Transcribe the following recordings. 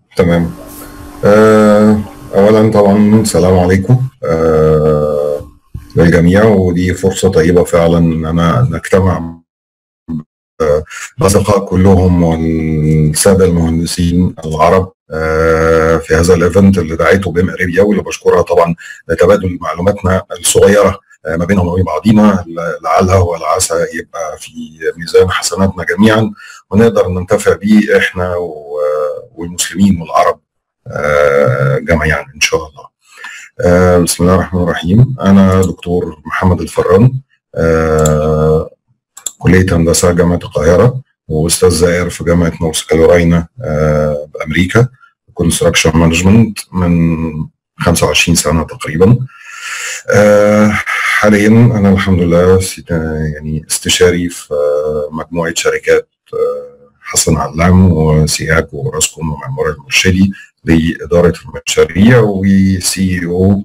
تمام آه، اولا طبعا السلام عليكم آه، للجميع ودي فرصه طيبه فعلا ان انا نجتمع آه، الاصدقاء كلهم والساده المهندسين العرب آه، في هذا الايفنت اللي دعيته بيم اريبيا واللي بشكرها طبعا لتبادل معلوماتنا الصغيره آه، ما بينهم وبين بعضينا لعلها والعسى يبقى في ميزان حسناتنا جميعا ونقدر ننتفع بيه احنا و- والمسلمين والعرب آه، جميعا ان شاء الله. آه، بسم الله الرحمن الرحيم انا دكتور محمد الفران آه، كليه هندسه جامعه القاهره واستاذ زائر في جامعه نورث كارولاينا آه، بامريكا كونستراكشن مانجمنت من 25 سنه تقريبا. آه، حاليا انا الحمد لله ست- يعني استشاري في آه، مجموعه شركات آه، حسن علام وسياك وراسكوم ومعمار المرشدي لاداره المشاريع وسي او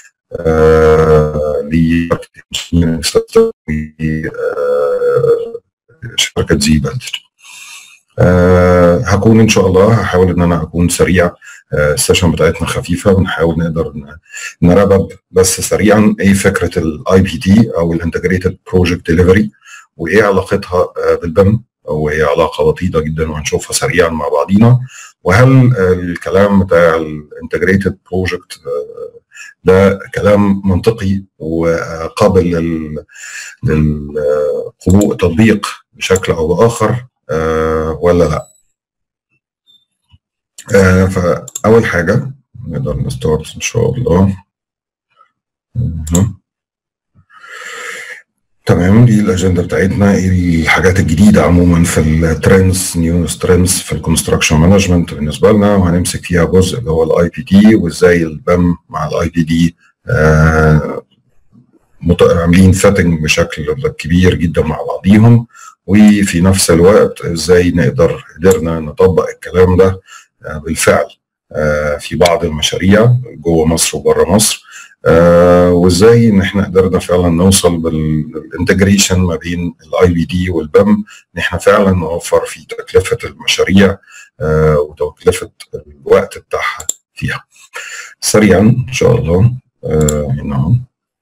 لشركه زي بلدر آه، هكون ان شاء الله هحاول ان انا اكون سريع آه، السيشن بتاعتنا خفيفه بنحاول نقدر ن- نربب بس سريعا ايه فكره الاي بي تي او الانتجريتد بروجكت ديليفري وايه علاقتها آه، بالبم وهي علاقه وطيده جدا وهنشوفها سريعا مع بعضينا وهل آه، الكلام بتاع الانتجريتد بروجكت ده كلام منطقي وقابل لل- للقبول تطبيق بشكل او باخر آه، ولا لا آه، فاول حاجه نقدر نستارت ان شاء الله مهم. تمام دي الاجنده بتاعتنا ايه الحاجات الجديده عموما في الترندز نيو ترندز في الكونستراكشن مانجمنت بالنسبه لنا وهنمسك فيها جزء اللي هو الاي بي دي وازاي البام مع الاي بي دي عاملين فاتنج بشكل كبير جدا مع بعضيهم وفي نفس الوقت ازاي نقدر قدرنا نطبق الكلام ده آه، بالفعل آه، في بعض المشاريع جوه مصر وبره مصر آه، وازاي ان احنا قدرنا فعلا نوصل بالانتجريشن ما بين الاي بي دي والبم ان احنا فعلا نوفر في تكلفه المشاريع آه، وتكلفه الوقت بتاعها فيها. سريعا ان شاء الله آه، هنا اهو.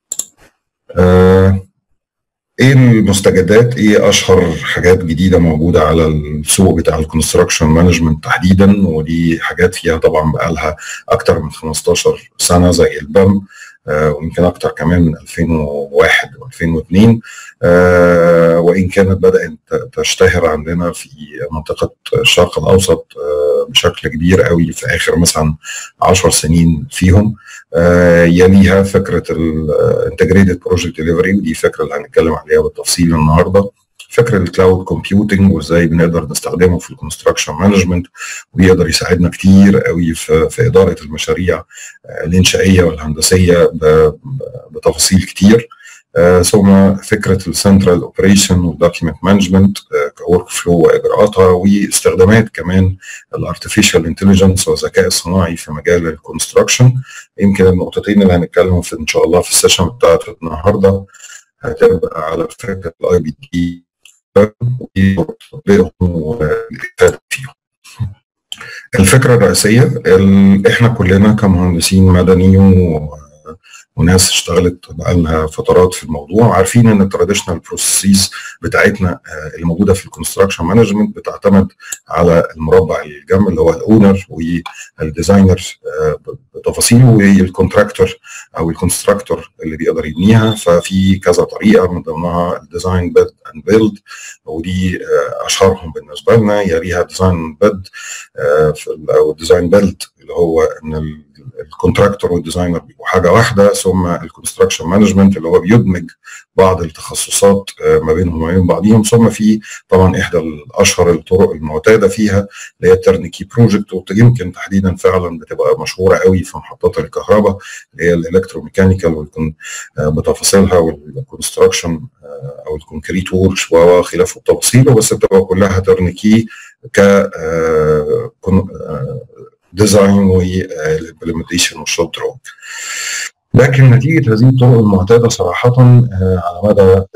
آه، ايه المستجدات ايه اشهر حاجات جديده موجوده على السوق بتاع الكونستراكشن مانجمنت تحديدا ودي حاجات فيها طبعا بقالها اكتر من 15 سنه زي البام آه، ويمكن اكتر كمان من 2001 و2002 آه، وان كانت بدات تشتهر عندنا في منطقه الشرق الاوسط آه، بشكل كبير قوي في اخر مثلا 10 سنين فيهم آه، يليها فكره الانتجريتد بروجكت ديليفري ودي فكره اللي هنتكلم عليها بالتفصيل النهارده فكره الكلاود كومبيوتنج وازاي بنقدر نستخدمه في الكونستراكشن مانجمنت ويقدر يساعدنا كتير قوي في, في اداره المشاريع آه، الانشائيه والهندسيه ب- ب- بتفاصيل كتير آه، ثم فكره السنترال اوبريشن والدوكيمنت مانجمنت كورك فلو واجراءاتها واستخدامات كمان الارتفيشال انتليجنس والذكاء الصناعي في مجال الكونستراكشن يمكن النقطتين اللي هنتكلم في ان شاء الله في السيشن بتاعت النهارده هتبقى على فكره الاي بي دي وتطبيقهم والاستفاده فيهم. الفكره الرئيسيه ال- احنا كلنا كمهندسين مدني و وناس اشتغلت بقالها فترات في الموضوع عارفين ان التراديشنال بروسيس بتاعتنا آه، اللي موجوده في الكونستراكشن مانجمنت بتعتمد على المربع الجنب اللي هو الاونر والديزاينر آه، بتفاصيله والكونتراكتور او الكونستراكتور اللي بيقدر يبنيها ففي كذا طريقه من ضمنها الديزاين بيلد اند بيلد ودي آه، اشهرهم بالنسبه لنا يليها ديزاين بيد او الديزاين بيلد اللي هو ان ال- الكونتراكتور والديزاينر بيبقوا حاجه واحده ثم الكونستراكشن مانجمنت اللي هو بيدمج بعض التخصصات آه، ما بينهم وما بين بعضهم ثم في طبعا احدى الاشهر الطرق المعتاده فيها اللي هي الترنكي بروجكت ويمكن تحديدا فعلا بتبقى مشهوره قوي في محطات الكهرباء اللي هي الالكتروميكانيكال والكون آه، بتفاصيلها والكونستراكشن او الكونكريت ووركس وخلافه بتفاصيله بس بتبقى كلها ترنكي ك آه، كون- آه، ديزاين والامبلمنتيشن والشوب دروب لكن نتيجه هذه الطرق المعتاده صراحه آه، على مدى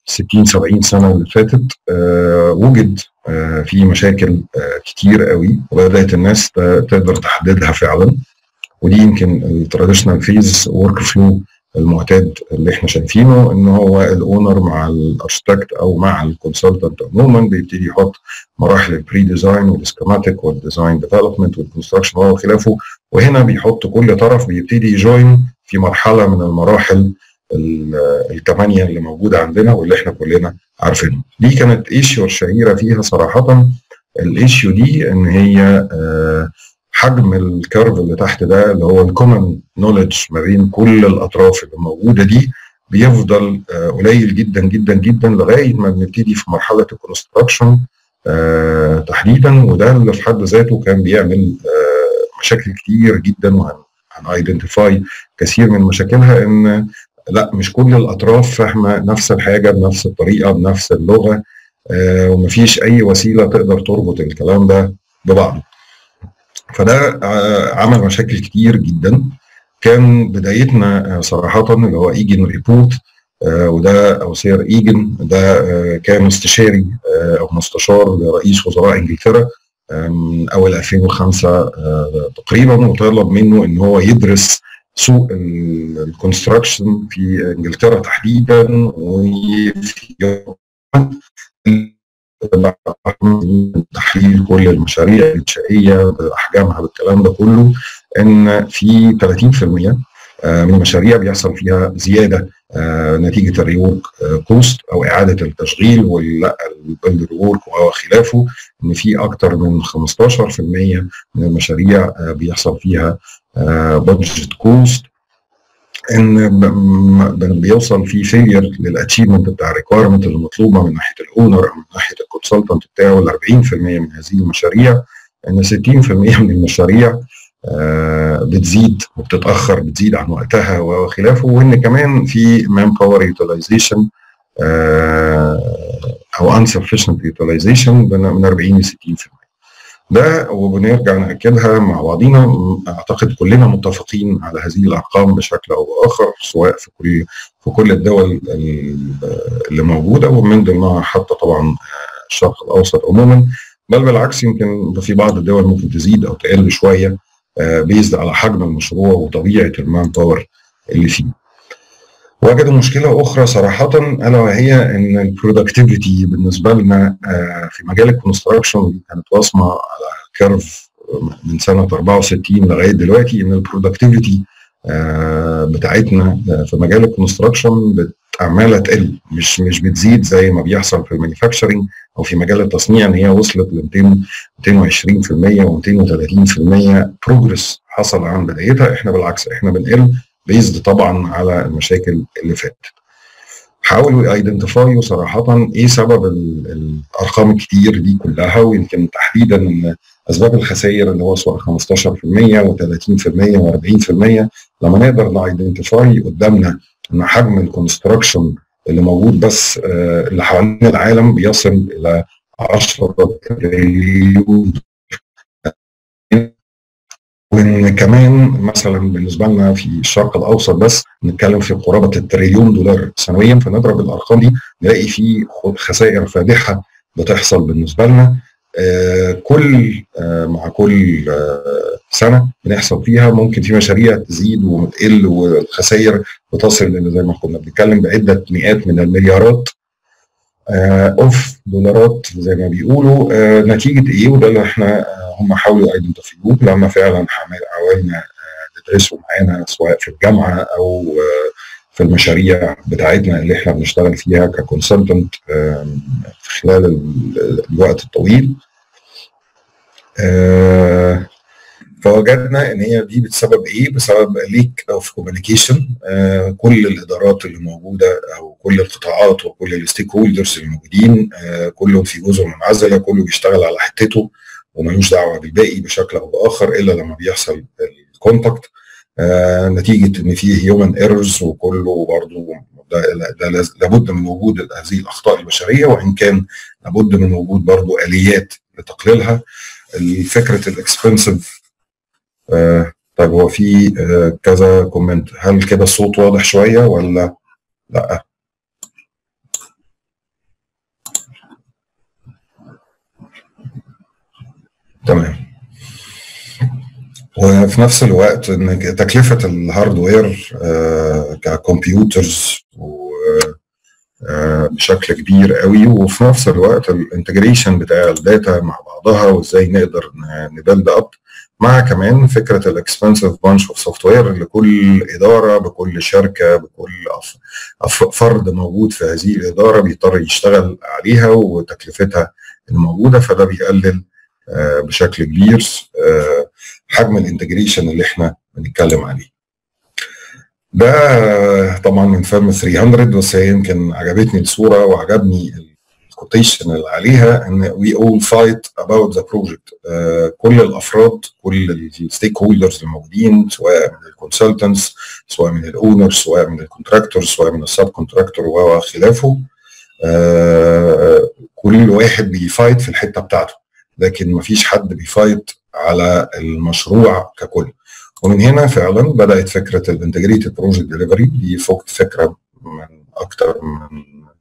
60 70 سنه اللي فاتت وجد في مشاكل كتير قوي وبدات الناس تقدر تحددها فعلا ودي يمكن التراديشنال فيز ورك فلو المعتاد اللي احنا شايفينه ان هو الاونر مع الاركتكت او مع الكونسلتنت عموما بيبتدي يحط مراحل البري ديزاين والسكيماتيك والديزاين ديفلوبمنت والكونستراكشن وخلافه وهنا بيحط كل طرف بيبتدي يجوين في مرحله من المراحل الثمانيه اللي موجوده عندنا واللي احنا كلنا عارفينها. دي كانت ايشيو الشهيره فيها صراحه الايشيو دي ان هي آه حجم الكيرف اللي تحت ده اللي هو الكومن نولج ما بين كل الاطراف اللي موجوده دي بيفضل آه قليل جدا جدا جدا لغايه ما بنبتدي في مرحله الكونستراكشن آه تحديدا وده اللي في حد ذاته كان بيعمل آه مشاكل كتير جدا وهنايدنتيفاي كثير من مشاكلها ان لا مش كل الاطراف فاهمه نفس الحاجه بنفس الطريقه بنفس اللغه آه ومفيش اي وسيله تقدر تربط الكلام ده ببعضه فده عمل مشاكل كتير جدا كان بدايتنا صراحه اللي هو ايجن ريبورت وده او سير ايجن ده كان استشاري او مستشار لرئيس وزراء انجلترا من اول 2005 تقريبا وطلب منه ان هو يدرس سوق الكونستراكشن في انجلترا تحديدا وفي تحليل كل المشاريع الانشائيه باحجامها بالكلام ده كله ان في 30% من المشاريع بيحصل فيها زياده نتيجه الريورك كوست او اعاده التشغيل والبلد ريورك وخلافه ان في اكثر من 15% من المشاريع بيحصل فيها بادجت كوست ان بيوصل في فيلير للاتشيفمنت بتاع الريكويرمنت اللي مطلوبه من ناحيه الاونر او من ناحيه الكونسلتنت بتاعه ل 40% من هذه المشاريع ان 60% من المشاريع آه بتزيد وبتتاخر بتزيد عن وقتها وخلافه وان كمان في مان باور يوتيلايزيشن او insufficient utilization من 40 ل 60% ده وبنرجع ناكدها مع بعضينا اعتقد كلنا متفقين على هذه الارقام بشكل او باخر سواء في كل في كل الدول اللي موجوده ومن ضمنها حتى طبعا الشرق الاوسط عموما بل بالعكس يمكن في بعض الدول ممكن تزيد او تقل شويه بيزد على حجم المشروع وطبيعه المان باور اللي فيه. وجدوا مشكله اخرى صراحه الا وهي ان البرودكتيفيتي بالنسبه لنا في مجال الكونستراكشن كانت واصمه على كيرف من سنه 64 لغايه دلوقتي ان البرودكتيفيتي بتاعتنا في مجال الكونستراكشن عماله تقل مش مش بتزيد زي ما بيحصل في المانيفاكتشرنج او في مجال التصنيع ان هي وصلت ل 200 220% و230% بروجرس حصل عن بدايتها احنا بالعكس احنا بنقل بيزد طبعا على المشاكل اللي فاتت حاولوا ايدنتيفايوا صراحه ايه سبب الارقام الكتير دي كلها ويمكن تحديدا ان اسباب الخسائر اللي هو سواء 15% و30% و40% لما نقدر نايدنتيفاي قدامنا ان حجم الكونستراكشن اللي موجود بس اللي حوالين العالم بيصل الى 10 تريليون وان كمان مثلا بالنسبه لنا في الشرق الاوسط بس نتكلم في قرابه التريليون دولار سنويا فنضرب الارقام دي نلاقي في خسائر فادحه بتحصل بالنسبه لنا آه كل آه مع كل آه سنه بنحصل فيها ممكن في مشاريع تزيد وتقل والخسائر بتصل زي ما كنا بنتكلم بعده مئات من المليارات اوف دولارات زي ما بيقولوا نتيجه ايه وده اللي احنا هم حاولوا ايدنتيفيوه لما فعلا حاولنا ندرسه معانا سواء في الجامعه او في المشاريع بتاعتنا اللي احنا بنشتغل فيها ككونسلتنت في خلال الوقت الطويل فوجدنا ان هي دي بسبب ايه؟ بسبب ليك اوف كوميونيكيشن كل الادارات اللي موجوده او كل القطاعات وكل الستيك هولدرز الموجودين كلهم في جزر منعزله كله بيشتغل على حتته وملوش دعوه بالباقي بشكل او باخر الا لما بيحصل الكونتاكت آه نتيجه ان فيه هيومن ايرورز وكله برضه ده, ده لابد من وجود هذه الاخطاء البشريه وان كان لابد من وجود برضه اليات لتقليلها فكره الاكسبنسيف آه طيب هو في آه كذا كومنت هل كده الصوت واضح شويه ولا لا تمام وفي نفس الوقت ان تكلفه الهاردوير ككمبيوترز بشكل كبير قوي وفي نفس الوقت الانتجريشن بتاع الداتا مع بعضها وازاي نقدر نبلد اب مع كمان فكره الاكسبنسيف بانش اوف سوفت وير لكل اداره بكل شركه بكل فرد موجود في هذه الاداره بيضطر يشتغل عليها وتكلفتها الموجوده فده بيقلل بشكل كبير حجم الانتجريشن اللي احنا بنتكلم عليه ده طبعا من فيلم 300 بس هي يمكن عجبتني الصوره وعجبني الكوتيشن اللي عليها ان وي اول فايت اباوت ذا بروجكت كل الافراد كل الستيك هولدرز الموجودين سواء من الكونسلتنتس سواء من الاونر سواء من الكونتراكتور سواء من السب كونتراكتور وخلافه uh, كل واحد بيفايت في الحته بتاعته لكن مفيش حد بيفايت على المشروع ككل ومن هنا فعلا بدات فكره الانتجريتد بروجكت ديليفري دي فوق فكره من اكتر من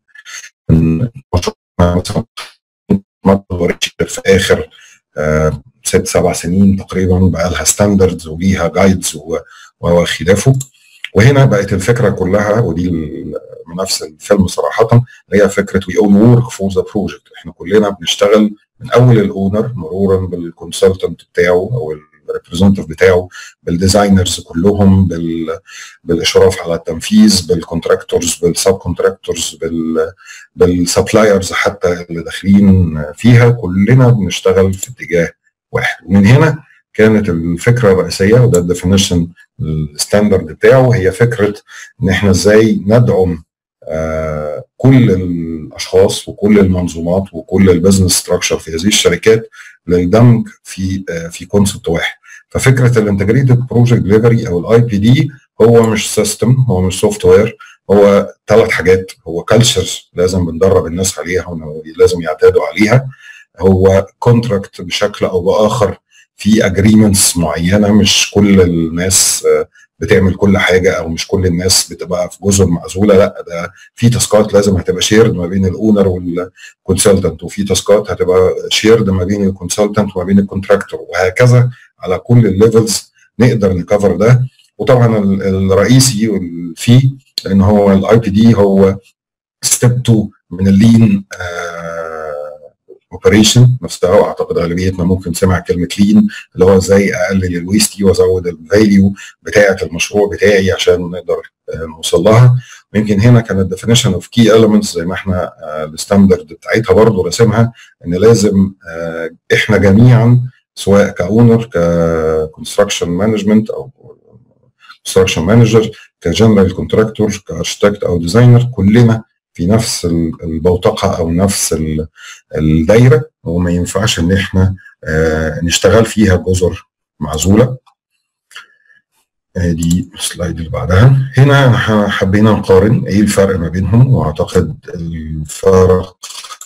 من مثلا ما في اخر آه ست سبع سنين تقريبا بقى لها ستاندردز وليها جايدز وخلافه وهنا بقت الفكره كلها ودي من نفس الفيلم صراحه هي فكره وي اون ورك فور ذا بروجكت احنا كلنا بنشتغل من اول الاونر مرورا بالكونسلتنت بتاعه او الريبريزنتيف بتاعه بالديزاينرز كلهم بال بالاشراف على التنفيذ بالكونتراكتورز بالسب كونتراكتورز بال بالسبلايرز حتى اللي داخلين فيها كلنا بنشتغل في اتجاه واحد ومن هنا كانت الفكره الرئيسيه وده الديفينيشن الستاندرد بتاعه هي فكره ان احنا ازاي ندعم آه كل الاشخاص وكل المنظومات وكل البزنس ستراكشر في هذه الشركات للدمج في آه في كونسبت واحد ففكره الانتجريتد بروجكت ديليفري او الاي بي دي هو مش سيستم هو مش سوفت وير هو ثلاث حاجات هو كالتشر لازم بندرب الناس عليها ولازم يعتادوا عليها هو كونتراكت بشكل او باخر في اجريمنتس معينه مش كل الناس آه بتعمل كل حاجه او مش كل الناس بتبقى في جزر معزوله لا ده في تاسكات لازم هتبقى شيرد ما بين الاونر والكونسلتنت وفي تاسكات هتبقى شيرد ما بين الكونسلتنت وما بين الكونتراكتور وهكذا على كل الليفلز نقدر نكفر ده وطبعا الرئيسي فيه لان هو الاي بي دي هو ستيب 2 من اللين اوبريشن نفسها واعتقد اغلبيتنا ممكن سمع كلمه لين اللي هو ازاي اقلل الويست وازود الفاليو بتاعه المشروع بتاعي عشان نقدر نوصل لها ويمكن هنا كان الديفينيشن اوف كي elements زي ما احنا الستاندرد بتاعتها برضه راسمها ان لازم احنا جميعا سواء كاونر ككونستراكشن مانجمنت او كونستراكشن مانجر كجنرال كونتراكتور كاركتكت او ديزاينر كلنا في نفس البوتقه او نفس الدايره وما ينفعش ان احنا نشتغل فيها جزر معزوله دي السلايد اللي بعدها هنا حبينا نقارن ايه الفرق ما بينهم واعتقد الفرق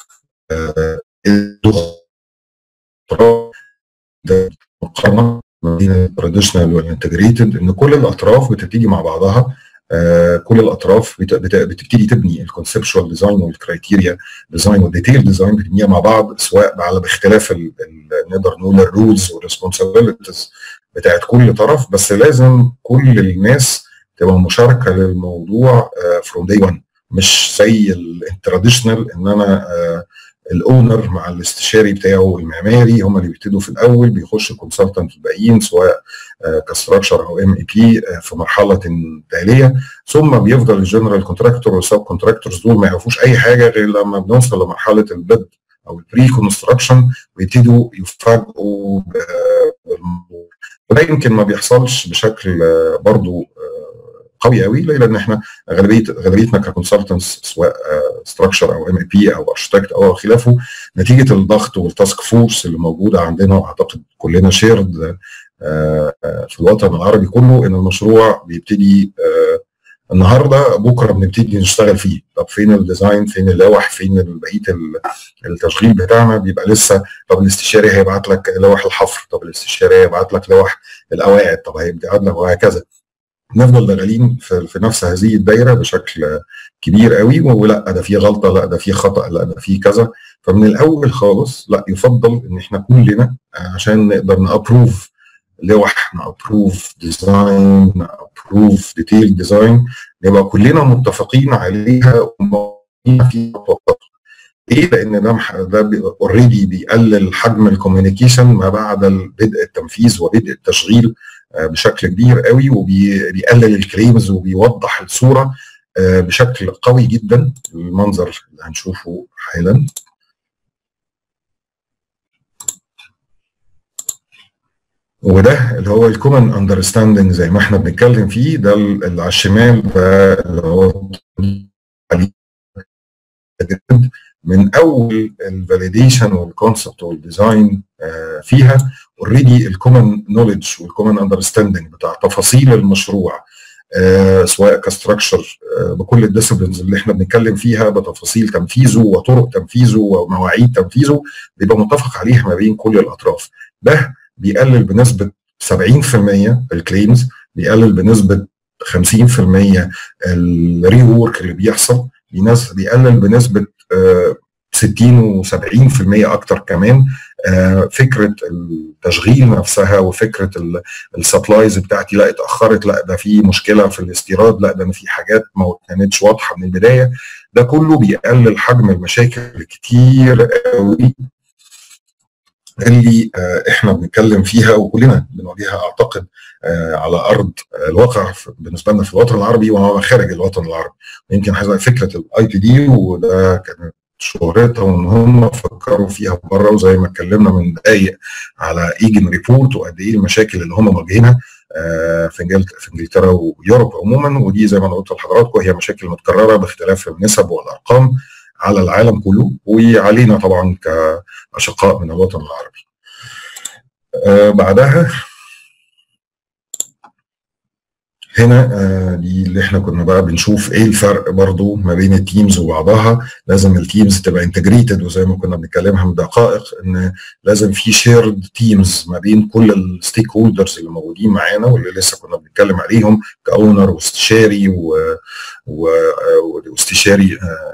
مقارنه ما بين التراديشنال والانتجريتد ان كل الاطراف بتبتدي مع بعضها آه كل الاطراف بت بت بتبتدي تبني الكونسبشوال ديزاين والكرايتيريا ديزاين والديتيل ديزاين بتبنيها مع بعض سواء على باختلاف ال ال نقدر نقول الرولز والريسبونسابيلتيز بتاعت كل طرف بس لازم كل الناس تبقى مشاركه للموضوع فروم داي 1 مش زي التراديشنال ان انا آه الاونر مع الاستشاري بتاعه المعماري هم اللي بيبتدوا في الاول بيخش الكونسلتنت الباقيين سواء كستراكشر او ام اي بي في مرحله تاليه ثم بيفضل الجنرال كونتراكتور والسب كونتراكتورز دول ما يعرفوش اي حاجه غير لما بنوصل لمرحله البيد او البري كونستراكشن ويبتدوا يفاجئوا وده يمكن ما بيحصلش بشكل برضو قوي قوي ليه؟ لان احنا غالبيه غالبيتنا ككونسلتنتس سواء ستراكشر او ام اي بي او ارشتكت او خلافه نتيجه الضغط والتاسك فورس اللي موجوده عندنا واعتقد كلنا شيرد في الوطن العربي كله ان المشروع بيبتدي النهارده بكره بنبتدي نشتغل فيه طب فين الديزاين فين اللوح فين بقيه التشغيل بتاعنا بيبقى لسه طب الاستشاري هيبعت لك لوح الحفر طب الاستشاري هيبعت لك لوح القواعد طب هيبعت لك وهكذا نفضل داخلين في, في نفس هذه الدايره بشكل كبير قوي ولا ده في غلطه لا ده في خطا لا ده في كذا فمن الاول خالص لا يفضل ان احنا كلنا عشان نقدر نابروف لوح نابروف ديزاين نابروف ديتيل ديزاين نبقى كلنا متفقين عليها وموجودين في ليه؟ لان ده ده اوريدي بيقلل حجم الكوميونيكيشن ما بعد بدء التنفيذ وبدء التشغيل بشكل كبير قوي وبيقلل الكليمز وبيوضح الصوره بشكل قوي جدا المنظر اللي هنشوفه حالا وده اللي هو الكومن اندرستاندنج زي ما احنا بنتكلم فيه ده اللي على الشمال ده اللي هو من اول الفاليديشن والكونسبت والديزاين فيها اوريدي الكومن نوليدج والكومن اندرستاندنج بتاع تفاصيل المشروع آه سواء كستراكشر آه بكل الديسبلينز اللي احنا بنتكلم فيها بتفاصيل تنفيذه وطرق تنفيذه ومواعيد تنفيذه بيبقى متفق عليها ما بين كل الاطراف ده بيقلل بنسبه 70% الكليمز بيقلل بنسبه 50% الري وورك اللي بيحصل بيقلل بنسبه آه 60 و70% اكتر كمان فكره التشغيل نفسها وفكره السبلايز بتاعتي لا اتاخرت لا ده في مشكله في الاستيراد لا ده في حاجات ما كانتش واضحه من البدايه ده كله بيقلل حجم المشاكل كتير قوي اللي احنا بنتكلم فيها وكلنا بنواجهها اعتقد على ارض الواقع بالنسبه لنا في الوطن العربي وما خارج الوطن العربي يمكن فكره الاي بي دي وده كانت شهرتها وان هم فكروا فيها بره وزي ما اتكلمنا من دقايق على ايجن ريبورت وقد ايه المشاكل اللي هم مواجهينها في انجلترا في انجلترا ويوروب عموما ودي زي ما انا قلت لحضراتكم هي مشاكل متكرره باختلاف النسب والارقام على العالم كله وعلينا طبعا كاشقاء من الوطن العربي. بعدها هنا دي اللي احنا كنا بقى بنشوف ايه الفرق برضو ما بين التيمز وبعضها لازم التيمز تبقى انتجريتد وزي ما كنا بنتكلمها من دقائق ان لازم في شيرد تيمز ما بين كل الستيك هولدرز اللي موجودين معانا واللي لسه كنا بنتكلم عليهم كاونر واستشاري و... و... واستشاري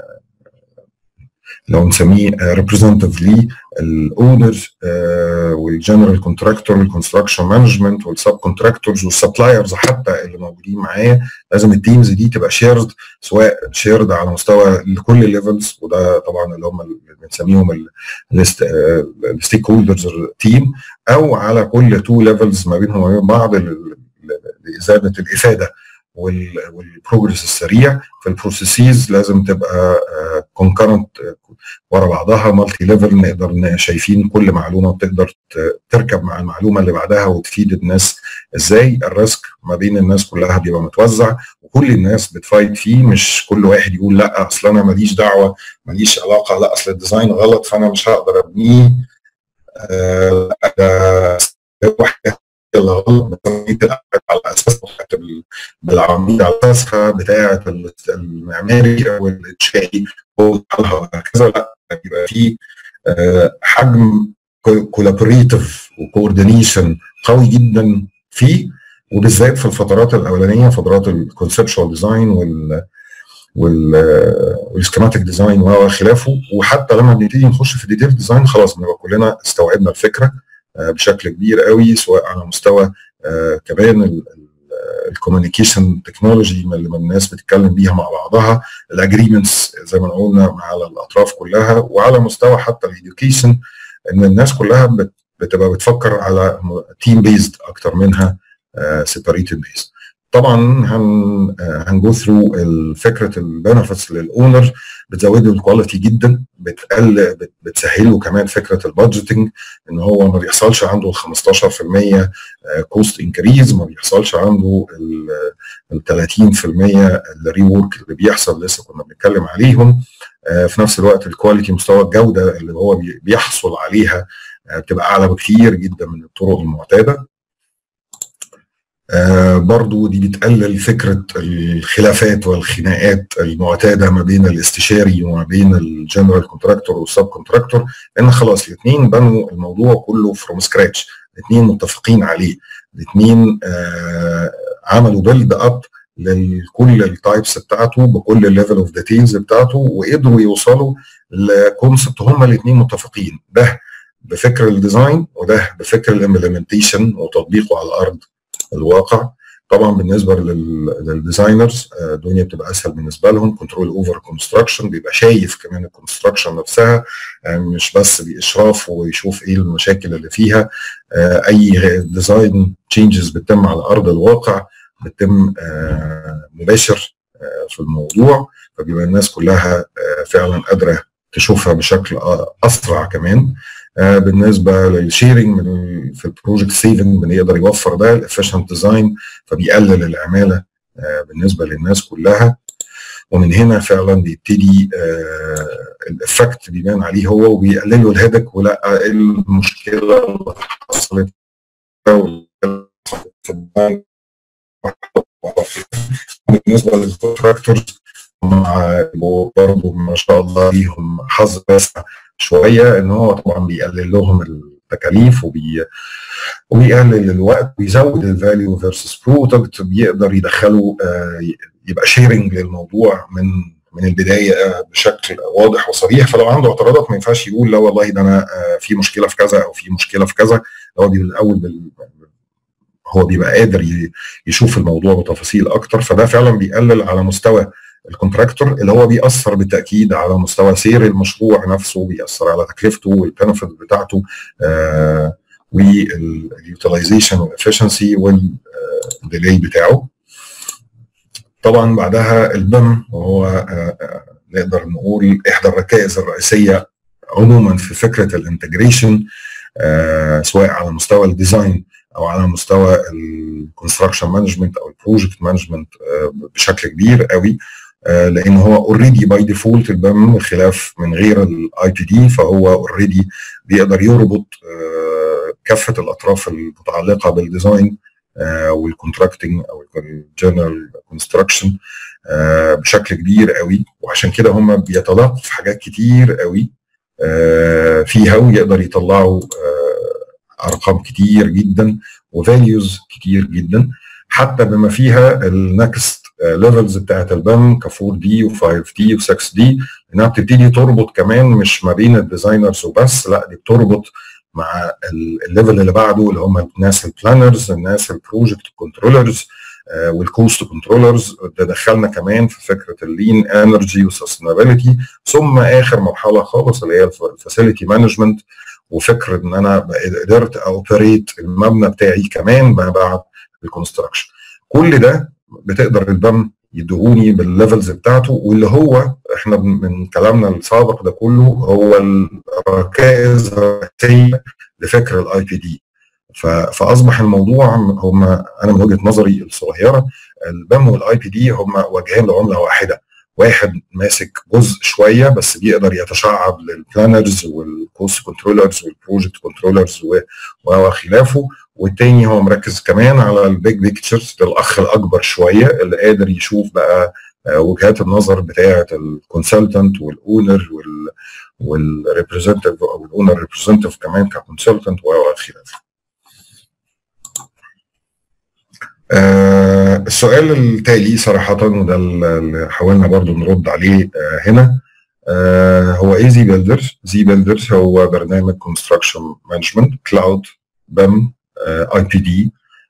لو نسميه ريبريزنتيف لي الاونر والجنرال كونتراكتور والكونستراكشن مانجمنت والسب كونتراكتورز والسبلايرز حتى اللي موجودين معايا لازم التيمز دي تبقى شيرد سواء شيرد على مستوى لكل الليفلز وده طبعا اللي هم اللي بنسميهم الستيك هولدرز تيم او على كل تو ليفلز ما بينهم وما بين بعض لازاله الافاده والبروجرس السريع في البروسيسز لازم تبقى كونكرنت ورا بعضها مالتي ليفل نقدر شايفين كل معلومه بتقدر تركب مع المعلومه اللي بعدها وتفيد الناس ازاي الريسك ما بين الناس كلها بيبقى متوزع وكل الناس بتفايت فيه مش كل واحد يقول لا اصل انا ماليش دعوه ماليش علاقه لا اصل الديزاين غلط فانا مش هقدر ابنيه آه غلط على اساس بالعميد على اساسها بتاعه المعماري او الانشائي وهكذا لا بيبقى في حجم كولابوريتيف وكوردينيشن قوي جدا فيه وبالذات في الفترات الاولانيه فترات الكونسبشوال ديزاين وال والسكيماتيك ديزاين وخلافه وحتى لما بنبتدي نخش في الديتيل ديزاين خلاص بنبقى كلنا استوعبنا الفكره بشكل كبير قوي سواء على مستوى كمان الكوميونيكيشن تكنولوجي اللي الناس بتتكلم بيها مع بعضها الاجريمنتس زي ما قلنا على الاطراف كلها وعلى مستوى حتى الاديوكيشن ان الناس كلها بتبقى بتفكر على تيم بيزد اكتر منها سيبريتد بيزد طبعا هن هنجو ثرو فكره البنفيتس للاونر بتزود له الكواليتي جدا بتقل بتسهل كمان فكره البادجيتنج ان هو ما بيحصلش عنده ال 15% كوست انكريز ما بيحصلش عنده ال 30% الري وورك اللي بيحصل لسه كنا بنتكلم عليهم في نفس الوقت الكواليتي مستوى الجوده اللي هو بيحصل عليها بتبقى اعلى بكتير جدا من الطرق المعتاده آه برضو دي بتقلل فكرة الخلافات والخناقات المعتادة ما بين الاستشاري وما بين الجنرال كونتراكتور والسب كونتراكتور لأن خلاص الاثنين بنوا الموضوع كله فروم سكراتش الاثنين متفقين عليه الاثنين آه عملوا بيلد اب لكل التايبس بتاعته بكل الليفل اوف ديتيلز بتاعته وقدروا يوصلوا لكونسبت هما الاثنين متفقين ده بفكر الديزاين وده بفكر الامبلمنتيشن وتطبيقه على ارض الواقع طبعا بالنسبه للديزاينرز الدنيا بتبقى اسهل بالنسبه لهم كنترول اوفر كونستراكشن بيبقى شايف كمان الكونستراكشن نفسها مش بس باشراف ويشوف ايه المشاكل اللي فيها اي ديزاين تشينجز بتتم على ارض الواقع بتتم مباشر في الموضوع فبيبقى الناس كلها فعلا قادره تشوفها بشكل اسرع كمان بالنسبه للشيرنج في البروجكت سيفنج بنقدر يوفر ده الافيشنت ديزاين فبيقلل العماله بالنسبه للناس كلها ومن هنا فعلا بيبتدي الافكت بيبان عليه هو وبيقللوا الهدك ولا المشكله اللي حصلت بالنسبه للكونتراكتورز برضه ما شاء الله ليهم حظ واسع شويه ان هو طبعا بيقلل لهم التكاليف وبي وبيقلل الوقت ويزود الفاليو فيرسس برودكت بيقدر يدخله يبقى شيرنج للموضوع من من البدايه بشكل واضح وصريح فلو عنده اعتراضات ما ينفعش يقول لا والله ده انا في مشكله في كذا او في مشكله في كذا هو بيبقى الاول بال هو بيبقى قادر يشوف الموضوع بتفاصيل اكتر فده فعلا بيقلل على مستوى الكونتراكتور اللي هو بيأثر بالتأكيد على مستوى سير المشروع نفسه بيأثر على تكلفته والبنفيت بتاعته آه واليوتيلايزيشن والافشنسي والديلي بتاعه طبعا بعدها البم وهو آه نقدر نقول احدى الركائز الرئيسيه عموما في فكره الانتجريشن آه سواء على مستوى الديزاين او على مستوى الكونستراكشن مانجمنت او البروجكت مانجمنت بشكل كبير قوي لان هو اوريدي باي ديفولت البام خلاف من غير الاي بي دي فهو اوريدي بيقدر يربط كافه الاطراف المتعلقه بالديزاين والكونتراكتنج او الجنرال كونستراكشن بشكل كبير قوي وعشان كده هم بيتلاقوا في حاجات كتير قوي فيها ويقدر يطلعوا ارقام كتير جدا وفاليوز كتير جدا حتى بما فيها النكست ليفلز بتاعت البام ك 4 دي و5 دي و6 دي انها بتبتدي تربط كمان مش ما بين الديزاينرز وبس لا دي بتربط مع الليفل اللي بعده اللي هم الناس البلانرز الناس البروجكت كنترولرز والكوست كنترولرز ده دخلنا كمان في فكره اللين انرجي والسستينابيلتي ثم اخر مرحله خالص اللي هي الفاسيلتي مانجمنت وفكر ان انا قدرت اوبريت المبنى بتاعي كمان ما بعد الكونستراكشن كل ده بتقدر البم يدهوني بالليفلز بتاعته واللي هو احنا من كلامنا السابق ده كله هو الركائز الرئيسيه لفكر الاي بي دي فاصبح الموضوع هم انا من وجهه نظري الصغيره البم والاي بي دي هم وجهين لعمله واحده واحد ماسك جزء شويه بس بيقدر يتشعب للبلانرز والكوست كنترولرز والبروجكت كنترولرز وخلافه والتاني هو مركز كمان على البيج بيكتشرز الاخ الاكبر شويه اللي قادر يشوف بقى وجهات النظر بتاعه الكونسلتنت والاونر وال والريبريزنتيف او الاونر ريبريزنتيف كمان ككونسلتنت وخلافه. آه السؤال التالي صراحة وده اللي حاولنا برضو نرد عليه آه هنا آه هو ايه زي بيلدرز؟ زي بيلدرز هو برنامج كونستراكشن مانجمنت كلاود بام اي بي دي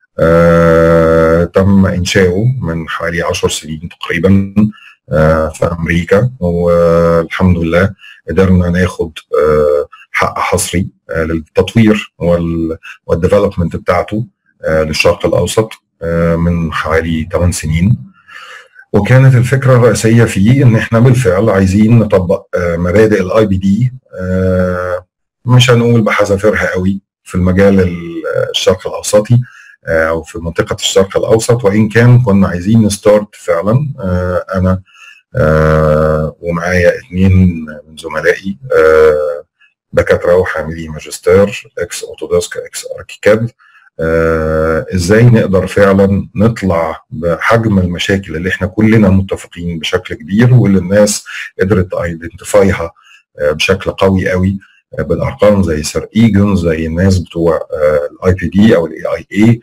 تم انشاؤه من حوالي 10 سنين تقريبا في امريكا والحمد لله قدرنا ناخد حق حصري للتطوير والديفلوبمنت بتاعته للشرق الاوسط من حوالي 8 سنين وكانت الفكره الرئيسيه فيه ان احنا بالفعل عايزين نطبق مبادئ الاي بي دي مش هنقول بحذافيرها قوي في المجال الشرق الاوسطي او في منطقه الشرق الاوسط وان كان كنا عايزين نستارت فعلا انا ومعايا اثنين من زملائي دكاتره وحاملي ماجستير اكس اوتوديسك اكس اركيكاد آه ازاي نقدر فعلا نطلع بحجم المشاكل اللي احنا كلنا متفقين بشكل كبير واللي الناس قدرت ايدنتيفايها آه بشكل قوي قوي آه بالارقام زي سر ايجن زي الناس بتوع الاي بي دي او الاي اي اي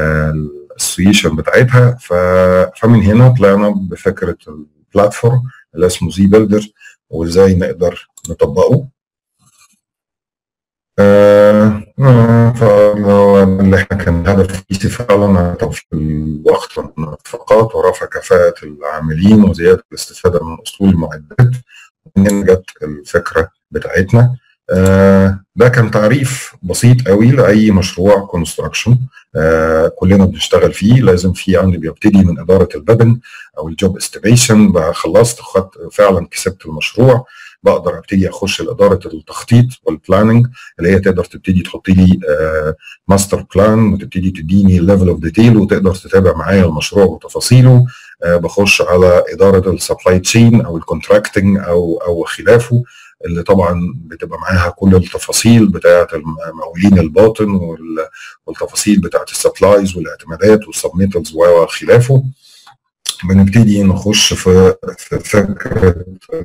الاسوسيشن بتاعتها فمن هنا طلعنا بفكره البلاتفورم اللي اسمه زي بيلدر وازاي نقدر نطبقه آه اللي احنا كان الهدف الرئيسي فعلا توفير الوقت والنفقات ورفع كفاءة العاملين وزيادة الاستفادة من أصول المعدات ومن جت الفكرة بتاعتنا آه ده كان تعريف بسيط قوي لاي مشروع كونستراكشن آه كلنا بنشتغل فيه لازم في عندي بيبتدي من اداره البدن او الجوب استيميشن بقى خلصت خدت فعلا كسبت المشروع بقدر ابتدي اخش لاداره التخطيط والبلاننج اللي هي تقدر تبتدي تحط لي آه ماستر بلان وتبتدي تديني ليفل اوف ديتيل وتقدر تتابع معايا المشروع وتفاصيله آه بخش على اداره السبلاي تشين او الكونتراكتنج او او خلافه اللي طبعا بتبقى معاها كل التفاصيل بتاعه المقاولين الباطن والتفاصيل بتاعه السبلايز والاعتمادات والسبميتلز وخلافه بنبتدي نخش في في فكره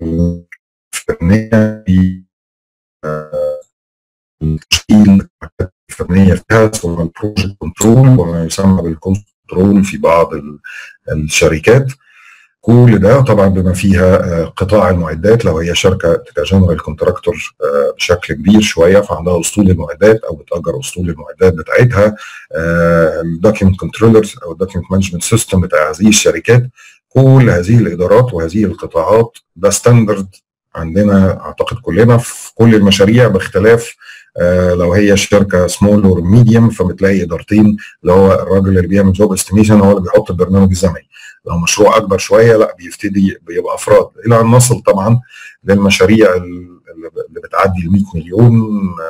الفنيه في التشكيل الفنيه فيها ثم البروجكت كنترول وما يسمى بالكنترول في بعض الشركات كل ده طبعا بما فيها قطاع المعدات لو هي شركه كجنرال كونتراكتور بشكل كبير شويه فعندها اسطول المعدات او بتاجر اسطول المعدات بتاعتها الدوكيمنت كنترولرز او الدوكيمنت مانجمنت سيستم بتاع هذه الشركات كل هذه الادارات وهذه القطاعات ده ستاندرد عندنا اعتقد كلنا في كل المشاريع باختلاف آه لو هي شركه سمول اور ميديوم فبتلاقي ادارتين اللي هو الراجل اللي بيعمل جوب استيميشن هو اللي بيحط البرنامج الزمني لو مشروع اكبر شويه لا بيبتدي بيبقى افراد الى ان نصل طبعا للمشاريع اللي بتعدي ال 100 مليون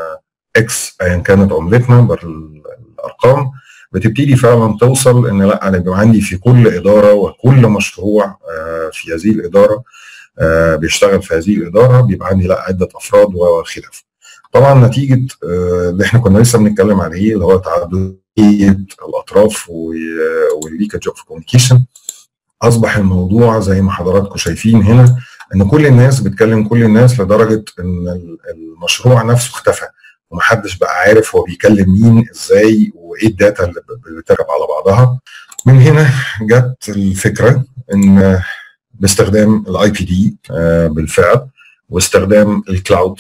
اكس ايا كانت عملتنا الارقام بتبتدي فعلا توصل ان لا انا بيبقى عندي في كل اداره وكل مشروع في هذه الاداره بيشتغل في هذه الاداره بيبقى عندي لا عده افراد وخلافه. طبعا نتيجه اللي احنا كنا لسه بنتكلم عليه اللي هو تعدديه الاطراف والليكج اوف كوميونيكيشن اصبح الموضوع زي ما حضراتكم شايفين هنا ان كل الناس بتكلم كل الناس لدرجه ان المشروع نفسه اختفى ومحدش بقى عارف هو بيكلم مين ازاي وايه الداتا اللي بتركب على بعضها من هنا جت الفكره ان باستخدام الاي بي دي بالفعل واستخدام الكلاود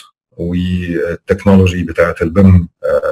والتكنولوجي بتاعه البيم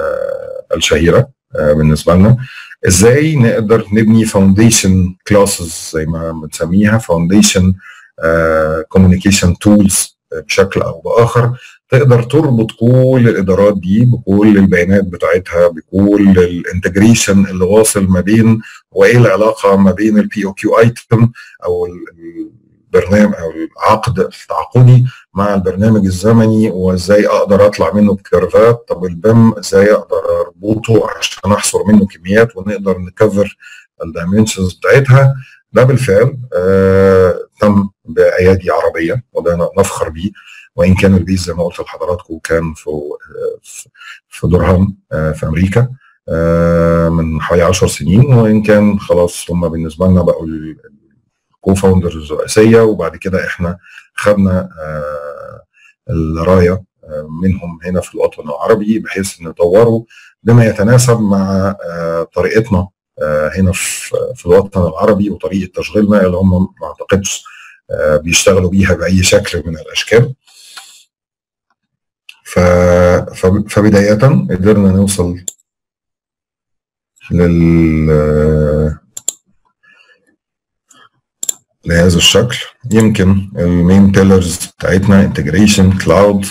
الشهيره بالنسبه لنا ازاي نقدر نبني فاونديشن كلاسز زي ما بنسميها فاونديشن كوميونيكيشن تولز بشكل او باخر تقدر تربط كل الادارات دي بكل البيانات بتاعتها بكل الانتجريشن اللي واصل ما بين وايه العلاقه ما بين البي او كيو ايتم او البرنامج او العقد التعاقدي مع البرنامج الزمني وازاي اقدر اطلع منه بكيرفات طب البم ازاي اقدر اربطه عشان احصر منه كميات ونقدر نكفر الدايمنشنز بتاعتها ده بالفعل آه تم بايادي عربيه وده نفخر بيه وان كان البيز زي ما قلت لحضراتكم كان في في درهام آه في امريكا آه من حوالي 10 سنين وان كان خلاص هم بالنسبه لنا بقوا كو فاوندرز رئيسيه وبعد كده احنا خدنا آه الرايه آه منهم هنا في الوطن العربي بحيث نطوره بما يتناسب مع آه طريقتنا هنا في, في الوطن العربي وطريقه تشغيلنا اللي هم ما اعتقدش بيشتغلوا بيها باي شكل من الاشكال فبدايه قدرنا نوصل لل لهذا الشكل يمكن المين بيلرز بتاعتنا انتجريشن كلاود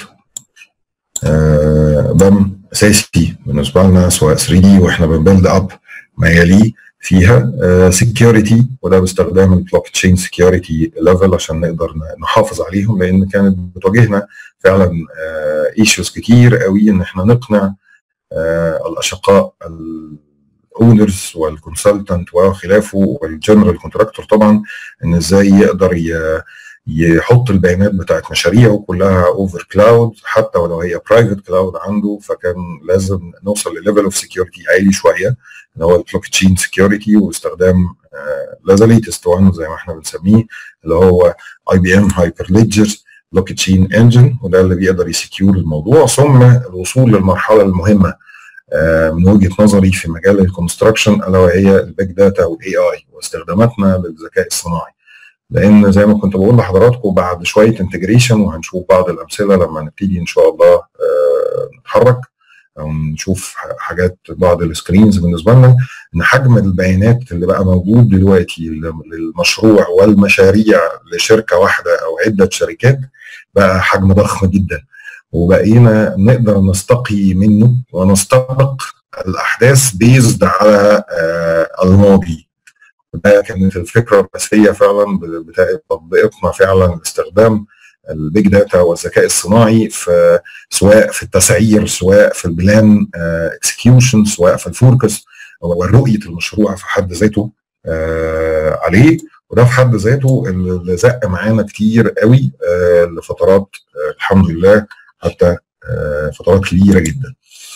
بم اساسي بالنسبه لنا سواء 3 دي واحنا بنبيلد اب ما يليه فيها سكيورتي وده باستخدام البلوك تشين سكيورتي ليفل عشان نقدر نحافظ عليهم لان كانت بتواجهنا فعلا ايشوز كتير قوي ان احنا نقنع الاشقاء الاونرز والكونسلتنت وخلافه والجنرال كونتراكتور طبعا ان ازاي يقدر يحط البيانات بتاعت مشاريعه كلها اوفر كلاود حتى ولو هي برايفت كلاود عنده فكان لازم نوصل لليفل اوف سكيورتي عالي شويه اللي هو البلوك تشين سكيورتي واستخدام لا ذا ليتست وان زي ما احنا بنسميه اللي هو اي بي ام هايبر ليدجر بلوك تشين انجن وده اللي بيقدر يسكيور الموضوع ثم الوصول للمرحله المهمه من وجهه نظري في مجال الكونستراكشن الا وهي البيج داتا والاي اي واستخداماتنا للذكاء الصناعي لان زي ما كنت بقول لحضراتكم بعد شويه انتجريشن وهنشوف بعض الامثله لما نبتدي ان شاء الله نتحرك او نشوف حاجات بعض السكرينز بالنسبه لنا ان حجم البيانات اللي بقى موجود دلوقتي للمشروع والمشاريع لشركه واحده او عده شركات بقى حجم ضخم جدا وبقينا نقدر نستقي منه ونستبق الاحداث بيزد على الماضي ده كانت الفكره الرئيسيه فعلا بتاعت تطبيقنا فعلا لاستخدام البيج داتا والذكاء الصناعي في سواء في التسعير سواء في البلان اكسكيوشن سواء في الفوركس ورؤيه المشروع في حد ذاته عليه وده في حد ذاته اللي زق معانا كتير قوي لفترات الحمد لله حتى فترات كبيره جدا.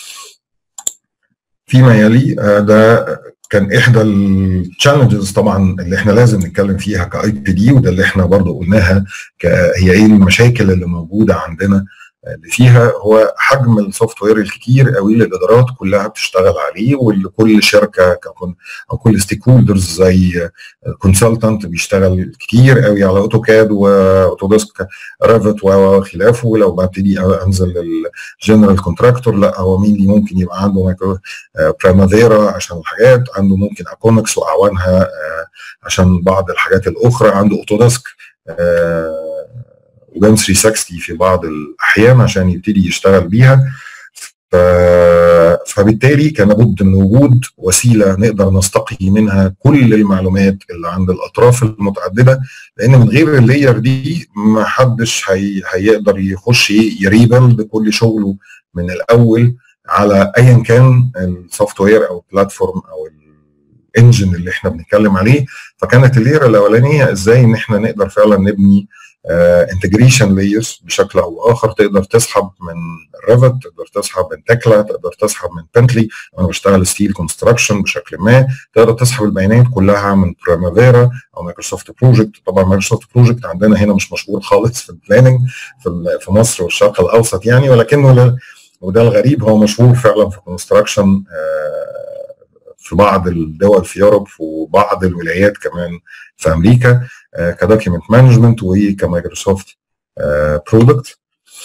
فيما يلي ده كان احدى التشالنجز طبعا اللي احنا لازم نتكلم فيها كاي بي دي وده اللي احنا برضو قلناها هي ايه المشاكل اللي موجوده عندنا اللي فيها هو حجم السوفت وير الكتير قوي اللي الادارات كلها بتشتغل عليه واللي كل شركه ككون او كل ستيك هولدرز زي كونسلتنت بيشتغل كتير قوي على اوتوكاد واوتوديسك ريفت وخلافه ولو ببتدي انزل للجنرال كونتراكتور لا هو مين اللي ممكن يبقى عنده مايكرو بريمافيرا عشان الحاجات عنده ممكن اكونكس واعوانها عشان بعض الحاجات الاخرى عنده اوتوديسك وجام 360 في بعض الاحيان عشان يبتدي يشتغل بيها ف... فبالتالي كان لابد من وجود وسيله نقدر نستقي منها كل المعلومات اللي عند الاطراف المتعدده لان من غير اللاير دي ما حدش هي... هيقدر يخش يريبل بكل شغله من الاول على ايا كان السوفت وير او البلاتفورم او الانجن اللي احنا بنتكلم عليه فكانت اللير الاولانيه ازاي ان احنا نقدر فعلا نبني انتجريشن uh, لايرز بشكل او اخر تقدر تسحب من ريفت تقدر تسحب من تكلا تقدر تسحب من بنتلي انا بشتغل ستيل كونستراكشن بشكل ما تقدر تسحب البيانات كلها من بريمافيرا او مايكروسوفت بروجكت طبعا مايكروسوفت بروجكت عندنا هنا مش مشهور خالص في البلاننج في, في مصر والشرق الاوسط يعني ولكنه وده الغريب هو مشهور فعلا في كونستراكشن في بعض الدول في يوروب وبعض الولايات كمان في امريكا كدوكيمنت مانجمنت وكمايكروسوفت برودكت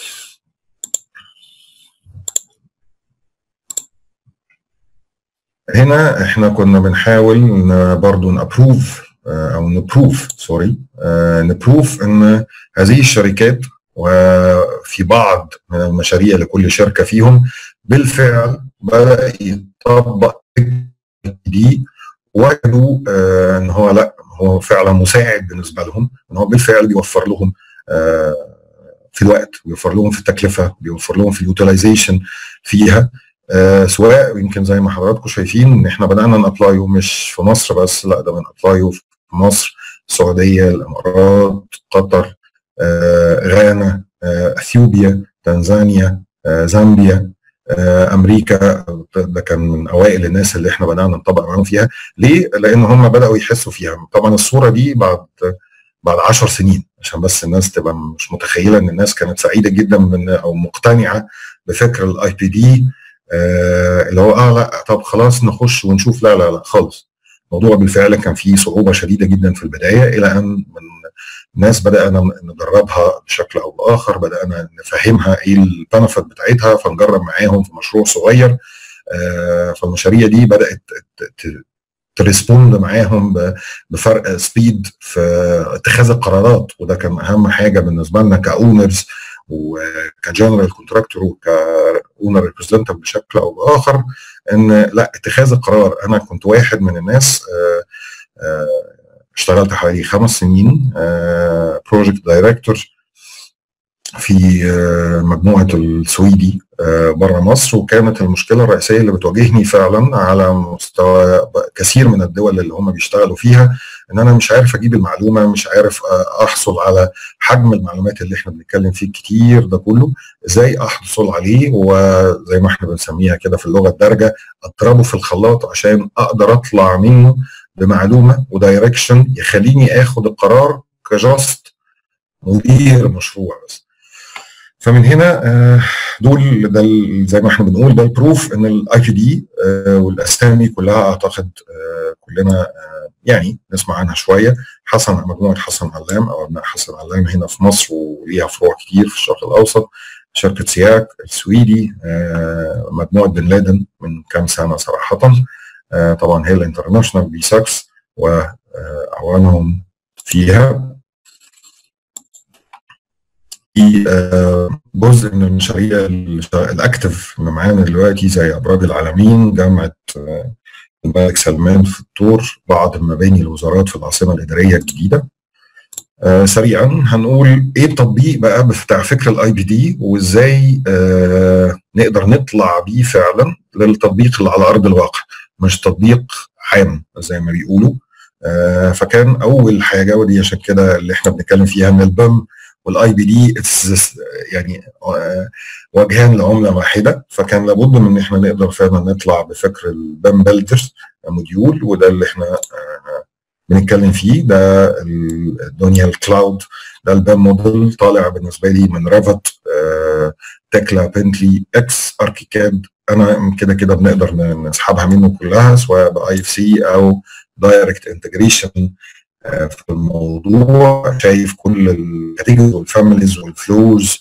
هنا احنا كنا بنحاول برضو نابروف او نبروف سوري نبروف ان هذه الشركات وفي بعض من المشاريع لكل شركه فيهم بالفعل بدا يطبق دي وجدوا آه ان هو لا هو فعلا مساعد بالنسبه لهم ان هو بالفعل بيوفر لهم آه في الوقت بيوفر لهم في التكلفه بيوفر لهم في اليوتيلايزيشن فيها آه سواء يمكن زي ما حضراتكم شايفين ان احنا بدانا نابلايو مش في مصر بس لا ده بنابلايو في مصر السعوديه الامارات قطر غانا اثيوبيا تنزانيا زامبيا امريكا ده كان من اوائل الناس اللي احنا بدانا نطبق معاهم فيها ليه؟ لان هم بداوا يحسوا فيها طبعا الصوره دي بعد بعد 10 سنين عشان بس الناس تبقى مش متخيله ان الناس كانت سعيده جدا من او مقتنعه بفكر الاي بي دي اللي هو اه لا طب خلاص نخش ونشوف لا لا لا خالص الموضوع بالفعل كان فيه صعوبه شديده جدا في البدايه الى ان من ناس بدانا ندربها بشكل او باخر بدانا نفهمها ايه البنفيت بتاعتها فنجرب معاهم في مشروع صغير فالمشاريع دي بدات تريسبوند معاهم بفرق سبيد في اتخاذ القرارات وده كان اهم حاجه بالنسبه لنا كاونرز وكجنرال كونتراكتور وكاونر ريبريزنتيف بشكل او باخر ان لا اتخاذ القرار انا كنت واحد من الناس اشتغلت حوالي خمس سنين بروجكت دايركتور في مجموعه السويدي بره مصر وكانت المشكله الرئيسيه اللي بتواجهني فعلا على مستوى كثير من الدول اللي هم بيشتغلوا فيها ان انا مش عارف اجيب المعلومه مش عارف احصل على حجم المعلومات اللي احنا بنتكلم فيه كتير ده كله ازاي احصل عليه وزي ما احنا بنسميها كده في اللغه الدارجه اضربه في الخلاط عشان اقدر اطلع منه بمعلومه ودايركشن يخليني اخد القرار كجاست مدير مشروع بس فمن هنا دول ده زي ما احنا بنقول ده البروف ان الاي بي دي والاسامي كلها اعتقد كلنا يعني نسمع عنها شويه حسن مجموعه حسن علام او ابناء حسن علام هنا في مصر وليها فروع كتير في الشرق الاوسط شركه سياك السويدي مجموعه بن لادن من كام سنه صراحه طبعا هي الانترناشونال بي 6 واعوانهم فيها في جزء من المشاريع الاكتف اللي معانا دلوقتي زي ابراج العالمين جامعه الملك سلمان في الطور بعض المباني الوزارات في العاصمه الاداريه الجديده آه سريعا هنقول ايه التطبيق بقى بتاع فكر الاي بي دي وازاي آه نقدر نطلع بيه فعلا للتطبيق اللي على ارض الواقع مش تطبيق عام زي ما بيقولوا آه فكان اول حاجه ودي عشان كده اللي احنا بنتكلم فيها ان البم والاي بي دي يعني وجهان لعمله واحده فكان لابد من ان احنا نقدر فعلا نطلع بفكر البام بيلدرز موديول وده اللي احنا بنتكلم فيه ده الدنيا الكلاود ده البام موديل طالع بالنسبه لي من رافت تكلا بنتلي اكس اركيكاد انا كده كده بنقدر نسحبها منه كلها سواء باي اف سي او دايركت انتجريشن في الموضوع شايف كل الكاتيجوريز والفاميليز والفلوز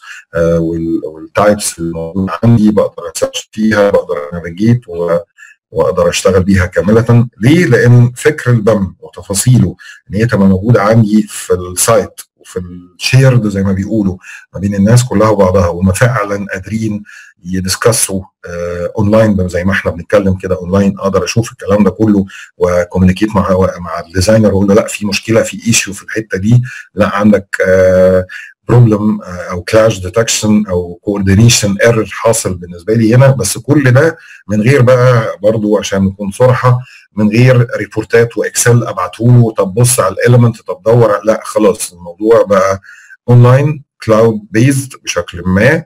والتايبس اللي موجوده عندي بقدر اسيرش فيها بقدر انافيجيت واقدر اشتغل بيها كامله ليه؟ لان فكر البم وتفاصيله ان هي تبقى موجوده عندي في السايت وفي الشيرد زي ما بيقولوا ما بين الناس كلها وبعضها وما فعلا قادرين يدسكسوا آه اونلاين زي ما احنا بنتكلم كده اونلاين اقدر اشوف الكلام ده كله وكوميونيكيت مع مع الديزاينر واقول له لا في مشكله في ايشيو في الحته دي لا عندك آه بروبلم او كلاش ديتكشن او كوردينيشن ايرور حاصل بالنسبه لي هنا بس كل ده من غير بقى برضو عشان نكون صراحه من غير ريبورتات واكسل ابعته له طب بص على الاليمنت طب دور لا خلاص الموضوع بقى اونلاين كلاود بيزد بشكل ما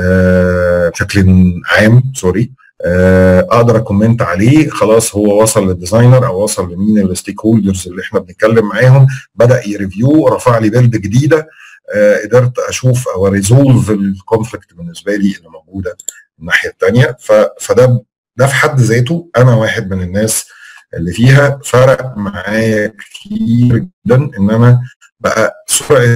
آه بشكل عام سوري آه اقدر اكومنت عليه خلاص هو وصل للديزاينر او وصل لمين الستيك هولدرز اللي احنا بنتكلم معاهم بدا يريفيو رفع لي بيلد جديده آه قدرت اشوف او ريزولف الكونفليكت بالنسبه لي اللي موجوده الناحيه الثانيه فده ده في حد ذاته انا واحد من الناس اللي فيها فرق معايا كتير جدا ان انا بقى سرعه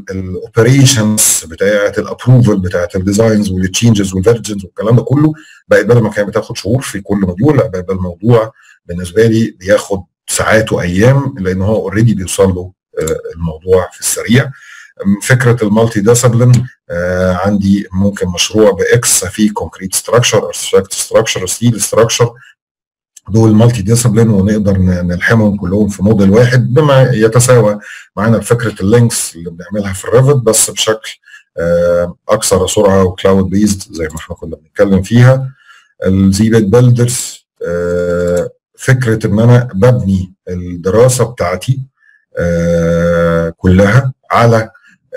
الاوبريشنز بتاعه الابروفل بتاعه الديزاينز والتشينجز والفيرجنز والكلام ده كله بقت بدل ما كانت بتاخد شهور في كل موديول لا بقى الموضوع بالنسبه لي بياخد ساعات وايام لان هو اوريدي بيوصل له الموضوع في السريع فكره المالتي ديسبلين آه عندي ممكن مشروع باكس في كونكريت ستراكشر اركتكت ستراكشر ستيل ستراكشر دول مالتي ديسبلين ونقدر نلحمهم كلهم في موديل واحد بما يتساوى معانا بفكره اللينكس اللي بنعملها في الريفت بس بشكل آه اكثر سرعه وكلاود بيزد زي ما احنا كنا بنتكلم فيها الزيبت بيلدرز آه فكره ان انا ببني الدراسه بتاعتي كلها على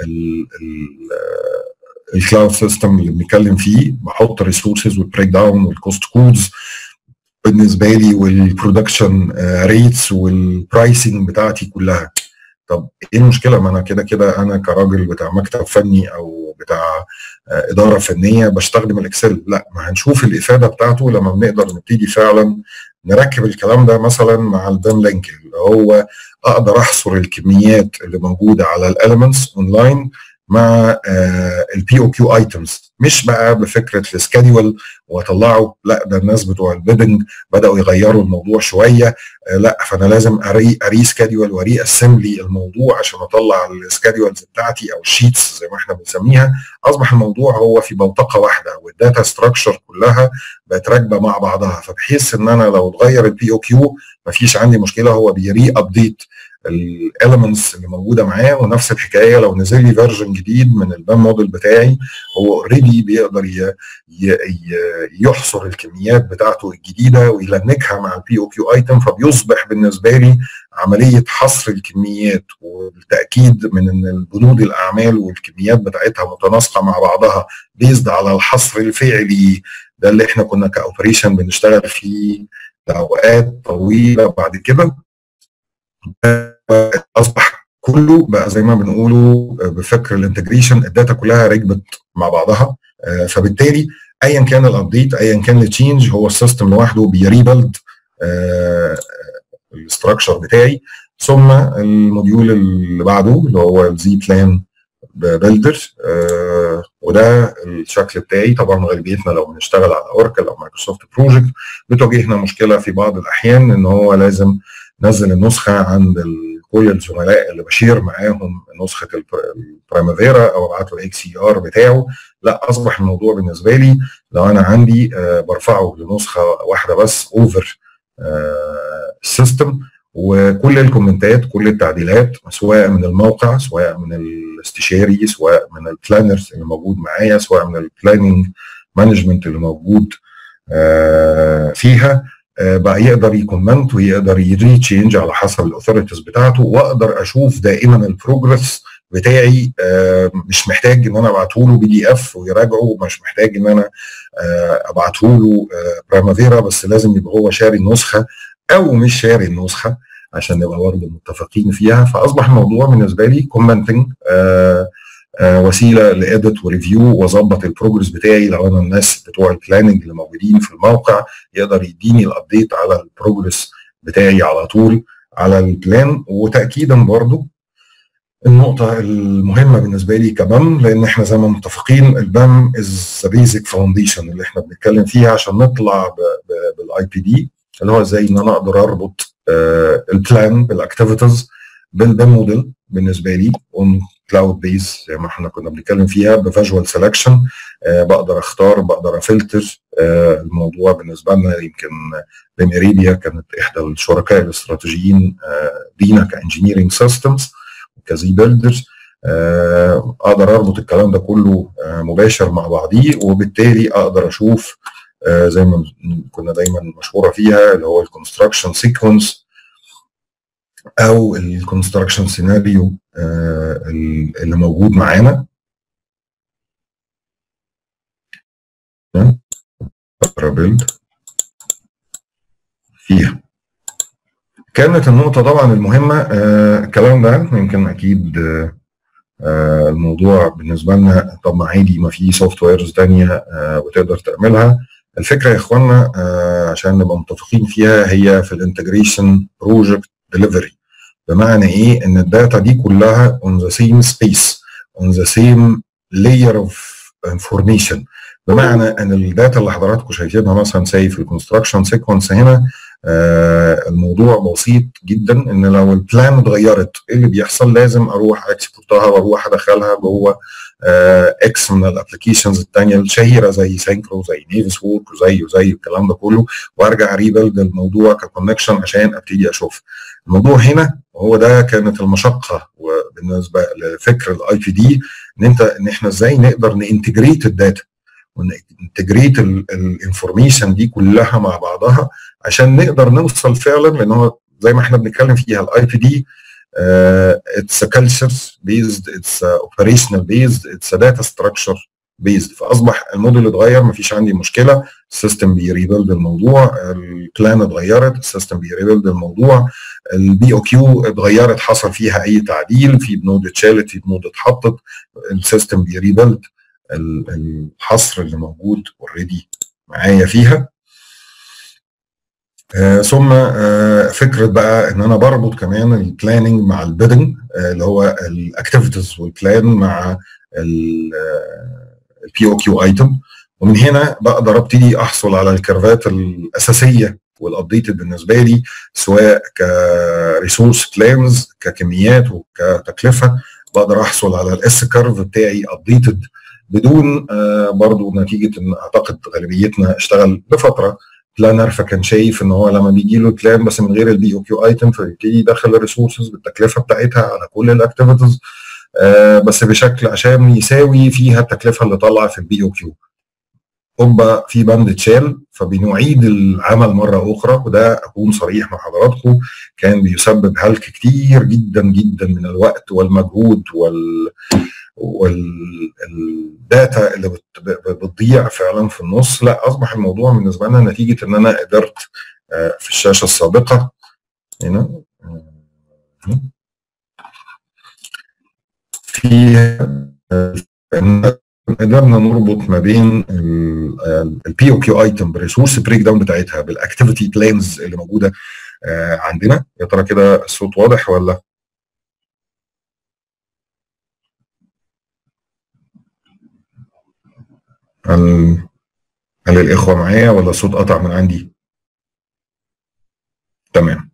الكلاود سيستم اللي بنتكلم فيه بحط الريسورسز والبريك داون والكوست كودز بالنسبه لي والبرودكشن ريتس والبرايسنج بتاعتي كلها طب ايه المشكله ما انا كده كده انا كراجل بتاع مكتب فني او بتاع اداره فنيه بستخدم الاكسل لا ما هنشوف الافاده بتاعته لما بنقدر نبتدي فعلا نركب الكلام ده مثلا مع البيم لينك اللي هو اقدر احصر الكميات اللي موجوده على الاليمنتس اونلاين مع البي او كيو ايتمز مش بقى بفكره السكادول واطلعه لا ده الناس بتوع البيدنج بداوا يغيروا الموضوع شويه لا فانا لازم اري اري سكادول واري اسمبلي الموضوع عشان اطلع السكادولز بتاعتي او الشيتس زي ما احنا بنسميها اصبح الموضوع هو في بوتقه واحده والداتا ستراكشر كلها بقت راكبه مع بعضها فبحيث ان انا لو اتغير البي او كيو مفيش عندي مشكله هو بيري ابديت الاليمنتس اللي موجوده معاه ونفس الحكايه لو نزل لي فيرجن جديد من البام موديل بتاعي هو اوريدي بيقدر ي ي يحصر الكميات بتاعته الجديده ويلنكها مع البي او كيو ايتم فبيصبح بالنسبه لي عمليه حصر الكميات والتاكيد من ان البنود الاعمال والكميات بتاعتها متناسقه مع بعضها بيزد على الحصر الفعلي ده اللي احنا كنا كاوبريشن بنشتغل فيه لاوقات طويله بعد كده اصبح كله بقى زي ما بنقوله بفكر الانتجريشن الداتا كلها ركبت مع بعضها فبالتالي ايا كان الابديت ايا كان التشينج هو السيستم لوحده بيريبلد الاستراكشر بتاعي ثم الموديول اللي بعده اللي هو الزي بلان ببلدر آه وده الشكل بتاعي طبعا غالبيتنا لو بنشتغل على اوركل او مايكروسوفت بروجكت بتواجهنا مشكله في بعض الاحيان ان هو لازم نزل النسخه عند كل الزملاء اللي بشير معاهم نسخه البرايمافيرا او ابعت له الاكس سي ار بتاعه لا اصبح الموضوع بالنسبه لي لو انا عندي آه برفعه لنسخه واحده بس اوفر السيستم وكل الكومنتات كل التعديلات سواء من الموقع سواء من الاستشاري سواء من البلانرز اللي موجود معايا سواء من البلاننج مانجمنت اللي موجود فيها بقى يقدر يكومنت ويقدر يري تشينج على حسب الاثوريتيز بتاعته واقدر اشوف دائما البروجرس بتاعي مش محتاج ان انا ابعته له بي دي اف ويراجعه مش محتاج ان انا ابعته له برايمافيرا بس لازم يبقى هو شاري النسخه او مش شاري النسخه عشان نبقى برضه متفقين فيها فاصبح الموضوع بالنسبه لي كومنتنج آه آه وسيله لاديت وريفيو واظبط البروجرس بتاعي لو انا الناس بتوع البلاننج اللي موجودين في الموقع يقدر يديني الابديت على البروجرس بتاعي على طول على البلان وتاكيدا برضه النقطة المهمة بالنسبة لي كبام لأن احنا زي ما متفقين البام از ذا بيزك فاونديشن اللي احنا بنتكلم فيها عشان نطلع بالاي بي دي اللي هو ازاي ان انا اقدر اربط آه البلان بالاكتيفيتيز بالبام موديل بالنسبه لي اون كلاود بيس زي ما احنا كنا بنتكلم فيها بفيجوال سelection آه بقدر اختار بقدر افلتر آه الموضوع بالنسبه لنا يمكن بميريديا كانت احدى الشركاء الاستراتيجيين لينا كانجينيرنج سيستمز كزي بيلدرز اقدر اربط الكلام ده كله مباشر مع بعضيه وبالتالي اقدر اشوف آه زي ما كنا دايما مشهوره فيها اللي هو الكونستراكشن سيكونس او الكونستراكشن سيناريو آه اللي موجود معانا بيلد فيها كانت النقطه طبعا المهمه آه الكلام ده يمكن اكيد آه الموضوع بالنسبه لنا طب ما عادي ما في سوفت ويرز ثانيه آه بتقدر تعملها الفكره يا اخوانا آه عشان نبقى متفقين فيها هي في الانتجريشن بروجكت ديليفري بمعنى ايه ان الداتا دي كلها اون ذا سيم سبيس اون ذا سيم لاير اوف انفورميشن بمعنى ان الداتا اللي حضراتكم شايفينها مثلا زي في الكونستراكشن سيكونس هنا آه الموضوع بسيط جدا ان لو البلان اتغيرت ايه اللي بيحصل لازم اروح اكسبورتها واروح ادخلها جوه آه اكس من الابلكيشنز الثانيه الشهيره زي سينكرو زي نيفس وورك وزي وزي الكلام ده كله وارجع ريبلد الموضوع ككونكشن عشان ابتدي اشوف الموضوع هنا هو ده كانت المشقه بالنسبه لفكر الاي بي دي ان انت ان احنا ازاي نقدر نانتجريت الداتا وننتجريت الانفورميشن دي كلها مع بعضها عشان نقدر نوصل فعلا لان هو زي ما احنا بنتكلم فيها الاي بي دي اتس كلتشر بيزد اتس اوبريشنال بيزد اتس داتا ستراكشر بيزد فاصبح الموديل اتغير مفيش عندي مشكله السيستم بيريبيلد الموضوع البلان اتغيرت السيستم بيريبيلد الموضوع البي او كيو اتغيرت حصل فيها اي تعديل في بنود اتشالت في بنود اتحطت السيستم بيريبيلد الحصر اللي موجود اوريدي معايا فيها آه ثم آه فكره بقى ان انا بربط كمان البلاننج مع البيدنج آه اللي هو الاكتيفيتيز والبلان مع البي او كيو ايتم ومن هنا بقدر ابتدي احصل على الكيرفات الاساسيه والابديتد بالنسبه لي سواء كريسورس بلانز ككميات وكتكلفه بقدر احصل على الاس كيرف بتاعي ابديتد بدون آه برضو نتيجه ان اعتقد غالبيتنا اشتغل لفتره بلانر فكان شايف ان هو لما بيجي له بلان بس من غير البي او كيو ايتم فبيبتدي يدخل الريسورسز بالتكلفه بتاعتها على كل الاكتيفيتيز آه بس بشكل عشان يساوي فيها التكلفه اللي طالعه في البي او كيو هوبا في بند اتشال فبنعيد العمل مره اخرى وده اكون صريح مع حضراتكم كان بيسبب هلك كتير جدا جدا من الوقت والمجهود وال والداتا اللي بتضيع فعلا في النص لا اصبح الموضوع بالنسبه لنا نتيجه ان انا قدرت في الشاشه السابقه هنا في قدرنا نربط ما بين البي او كيو ايتم بالريسورس بريك داون بتاعتها بالاكتيفيتي بلانز اللي موجوده عندنا يا ترى كده الصوت واضح ولا هل هل الإخوة معايا ولا الصوت قطع من عندي؟ تمام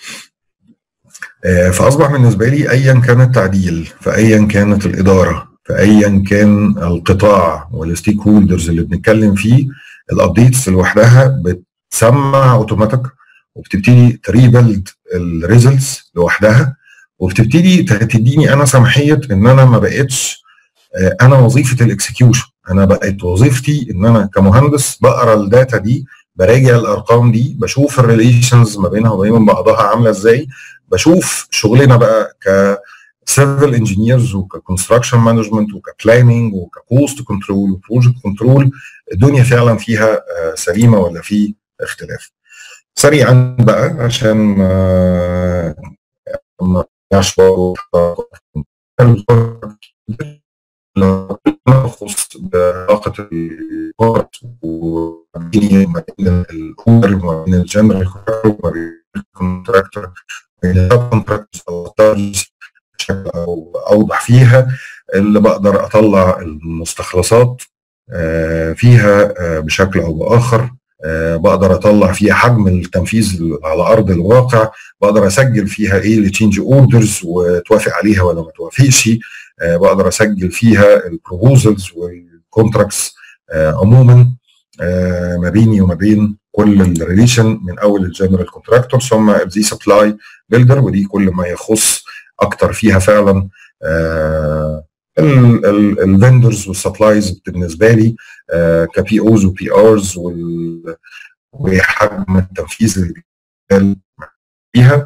فأصبح بالنسبة لي أيا كان التعديل فأيا كانت الإدارة فأيا كان القطاع والستيك هولدرز اللي بنتكلم فيه الابديتس لوحدها بتسمع اوتوماتيك وبتبتدي تريبلد الريزلتس لوحدها وبتبتدي تديني انا سماحيه ان انا ما بقتش انا وظيفه الاكسكيوشن انا بقت وظيفتي ان انا كمهندس بقرا الداتا دي براجع الارقام دي بشوف الريليشنز ما بينها وبين بعضها عامله ازاي بشوف شغلنا بقى ك سيفل انجينيرز وككونستراكشن مانجمنت وكبلاننج وككوست كنترول وبروجكت كنترول الدنيا فعلا فيها سليمه ولا في اختلاف. سريعا بقى عشان ما يشبه نخص بعلاقة البارت وما بين الأونر وما بين الجنرال وما بين الكونتراكتور وما بين الكونتراكتورز بشكل او اوضح فيها اللي بقدر اطلع المستخلصات فيها بشكل او باخر بقدر اطلع فيها حجم التنفيذ على ارض الواقع بقدر اسجل فيها ايه التشينج اوردرز وتوافق عليها ولا ما توافقش بقدر اسجل فيها البروبوزلز والكونتراكتس عموما ما بيني وما بين كل الريليشن من اول الجنرال كونتراكتور ثم الزي سبلاي بيلدر ودي كل ما يخص اكتر فيها فعلا الفندرز والسبلايز بالنسبه لي كبي اوز وبي ارز وحجم التنفيذ اللي فيها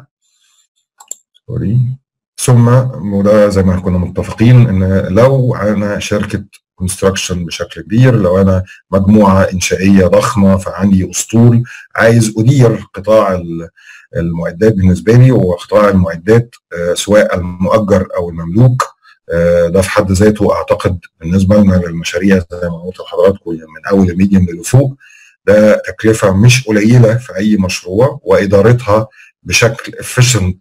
ثم وده زي ما كنا متفقين ان لو انا شركه كونستراكشن بشكل كبير لو انا مجموعه انشائيه ضخمه فعندي اسطول عايز ادير قطاع المعدات بالنسبه لي وقطاع المعدات سواء المؤجر او المملوك ده في حد ذاته اعتقد بالنسبه لنا للمشاريع زي ما قلت لحضراتكم من اول الميديم لفوق ده تكلفه مش قليله في اي مشروع وادارتها بشكل افيشنت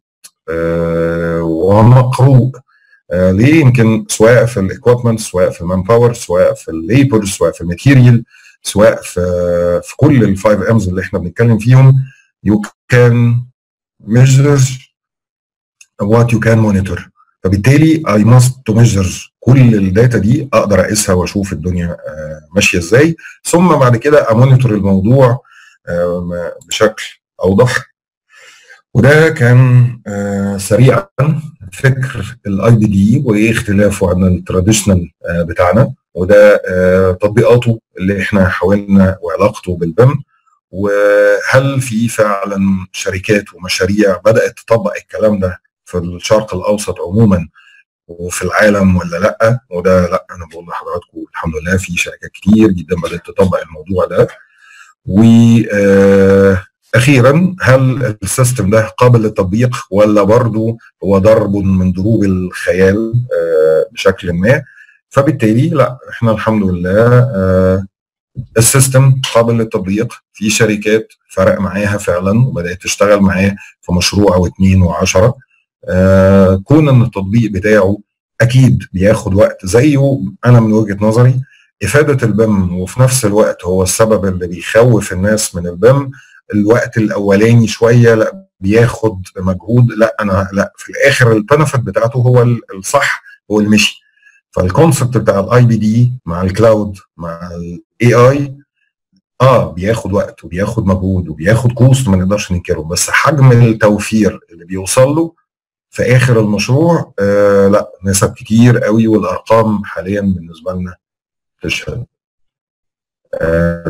ومقروء ليه يمكن سواء في الاكويبمنت سواء في المان باور سواء في الليبر سواء في الماتيريال سواء في في كل الفايف امز اللي احنا بنتكلم فيهم you can measure what you can monitor فبالتالي I must to measure كل الداتا دي اقدر اقيسها واشوف الدنيا ماشيه ازاي ثم بعد كده امونيتور الموضوع بشكل اوضح وده كان سريعا فكر الاي دي دي وايه اختلافه عن التراديشنال بتاعنا وده تطبيقاته اللي احنا حاولنا وعلاقته بالبم وهل في فعلا شركات ومشاريع بدات تطبق الكلام ده في الشرق الاوسط عموما وفي العالم ولا لا وده لا انا بقول لحضراتكم الحمد لله في شركات كتير جدا بدات تطبق الموضوع ده و اخيرا هل السيستم ده قابل للتطبيق ولا برضه هو ضرب من ضروب الخيال بشكل ما فبالتالي لا احنا الحمد لله السيستم قابل للتطبيق في شركات فرق معاها فعلا وبدات تشتغل معاه في مشروع او اثنين وعشرة كون ان التطبيق بتاعه اكيد بياخد وقت زيه انا من وجهه نظري افاده البم وفي نفس الوقت هو السبب اللي بيخوف الناس من البم الوقت الاولاني شويه لا بياخد مجهود لا انا لا في الاخر البنفيت بتاعته هو الصح هو المشي فالكونسبت بتاع الاي بي دي مع الكلاود مع الاي اي اه بياخد وقت وبياخد مجهود وبياخد كوست ما نقدرش ننكره بس حجم التوفير اللي بيوصل له في اخر المشروع آه لا نسب كتير قوي والارقام حاليا بالنسبه لنا تشهد آه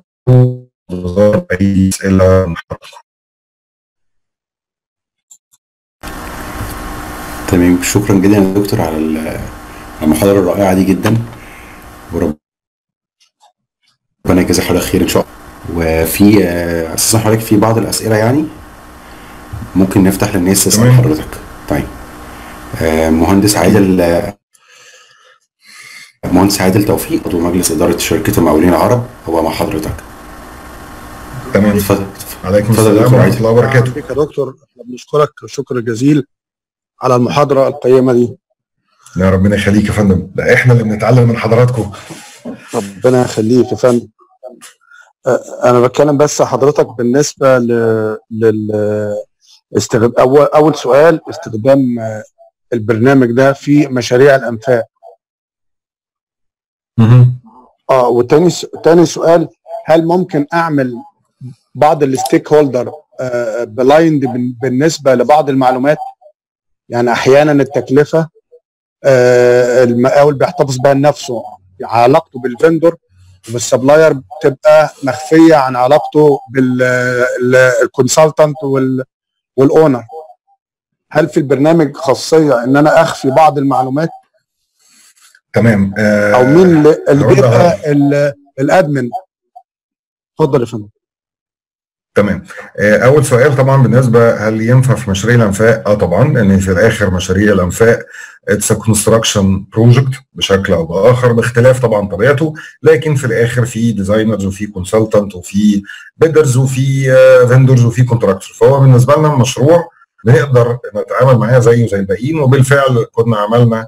اي اسئله محطه تمام شكرا جدا يا دكتور على المحاضره الرائعه دي جدا وربنا يجزاك حضرتك خير ان شاء الله وفي اساسا حضرتك في بعض الاسئله يعني ممكن نفتح للناس تسال حضرتك طيب مهندس عادل مهندس عادل توفيق عضو مجلس اداره شركه المقاولين العرب هو مع حضرتك تمام اتفضل عليكم اتفضل السلام دكتور ورحمه عايز. الله وبركاته بك يا دكتور احنا بنشكرك شكر جزيل على المحاضرة القيمة دي يا ربنا يخليك يا فندم ده احنا اللي بنتعلم من حضراتكم ربنا يخليك يا فندم أه، انا بتكلم بس حضرتك بالنسبة ل... لل استخد... اول اول سؤال استخدام آه، البرنامج ده في مشاريع الانفاق مهم. اه وتاني س... تاني سؤال هل ممكن اعمل بعض الستيك هولدر بلايند بالنسبه لبعض المعلومات يعني احيانا التكلفه آه، المقاول بيحتفظ بها لنفسه علاقته بالفندور والسبلاير بتبقى مخفيه عن علاقته بالكونسلتنت والاونر هل في البرنامج خاصيه ان انا اخفي بعض المعلومات تمام آه، او مين اللي اللي هرد بيبقى ال- الادمن اتفضل يا فندم تمام آه، اول سؤال طبعا بالنسبه هل ينفع في مشاريع الانفاق اه طبعا لان في الاخر مشاريع الانفاق اتس كونستراكشن بروجكت بشكل او باخر باختلاف طبعا طبيعته لكن في الاخر في ديزاينرز وفي كونسلتنت وفي بيدرز وفي فيندرز وفي كونتراكتور فهو بالنسبه لنا مشروع بنقدر نتعامل معاه زيه زي الباقيين وبالفعل كنا عملنا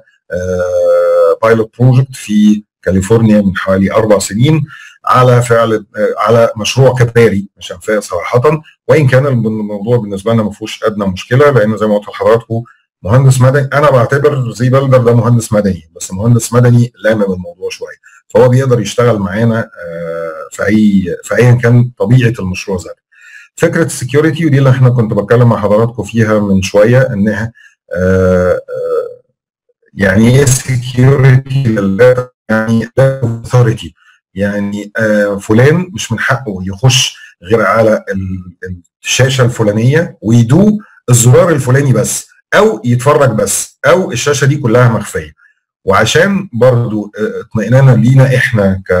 بايلوت بروجكت في كاليفورنيا من حوالي اربع سنين على فعل آه، على مشروع كباري مش انفاق صراحه وان كان الموضوع بالنسبه لنا ما فيهوش ادنى مشكله لان زي ما قلت لحضراتكم مهندس مدني انا بعتبر زي بلدر ده مهندس مدني بس مهندس مدني لامم الموضوع شويه فهو بيقدر يشتغل معانا آه، في اي في ايا كان طبيعه المشروع ذاته فكره السكيورتي ودي اللي احنا كنت بتكلم مع حضراتكم فيها من شويه انها آه، آه، يعني ايه سكيورتي للداتا يعني اوثوريتي يعني آه، فلان مش من حقه يخش غير على ال- الشاشه الفلانيه ويدو الزرار الفلاني بس او يتفرج بس او الشاشه دي كلها مخفيه وعشان برضو آه، اطمئنانا لينا احنا ك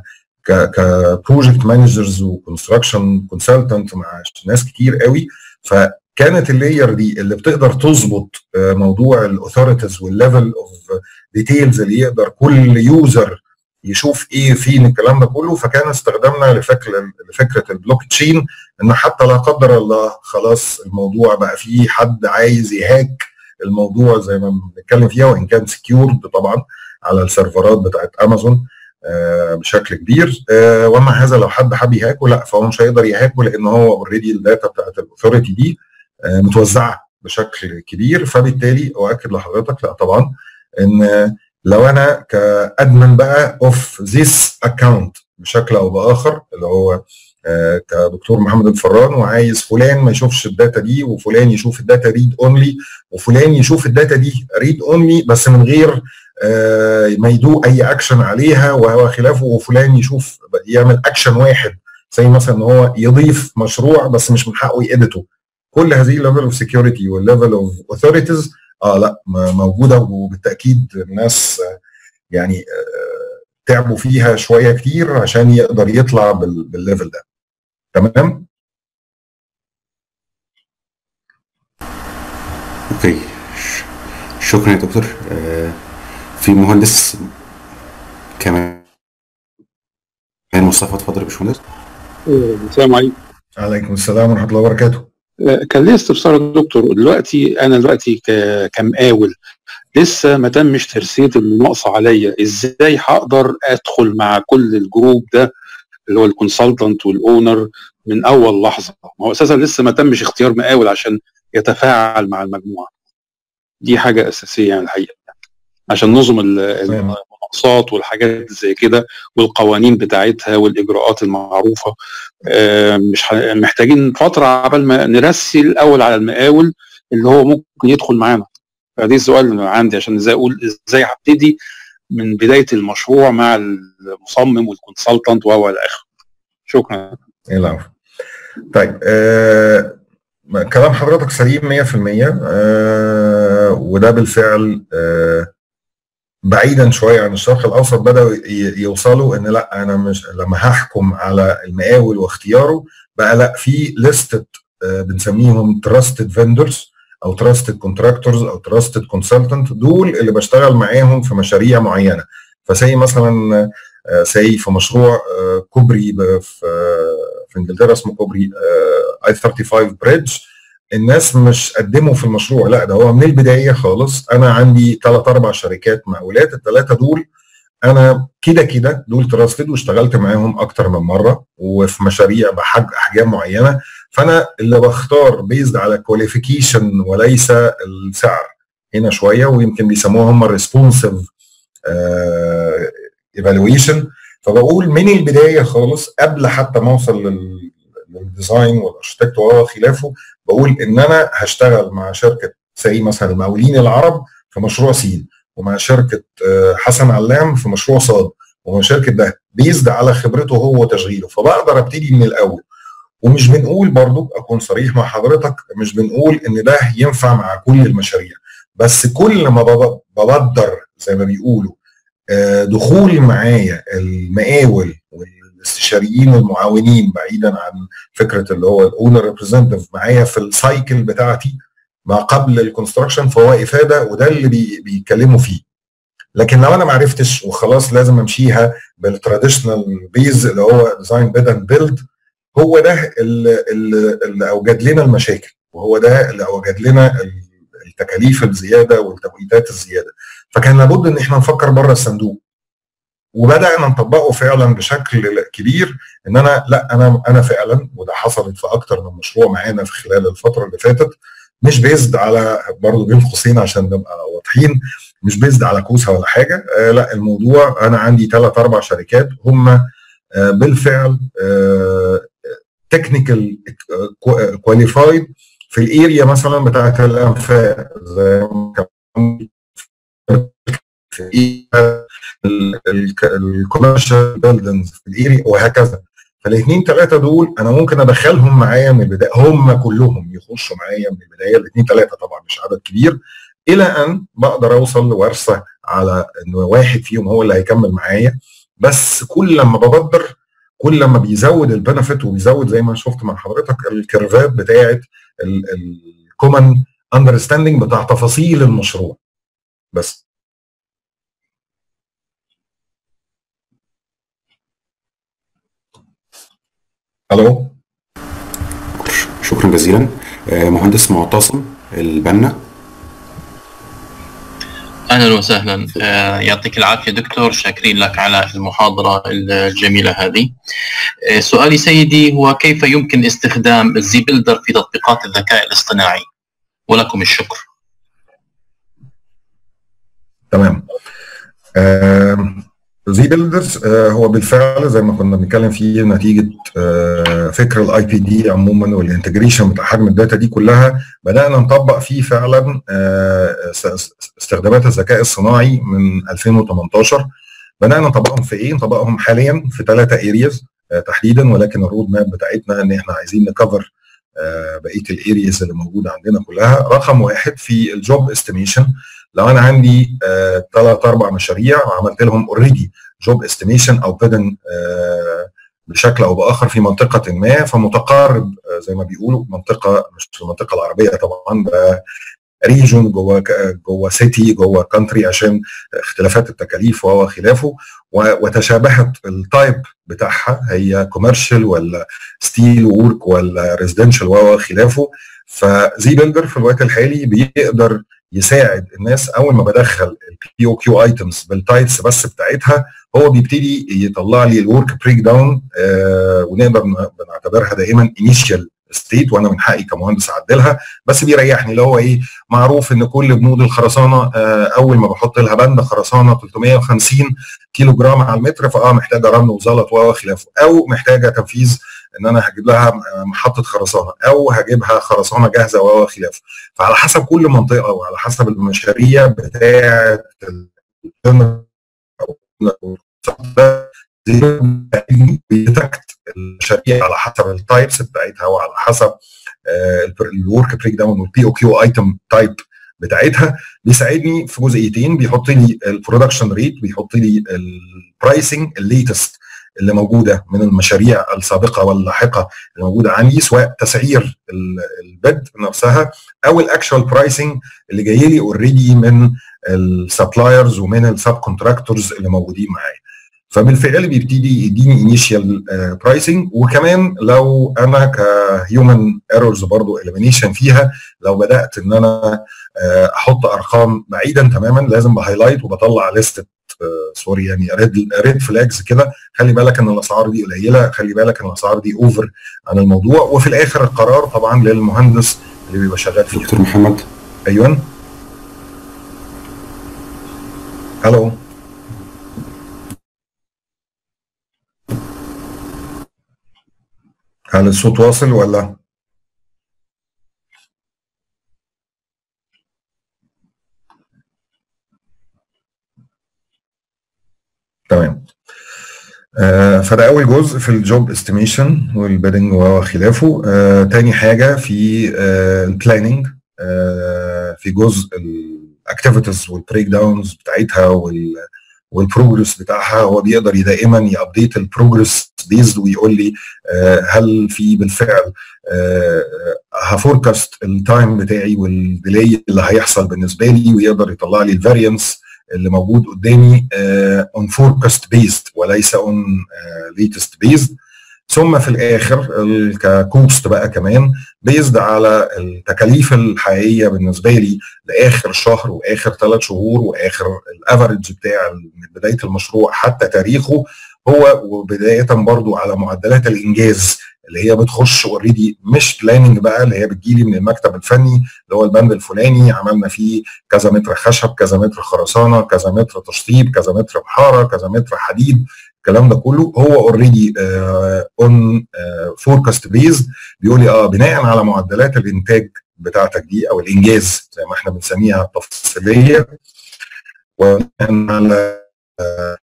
ك كبروجكت مانجرز وكونستراكشن كونسلتنت مع ناس كتير قوي فكانت اللاير دي اللي بتقدر تظبط آه، موضوع الاثوريتيز والليفل اوف ديتيلز اللي يقدر كل يوزر يشوف ايه فين الكلام ده كله فكان استخدامنا لفكره لفكره البلوك تشين ان حتى لا قدر الله خلاص الموضوع بقى فيه حد عايز يهاك الموضوع زي ما بنتكلم فيها وان كان سكيورد طبعا على السيرفرات بتاعت امازون آه، بشكل كبير آه، ومع هذا لو حد حب يهاكه لا فهو مش هيقدر يهاكه لان هو اوريدي الداتا بتاعت الاثوريتي دي آه، متوزعه بشكل كبير فبالتالي اؤكد لحضرتك لا طبعا ان لو انا كادمن بقى اوف ذيس اكونت بشكل او باخر اللي هو آه، كدكتور محمد الفران وعايز فلان ما يشوفش الداتا دي وفلان يشوف الداتا ريد اونلي وفلان يشوف الداتا دي ريد اونلي بس من غير آه، ما يدوق اي اكشن عليها وهو خلافه وفلان يشوف يعمل اكشن واحد زي مثلا ان هو يضيف مشروع بس مش من حقه يأديته كل هذه الليفل اوف سكيورتي والليفل اوف اوثوريتيز اه لا م- موجوده وبالتاكيد الناس آه، يعني آه، تعبوا فيها شويه كتير عشان يقدر يطلع بال- بالليفل ده تمام اوكي ش- شكرا يا دكتور آه، في مهندس كمان مصطفى اتفضل يا باشمهندس السلام عليكم عليكم السلام ورحمه الله وبركاته آه، كان لي استفسار يا دكتور دلوقتي انا دلوقتي ك- كمقاول لسه ما تمش ترسيد النقص عليا ازاي هقدر ادخل مع كل الجروب ده اللي هو الكونسلتنت والاونر من اول لحظه ما هو اساسا لسه ما تمش اختيار مقاول عشان يتفاعل مع المجموعه دي حاجه اساسيه يعني الحقيقه عشان نظم ال- تمام. المناقصات والحاجات زي كده والقوانين بتاعتها والاجراءات المعروفه آه، مش ح- محتاجين فتره عبال ما نرسي الاول على المقاول اللي هو ممكن يدخل معانا فدي السؤال اللي عندي عشان ازاي اقول ازاي هبتدي من بدايه المشروع مع المصمم والكونسلتنت وهو الى اخره شكرا ايه العفو طيب آه كلام حضرتك سليم 100% آه وده بالفعل آه بعيدا شويه عن الشرق الاوسط بداوا ي- يوصلوا ان لا انا مش لما هحكم على المقاول واختياره بقى لا في ليستد بنسميهم تراستد فيندرز او تراستد كونتراكتورز او تراستد كونسلتنت دول اللي بشتغل معاهم في مشاريع معينه فزي مثلا سي في مشروع آه، كوبري ب- في آه، في انجلترا اسمه كوبري اي 35 بريدج الناس مش قدموا في المشروع لا ده هو من البدايه خالص انا عندي ثلاث اربع شركات مقاولات الثلاثه دول انا كده كده دول تراستد واشتغلت معاهم اكتر من مره وفي مشاريع باحجام معينه فانا اللي بختار بيزد على كواليفيكيشن وليس السعر هنا شويه ويمكن بيسموها هم الريسبونسيف ايفالويشن فبقول من البدايه خالص قبل حتى ما اوصل للديزاين والاركتكت وخلافه بقول ان انا هشتغل مع شركه زي مثلا المقاولين العرب في مشروع سين ومع شركه حسن علام في مشروع صاد ومع شركه ده بيزد على خبرته هو وتشغيله فبقدر ابتدي من الاول ومش بنقول برضو اكون صريح مع حضرتك مش بنقول ان ده ينفع مع كل المشاريع بس كل ما ببدر زي ما بيقولوا دخول معايا المقاول والاستشاريين والمعاونين بعيدا عن فكره اللي هو الاونر ريبريزنتيف معايا في السايكل بتاعتي ما قبل الكونستراكشن فهو افاده وده اللي بي بيتكلموا فيه لكن لو انا ما عرفتش وخلاص لازم امشيها بالتراديشنال بيز اللي هو ديزاين بيد اند بيلد هو ده اللي, اللي اوجد لنا المشاكل وهو ده اللي اوجد لنا التكاليف الزياده والتوقيتات الزياده فكان لابد ان احنا نفكر بره الصندوق وبدانا نطبقه فعلا بشكل كبير ان انا لا انا انا فعلا وده حصلت في اكتر من مشروع معانا في خلال الفتره اللي فاتت مش بيزد على برضه بين قوسين عشان نبقى واضحين مش بيزد على كوسه ولا حاجه آه لا الموضوع انا عندي ثلاث اربع شركات هم آه بالفعل تكنيكال كواليفايد في الاريا مثلا بتاعت الانفاق زي في الكوميرشال بيلدنجز في الاريا وهكذا فالاثنين ثلاثه دول انا ممكن ادخلهم معايا من البدايه هم كلهم يخشوا معايا من البدايه الاثنين ثلاثه طبعا مش عدد كبير الى ان بقدر اوصل لورثه على ان واحد فيهم هو اللي هيكمل معايا بس كل لما ببدر كل لما بيزود البنفيت وبيزود زي ما شفت مع حضرتك الكيرفات بتاعه الكومن اندرستاندنج بتاع تفاصيل المشروع بس الو شكرا جزيلا مهندس معتصم البنا اهلا وسهلا يعطيك العافيه دكتور شاكرين لك على المحاضره الجميله هذه سؤالي سيدي هو كيف يمكن استخدام الزي بيلدر في تطبيقات الذكاء الاصطناعي ولكم الشكر تمام زي بيلدرز هو بالفعل زي ما كنا بنتكلم فيه نتيجه فكر الاي بي دي عموما والانتجريشن بتاع حجم الداتا دي كلها بدانا نطبق فيه فعلا استخدامات الذكاء الصناعي من 2018 بدانا نطبقهم في ايه؟ نطبقهم حاليا في ثلاثه ارياز تحديدا ولكن الرود ماب بتاعتنا ان احنا عايزين نكفر بقيه الارياز اللي موجوده عندنا كلها رقم واحد في الجوب استيميشن لو انا عندي ثلاث uh, اربع مشاريع وعملت لهم اوريدي جوب استيميشن او بيدن uh, بشكل او باخر في منطقه ما فمتقارب uh, زي ما بيقولوا منطقه مش في المنطقه العربيه طبعا ده ريجون جوه جوه سيتي جوه كونتري عشان اختلافات التكاليف وهو خلافه وتشابهت التايب بتاعها هي كوميرشال ولا ستيل وورك ولا ريزيدنشال وهو خلافه فزي بيلدر في الوقت الحالي بيقدر يساعد الناس اول ما بدخل البي او كيو ايتمز بالتايتس بس بتاعتها هو بيبتدي يطلع لي الورك بريك داون آه ونقدر نعتبرها دائما انيشال ستيت وانا من حقي كمهندس اعدلها بس بيريحني اللي هو ايه معروف ان كل بنود الخرسانه آه اول ما بحط لها بند خرسانه 350 كيلو جرام على المتر فاه محتاجه رمل وزلط وخلافه او محتاجه تنفيذ ان انا هجيب لها محطه خرسانه او هجيبها خرسانه جاهزه وخلافه فعلى حسب كل منطقه وعلى حسب المشاريع بتاعه بيتكت المشاريع على حسب التايبس بتاعتها وعلى حسب الورك بريك داون والبي او كيو ايتم تايب بتاعتها بيساعدني في جزئيتين بيحط لي البرودكشن ريت بيحط لي البرايسنج الليتست اللي موجوده من المشاريع السابقه واللاحقه اللي موجوده عندي سواء تسعير البيد نفسها او الاكشوال برايسنج اللي جاي لي اوريدي من السبلايرز ومن السب كونتراكتورز اللي موجودين معايا فبالفعل بيبتدي يديني انيشال برايسنج وكمان لو انا كهيومن ايرورز برضو اليمينيشن فيها لو بدات ان انا احط ارقام بعيدا تماما لازم بهايلايت وبطلع ليست سوري يعني ريد ريد فلاجز كده خلي بالك ان الاسعار دي قليله خلي بالك ان الاسعار دي اوفر عن الموضوع وفي الاخر القرار طبعا للمهندس اللي بيبقى شغال فيه دكتور محمد ايوه الو هل الصوت واصل ولا تمام آه فده اول جزء في الجوب استيميشن والبيدنج وخلافه آه تاني حاجه في آه البلاننج آه في جزء الاكتيفيتيز والبريك داونز بتاعتها وال والبروجرس بتاعها هو بيقدر دائما يابديت البروجرس بيزد ويقول لي آه هل في بالفعل آه هفوركاست التايم بتاعي والديلي اللي هيحصل بالنسبه لي ويقدر يطلع لي الفارينس اللي موجود قدامي اون فوركاست بيست وليس اون ليتست بيست ثم في الاخر ككوست بقى كمان بيزد على التكاليف الحقيقيه بالنسبه لي لاخر شهر واخر ثلاث شهور واخر الافرج بتاع من بدايه المشروع حتى تاريخه هو وبدايه برضو على معدلات الانجاز اللي هي بتخش اوريدي مش بلاننج بقى اللي هي بتجيلي من المكتب الفني اللي هو البند الفلاني عملنا فيه كذا متر خشب كذا متر خرسانه كذا متر تشطيب كذا متر بحاره كذا متر حديد الكلام ده كله هو اوريدي اون فوركاست بيز بيقول لي اه بناء على معدلات الانتاج بتاعتك دي او الانجاز زي ما احنا بنسميها تفصيليه وبناء على آه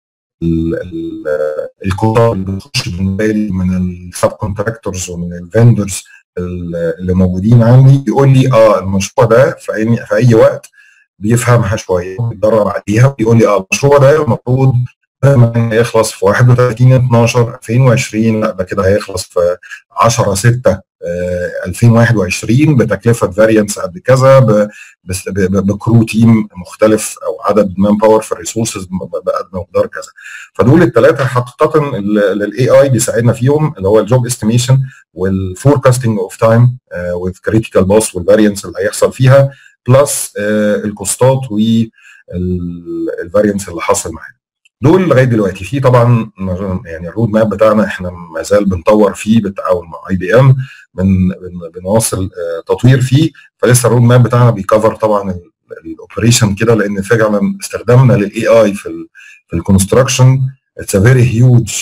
الكوتا اللي بتخش بالي من السب كونتراكتورز ومن الفندرز اللي موجودين عندي يقول لي اه المشروع ده في اي في اي وقت بيفهمها شويه بيتدرب عليها ويقول لي اه المشروع ده المفروض هيخلص في 31 12 2020 لا ده كده هيخلص في 10 6 2021 بتكلفه فاريانس قد كذا بكرو تيم مختلف او عدد مان باور في الريسورسز بمقدار كذا فدول الثلاثه حقيقه الاي اي بيساعدنا فيهم اللي هو الجوب استيميشن والفوركاستنج اوف تايم وذ كريتيكال لوس والفاريانس اللي هيحصل فيها بلس الكوستات والفاريانس اللي حصل معانا دول لغايه دلوقتي في طبعا يعني الرود ماب بتاعنا احنا ما زال بنطور فيه بالتعاون مع اي بي ام بن بنواصل تطوير فيه فلسه الرود ماب بتاعنا بيكفر طبعا الاوبريشن كده لان فعلا استخدامنا للاي اي في ال في الكونستراكشن اتس ا فيري هيوج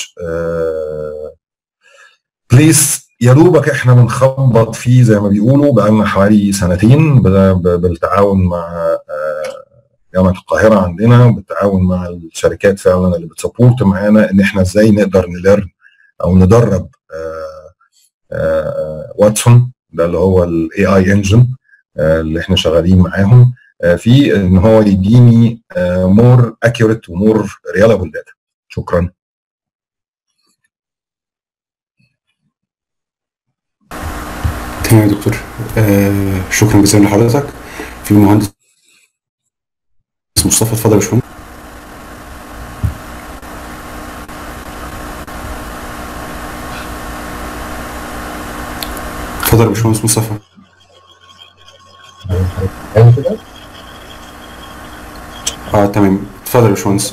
بليس يا دوبك احنا بنخبط فيه زي ما بيقولوا بقالنا حوالي سنتين بالتعاون مع جامعه القاهره عندنا بالتعاون مع الشركات فعلا اللي بتسبورت معانا ان احنا ازاي نقدر نلرن او ندرب واتسون ده اللي هو الاي اي انجن اللي احنا شغالين معاهم في ان هو يديني مور اكيوريت ومور ريلابل داتا شكرا تمام يا دكتور آه شكرا جزيلا لحضرتك في مهندس مصطفى اتفضل يا باشمهندس اتفضل يا باشمهندس مصطفى اه تمام اتفضل يا باشمهندس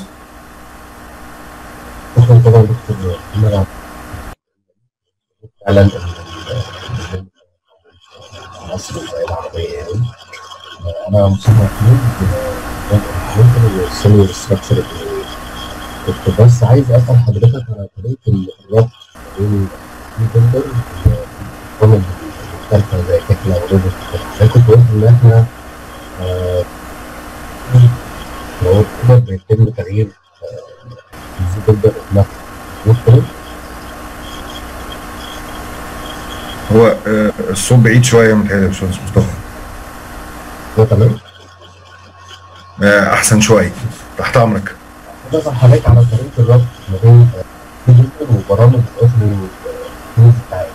شكرا طبعا دكتور محمد فعلا مصر العربية يعني أنا مصطفى محمود ممكن السينيور ستراكشر كنت بس عايز اسال حضرتك على طريقه الربط بين البندر والبرامج المختلفه زي تكلا وريفت زي كنت قلت ان احنا لو كده بيتم تغيير الزي بندر نفسه هو الصوت بعيد شويه متهيألي يا باشمهندس مصطفى هو تمام احسن شويه تحت امرك بسأل حضرتك على طريقه الربط ما بين ديجيتال وبرامج الاوفلاين تولز بتاعت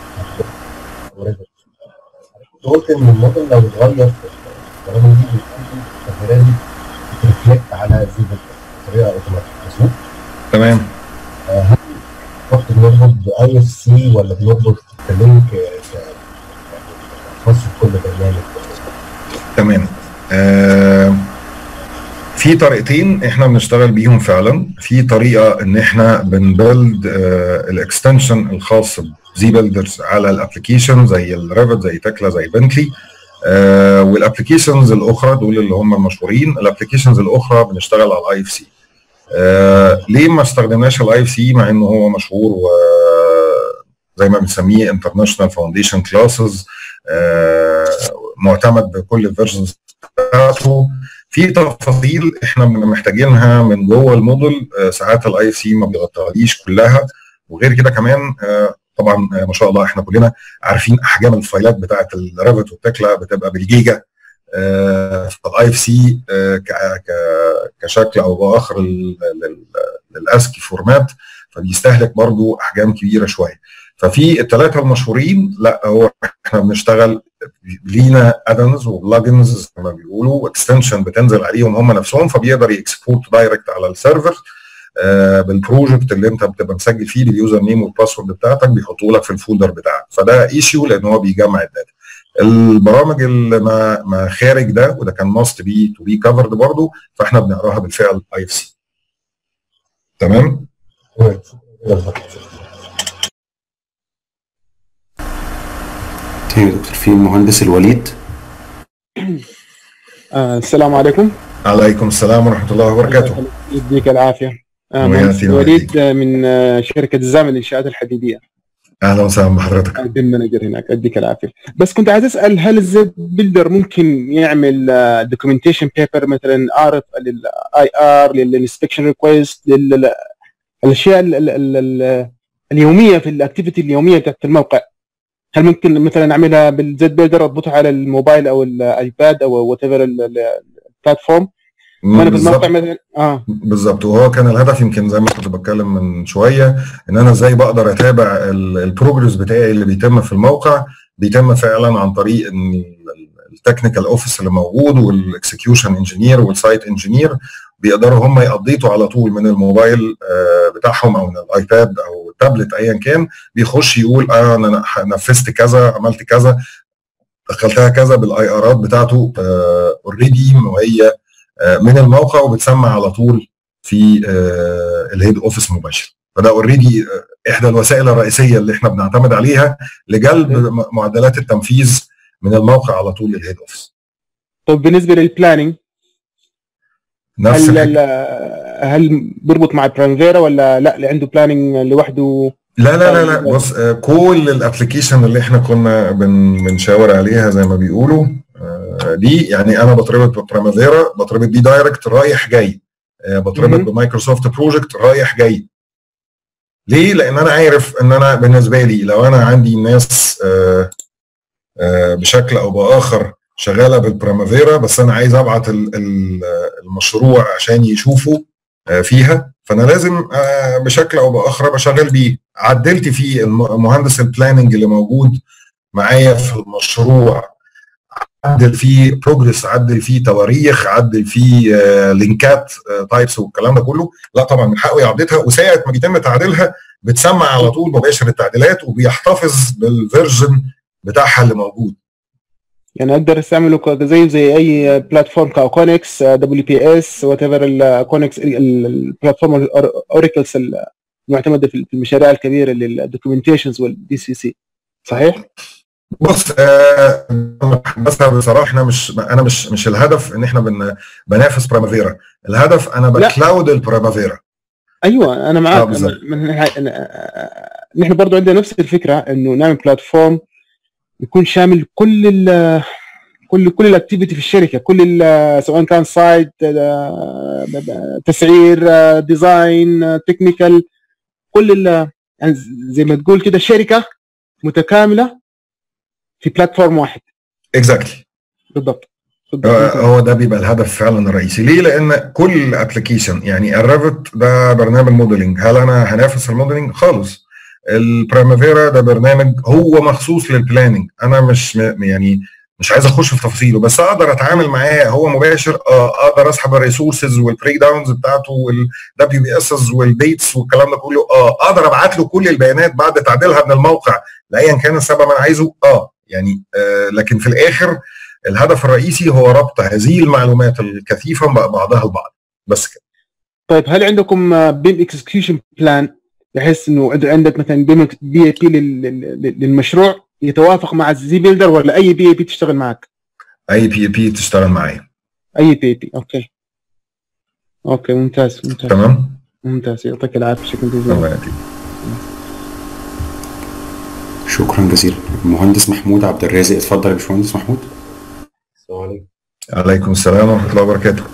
قلت ان الموديل لو اتغير في البرامج دي بيكون التغييرات دي بترفلكت على زيرو بطريقه اوتوماتيك مظبوط؟ تمام هل كنت بنربط باي اف سي ولا بنربط بلينك ك- خاص بكل برنامج تمام آه في طريقتين احنا بنشتغل بيهم فعلا في طريقه ان احنا بنبلد آه الاكستنشن الخاص بزي بيلدرز على الابلكيشن زي الريفت زي تكلا زي بنتلي آه والابلكيشنز الاخرى دول اللي هم المشهورين الابلكيشنز الاخرى بنشتغل على الاي اف سي آه ليه ما استخدمناش الاي اف سي مع انه هو مشهور و زي ما بنسميه انترناشونال فاونديشن كلاسز معتمد بكل الفيرجنز بتاعته في تفاصيل احنا بنبقى محتاجينها من جوه الموديل آه، ساعات الاي اف سي ما بيغطيهاليش كلها وغير كده كمان آه، طبعا آه، ما شاء الله احنا كلنا عارفين احجام الفايلات بتاعت الريفت والتكلا بتبقى بالجيجا فالاي اف سي كشكل او باخر لل- لل- للاسكي فورمات فبيستهلك برضو احجام كبيره شويه ففي الثلاثه المشهورين لا هو احنا بنشتغل لينا ادنز وبلجنز زي ما بيقولوا اكستنشن بتنزل عليهم هم نفسهم فبيقدر يكسبورت دايركت على السيرفر آه بالبروجكت اللي انت بتبقى مسجل فيه باليوزر نيم والباسورد بتاعتك بيحطوا لك في الفولدر بتاعك فده ايشيو لان هو بيجمع الداتا البرامج اللي ما ما خارج ده وده كان ماست بي تو بي كفرد برضه فاحنا بنقراها بالفعل اي اف سي تمام تمام شكرا لحضرتك تاني يا دكتور في المهندس الوليد آه السلام عليكم عليكم السلام ورحمه الله وبركاته يديك العافيه آه ويعطينا مهندس وليد آه، من آه شركه الزام للانشاءات الحديديه اهلا وسهلا بحضرتك البيم مانجر هناك اديك العافيه بس كنت عايز اسال هل الزد بيلدر ممكن يعمل دوكيومنتيشن بيبر مثلا عارف للاي ار للانسبكشن ريكويست للاشياء ال- ال- ال- ال- اليوميه في الاكتيفيتي اليوميه بتاعت الموقع هل ممكن مثلا اعملها بالزد بيلدر اضبطها على الموبايل او الايباد او وات ايفر البلاتفورم وانا في الموقع بالظبط مثلا اه بالظبط وهو كان الهدف يمكن زي ما كنت بتكلم من شويه ان انا ازاي بقدر اتابع ال- البروجرس بتاعي اللي بيتم في الموقع بيتم فعلا عن طريق ان التكنيكال اوفيس اللي موجود والاكسكيوشن انجينير والسايت انجينير بيقدروا هم يقضيتوا على طول من الموبايل آه، بتاعهم او من الايباد او التابلت ايا كان بيخش يقول اه انا نفذت كذا عملت كذا دخلتها كذا بالاي ارات بتاعته اوريدي وهي آه، من الموقع وبتسمع على طول في آه، الهيد اوفيس مباشر فده اوريدي احدى الوسائل الرئيسيه اللي احنا بنعتمد عليها لجلب م- معدلات التنفيذ من الموقع على طول للهيد اوفيس طيب بالنسبه للبلاننج نفس هل الحكاية. ال- هل بيربط مع برانفيرا ولا لا اللي عنده بلاننج لوحده لا لا لا لا بص آه، كل الابلكيشن اللي احنا كنا بن بنشاور عليها زي ما بيقولوا آه، دي يعني انا بتربط ببرامافيرا بتربط بيه دايركت رايح جاي آه، بتربط مهم. بمايكروسوفت بروجكت رايح جاي ليه؟ لان انا عارف ان انا بالنسبه لي لو انا عندي ناس آه، آه، بشكل او باخر شغاله بالبرامافيرا بس انا عايز ابعت ال- ال- المشروع عشان يشوفوا آه، فيها فانا لازم آه، بشكل او باخر ابقى شغال بيه عدلت فيه الم- مهندس البلاننج اللي موجود معايا في المشروع عدل فيه بروجرس عدل فيه تواريخ عدل فيه آه، لينكات تايبس والكلام ده كله لا طبعا من حقه يعدلها وساعه ما بيتم تعديلها بتسمع على طول مباشر التعديلات وبيحتفظ بالفيرجن بتاعها اللي موجود يعني اقدر استعمله ك- زي زي اي بلاتفورم كاوكونكس دبليو بي اس وات ايفر الكونكس البلاتفورم اوريكلز المعتمده في المشاريع الكبيره للدوكيومنتيشنز والدي سي سي صحيح؟ بص آه بس بصراحه احنا مش انا مش مش الهدف ان احنا بن بنافس برامافيرا الهدف انا لا. بكلاود البرامافيرا ايوه انا آه، معاك بالظبط. من- من- أنا- نحن برضو عندنا نفس الفكره انه نعمل بلاتفورم يكون شامل كل ال كل كل الاكتيفيتي في الشركه كل ال- سواء كان سايت تسعير آه، ديزاين آه، تكنيكال كل ال- يعني زي ما تقول كده شركه متكامله في بلاتفورم واحد اكزاكتلي بالضبط هو بالضبط هو ده بيبقى الهدف فعلا الرئيسي ليه لان كل ابلكيشن يعني الريفت ده برنامج موديلنج هل انا هنافس الموديلنج خالص البرامافيرا ده برنامج هو مخصوص للبلاننج انا مش م- يعني مش عايز اخش في تفاصيله بس اقدر اتعامل معاه هو مباشر اه اقدر اسحب الريسورسز والبريك داونز بتاعته والدبليو بي اسز والديتس والكلام ده كله اه اقدر ابعت له كل البيانات بعد تعديلها من الموقع لايا كان السبب انا عايزه اه يعني آه لكن في الاخر الهدف الرئيسي هو ربط هذه المعلومات الكثيفه بعضها البعض بس كده طيب هل عندكم بيم اكسكيوشن بلان بحيث انه اذا عندك مثلا بي اي بي للمشروع يتوافق مع الزي بيلدر ولا اي بي اي بي تشتغل معك؟ اي بي اي بي تشتغل معايا اي بي اي بي اوكي اوكي ممتاز ممتاز تمام ممتاز يعطيك العافيه شكرا جزيلا الله يعطيك شكرا جزيلا المهندس محمود عبد الرازق اتفضل يا باشمهندس محمود السلام عليكم عليكم السلام ورحمه الله وبركاته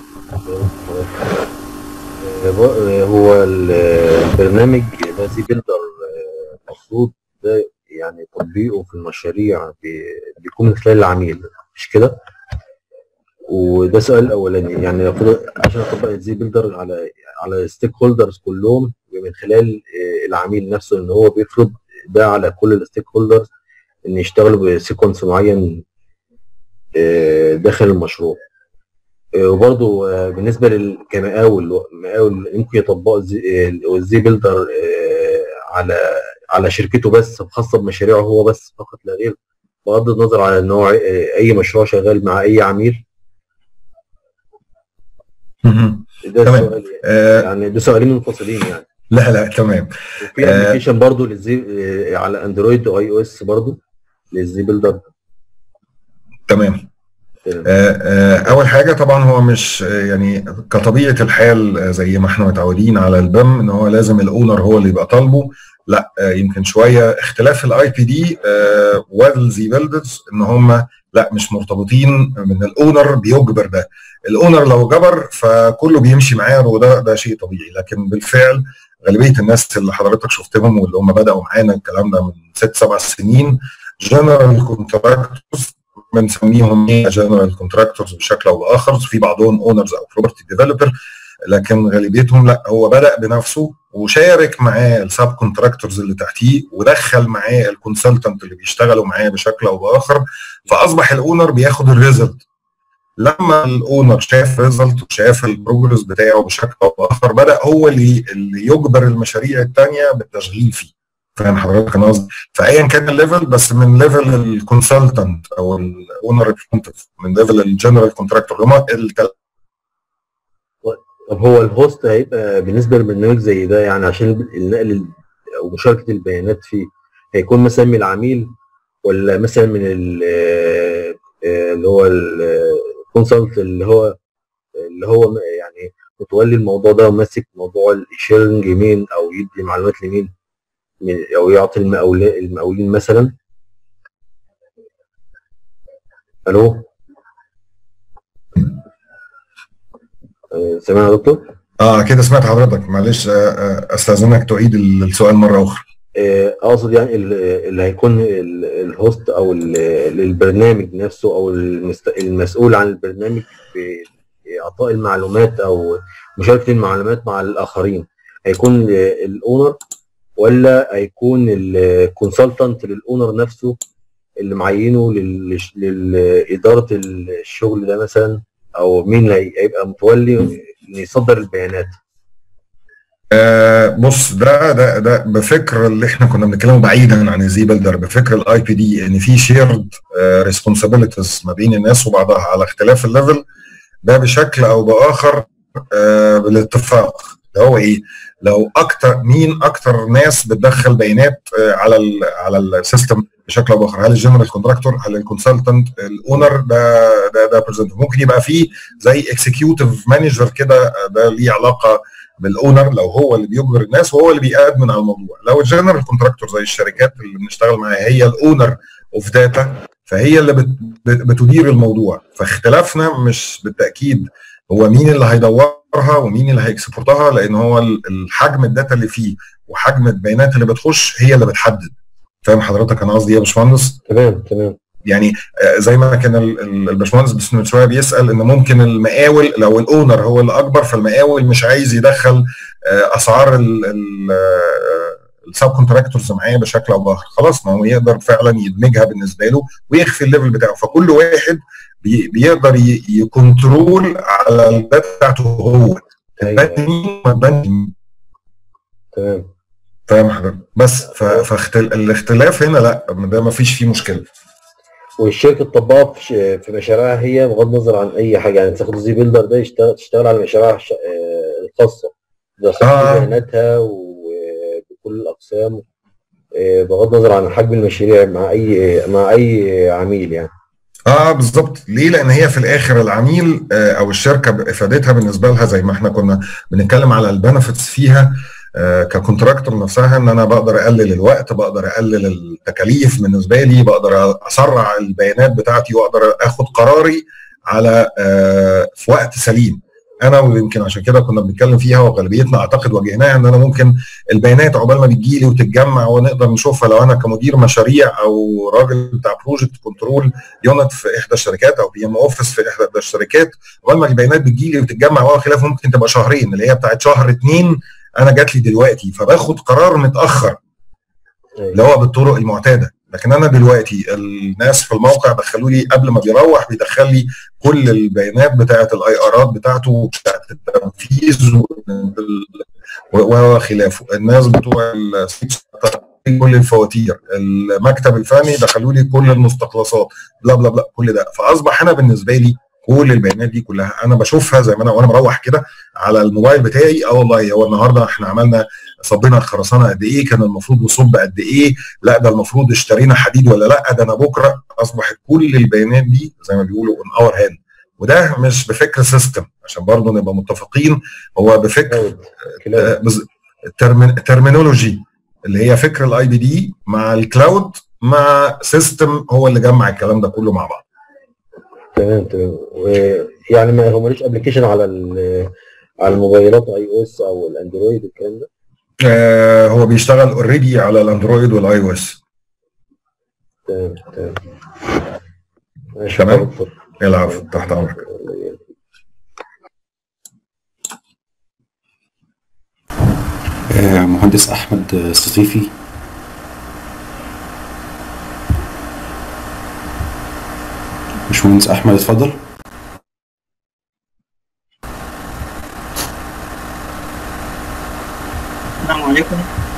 هو البرنامج نازي بيلدر المفروض ده يعني تطبيقه في المشاريع بيكون من خلال العميل مش كده؟ وده سؤال الاولاني يعني المفروض عشان اطبق الزي بيلدر على على الستيك هولدرز كلهم من خلال العميل نفسه ان هو بيفرض ده على كل الستيك هولدرز ان يشتغلوا بسيكونس معين داخل المشروع وبرضه بالنسبه كمقاول مقاول يمكن يطبقوا الزي بيلدر على على شركته بس خاصه بمشاريعه هو بس فقط لا غير بغض النظر على ان هو اي مشروع شغال مع اي عميل ده تمام. سؤال يعني, يعني ده سؤالين منفصلين يعني لا لا تمام وفي ابلكيشن برضه للزي على اندرويد واي او اس برضه للزي بيلدر تمام اول حاجه طبعا هو مش يعني كطبيعه الحال زي ما احنا متعودين على البم ان هو لازم الاونر هو اللي يبقى طالبه لا يمكن شويه اختلاف الاي بي دي والزي بيلدرز ان هم لا مش مرتبطين من الاونر بيجبر ده الاونر لو جبر فكله بيمشي معاه وده ده شيء طبيعي لكن بالفعل غالبيه الناس اللي حضرتك شفتهم واللي هم بداوا معانا الكلام ده من ست سبع سنين جنرال كونتراكتورز بنسميهم جنرال كونتراكتورز بشكل او باخر في بعضهم اونرز او بروبرتي ديفلوبر لكن غالبيتهم لا هو بدا بنفسه وشارك معاه السب كونتراكتورز اللي تحتيه ودخل معاه الكونسلتنت اللي بيشتغلوا معاه بشكل او باخر فاصبح الاونر بياخد الريزلت لما الاونر شاف ريزلت وشاف البروجرس بتاعه بشكل او باخر بدا هو اللي اللي يجبر المشاريع الثانيه بالتشغيل فيه فاهم حضرتك انا قصدي فايا كان الليفل بس من ليفل الكونسلتنت او الاونر ريبريزنتيف من ليفل الجنرال كونتراكتور هم طب هو الهوست هيبقى بالنسبه لبرنامج زي ده يعني عشان النقل او مشاركه البيانات فيه هيكون مثلا من العميل ولا مثلا من اللي هو الكونسلت اللي هو اللي هو يعني متولي الموضوع ده وماسك موضوع الشيرنج مين او يدي معلومات لمين او يعطي المقاولين المقاولين مثلا الو سامعني يا دكتور؟ اه كده سمعت حضرتك معلش استاذنك تعيد السؤال مره اخرى اقصد يعني اللي هيكون الهوست او البرنامج نفسه او المسؤول عن البرنامج في اعطاء المعلومات او مشاركه المعلومات مع الاخرين هيكون الاونر ولا هيكون الكونسلتنت للاونر نفسه اللي معينه لاداره الشغل ده مثلا او مين اللي هيبقى متولي ان يصدر البيانات آه بص ده ده ده بفكر اللي احنا كنا بنتكلمه بعيدا عن الزي بيلدر بفكر الاي بي دي ان في شيرد ريسبونسابيلتيز ما بين الناس وبعضها على اختلاف الليفل ده بشكل او باخر آه بالاتفاق اللي هو ايه؟ لو اكتر مين اكتر ناس بتدخل بيانات آه على ال على السيستم بشكل او باخر هل الجنرال كونتراكتور هل الكونسلتنت الاونر ده ده ده بريزنت ممكن يبقى فيه زي اكسكيوتيف مانجر كده ده ليه علاقه بالاونر لو هو اللي بيجبر الناس وهو اللي بيأدمن على الموضوع لو الجنرال كونتراكتور زي الشركات اللي بنشتغل معاها هي الاونر اوف داتا فهي اللي بت بتدير الموضوع فاختلافنا مش بالتاكيد هو مين اللي هيدورها ومين اللي هيكسبورتها لان هو الحجم الداتا اللي فيه وحجم البيانات اللي بتخش هي اللي بتحدد فاهم حضرتك انا قصدي ايه يا باشمهندس؟ تمام تمام يعني زي ما كان الباشمهندس بس من شويه بيسال ان ممكن المقاول لو الاونر هو اللي اكبر فالمقاول مش عايز يدخل اسعار السب كونتراكتورز معاه بشكل او باخر خلاص ما هو يقدر فعلا يدمجها بالنسبه له ويخفي الليفل بتاعه فكل واحد بي بيقدر ي- يكنترول على الداتا بتاعته هو ايوه التاني ما تبانش مين. تمام فاهم حضرتك بس فالاختلاف هنا لا ده ما فيش فيه مشكله والشركه تطبقها في ش- في مشاريعها هي بغض النظر عن اي حاجه يعني تاخد زي بيلدر ده يشتغل تشتغل على مشاريعها الش- آه، الخاصه دراسات آه. بياناتها وبكل الاقسام آه، بغض النظر عن حجم المشاريع مع اي مع اي عميل يعني اه بالظبط ليه لان هي في الاخر العميل آه، او الشركه ب- افادتها بالنسبه لها زي ما احنا كنا بنتكلم على البنفيتس فيها آه، ككونتراكتور نفسها ان انا بقدر اقلل الوقت بقدر اقلل التكاليف بالنسبه لي بقدر اسرع البيانات بتاعتي واقدر اخد قراري على آه، في وقت سليم انا ويمكن عشان كده كنا بنتكلم فيها وغالبيتنا اعتقد واجهناها ان انا ممكن البيانات عقبال ما بتجي لي وتتجمع ونقدر نشوفها لو انا كمدير مشاريع او راجل بتاع بروجكت كنترول يونت في احدى الشركات او بي ام اوفيس في احدى الشركات عقبال ما البيانات بتجي لي وتتجمع وخلافه ممكن تبقى شهرين اللي هي بتاعت شهر اتنين انا جات لي دلوقتي فباخد قرار متاخر اللي هو بالطرق المعتاده لكن انا دلوقتي الناس في الموقع دخلوا لي قبل ما بيروح بيدخل لي كل البيانات بتاعه الاي ارات بتاعته وبتاعه التنفيذ و- وخلافه الناس بتوع السيتس كل الفواتير المكتب الفني دخلوا لي كل المستخلصات بلا بلا بلا كل ده فاصبح انا بالنسبه لي كل البيانات دي كلها انا بشوفها زي ما انا وانا مروح كده على الموبايل بتاعي اه والله هو النهارده احنا عملنا صبينا الخرسانه قد ايه كان المفروض نصب قد ايه لا ده المفروض اشترينا حديد ولا لا ده انا بكره اصبحت كل البيانات دي زي ما بيقولوا اون اور هاند وده مش بفكر سيستم عشان برضه نبقى متفقين هو بفكر كلاود كلاود آه، بز- الترمين- الترمينولوجي اللي هي فكر الاي بي دي مع الكلاود مع سيستم هو اللي جمع الكلام ده كله مع بعض تمام تمام ويعني ما هو ملوش ابلكيشن على ال- على الموبايلات اي او اس او الاندرويد والكلام ده آه هو بيشتغل اوريدي على الاندرويد والاي او اس تمام تمام ماشي تمام. يا دكتور. العفو تحت امرك آه، مهندس احمد الصفيفي باشمهندس احمد اتفضل السلام عليكم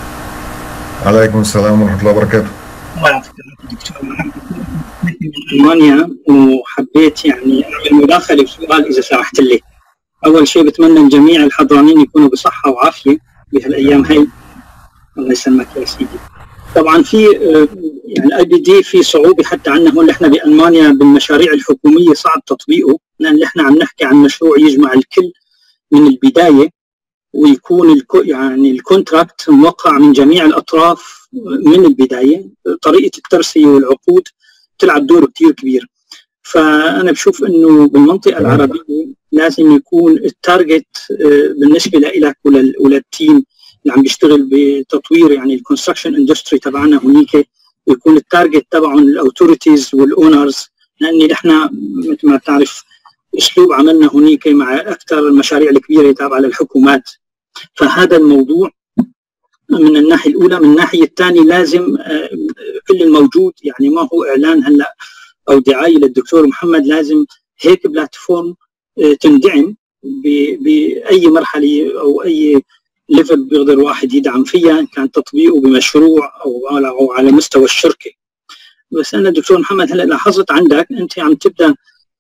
عليكم السلام ورحمه الله وبركاته الله يعطيك العافيه دكتور محمد من المانيا وحبيت يعني اعمل مداخله بسؤال اذا سمحت لي. اول شيء بتمنى الجميع الحضرانين يكونوا بصحه وعافيه بهالايام هي. الله يسلمك يا سيدي. طبعا في آه، يعني الاي بي دي في صعوبه حتى عندنا هون احنا بالمانيا بالمشاريع الحكوميه صعب تطبيقه لان احنا عم نحكي عن مشروع يجمع الكل من البدايه ويكون الكو يعني الكونتراكت موقع من جميع الاطراف من البدايه طريقه الترسيه والعقود تلعب دور كثير كبير فانا بشوف انه بالمنطقه تمام. العربيه لازم يكون التارجت آه، بالنسبه لك ولل- وللتيم اللي عم بيشتغل بتطوير يعني الكونستراكشن اندستري تبعنا هنيك يكون التارجت تبعهم الاوثوريتيز والاونرز لان احنا مثل ما بتعرف اسلوب عملنا هنيك مع اكثر المشاريع الكبيره تابعه للحكومات فهذا الموضوع من الناحيه الاولى من الناحيه الثانيه لازم آه، كل الموجود يعني ما هو اعلان هلا او دعايه للدكتور محمد لازم هيك بلاتفورم آه، تندعم ب- باي مرحله او اي ليفل بيقدر واحد يدعم فيها ان كان تطبيقه بمشروع او على او على مستوى الشركه بس انا دكتور محمد هلا لاحظت عندك انت عم تبدا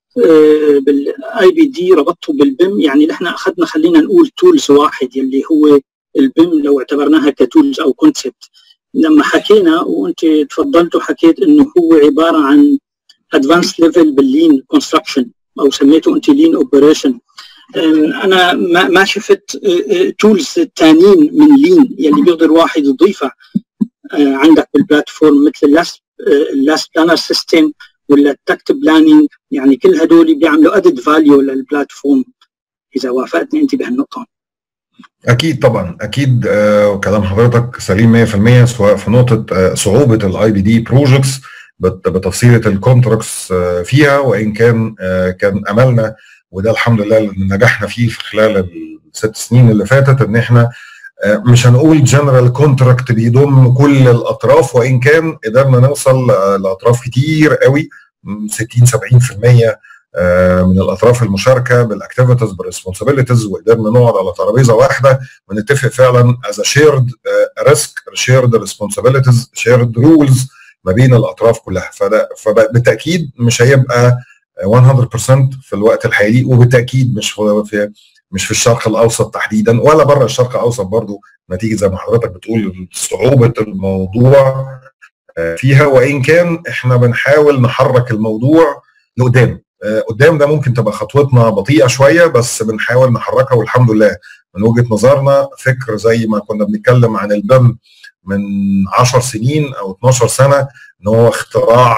بالاي بي دي ربطته بالبيم يعني نحن اخذنا خلينا نقول تولز واحد يلي هو البيم لو اعتبرناها كتولز او كونسبت لما حكينا وانت تفضلت وحكيت انه هو عباره عن ادفانس ليفل باللين كونستراكشن او سميته انت لين اوبريشن انا ما ما شفت تولز ثانيين من لين يلي بيقدر واحد يضيفها آه، عندك بالبلاتفورم مثل اللاست اللاست بلانر سيستم ولا التكت بلاننج يعني كل هدول بيعملوا ادد فاليو للبلاتفورم اذا وافقتني انت بهالنقطه اكيد طبعا اكيد آه وكلام حضرتك سليم 100% سواء في نقطه آه صعوبه الاي بي دي بروجكتس بتفصيله الكونتراكتس آه فيها وان كان آه كان املنا وده الحمد لله اللي نجحنا فيه في خلال الست سنين اللي فاتت ان احنا مش هنقول جنرال كونتراكت بيضم كل الاطراف وان كان قدرنا نوصل لاطراف كتير قوي 60 70% من الاطراف المشاركه بالاكتيفيتيز بالريسبونسابيلتيز وقدرنا نقعد على ترابيزه واحده ونتفق فعلا از شيرد ريسك شيرد ريسبونسابيلتيز شيرد رولز ما بين الاطراف كلها فده فبالتاكيد مش هيبقى 100% في الوقت الحالي وبالتاكيد مش في مش في الشرق الاوسط تحديدا ولا بره الشرق الاوسط برضو نتيجه زي ما حضرتك بتقول صعوبه الموضوع فيها وان كان احنا بنحاول نحرك الموضوع لقدام قدام ده ممكن تبقى خطوتنا بطيئه شويه بس بنحاول نحركها والحمد لله من وجهه نظرنا فكر زي ما كنا بنتكلم عن البم من 10 سنين او 12 سنه ان هو اختراع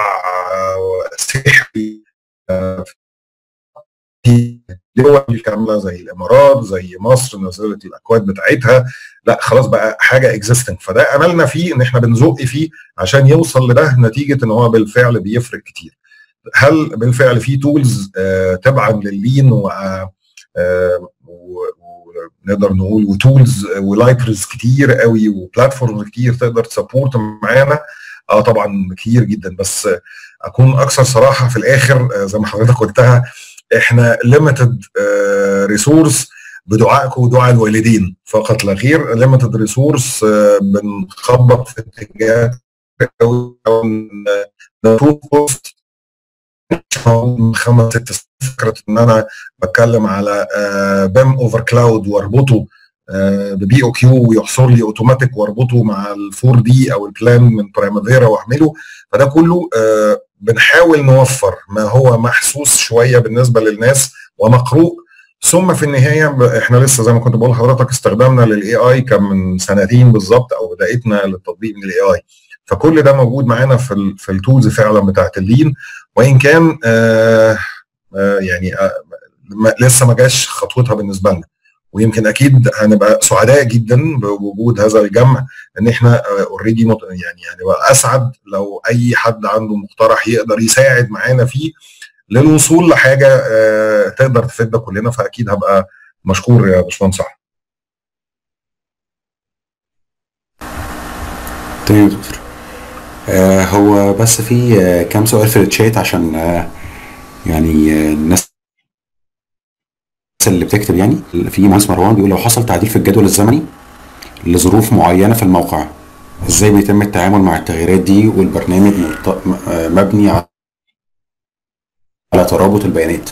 سحري في دول كامله زي الامارات زي مصر نزلت الاكواد بتاعتها لا خلاص بقى حاجه اكزيستنج فده املنا فيه ان احنا بنزق فيه عشان يوصل لده نتيجه ان هو بالفعل بيفرق كتير هل بالفعل في تولز آه تبعا لللين و آه ونقدر نقول وتولز ولايبرز كتير قوي وبلاتفورمز كتير تقدر تسبورت معانا اه طبعا كتير جدا بس اكون اكثر صراحه في الاخر آه زي ما حضرتك قلتها احنا ليميتد ريسورس بدعائكم ودعاء الوالدين فقط لا غير ليميتد ريسورس بنخبط في اتجاهات او بوست من خمس ست فكره ان انا بتكلم على بام اوفر كلاود واربطه ببي او كيو ويحصر لي اوتوماتيك واربطه مع الفور دي او البلان من برايمافيرا واعمله فده كله بنحاول نوفر ما هو محسوس شويه بالنسبه للناس ومقروء ثم في النهايه احنا لسه زي ما كنت بقول لحضرتك استخدامنا للاي اي كان من سنتين بالظبط او بدايتنا للتطبيق من الاي اي فكل ده موجود معانا في ال في التولز فعلا بتاعت اللين وان كان آه آه يعني آه لسه ما جاش خطوتها بالنسبه لنا ويمكن اكيد هنبقى سعداء جدا بوجود هذا الجمع ان احنا اوريدي يعني يعني اسعد لو اي حد عنده مقترح يقدر يساعد معانا فيه للوصول لحاجه آه تقدر تفيدنا كلنا فاكيد هبقى مشكور يا باشمهندس احمد. تمام دكتور آه هو بس في آه كام سؤال في الشات عشان آه يعني آه الناس اللي بتكتب يعني في مهندس مروان بيقول لو حصل تعديل في الجدول الزمني لظروف معينه في الموقع ازاي بيتم التعامل مع التغييرات دي والبرنامج مبني على ترابط البيانات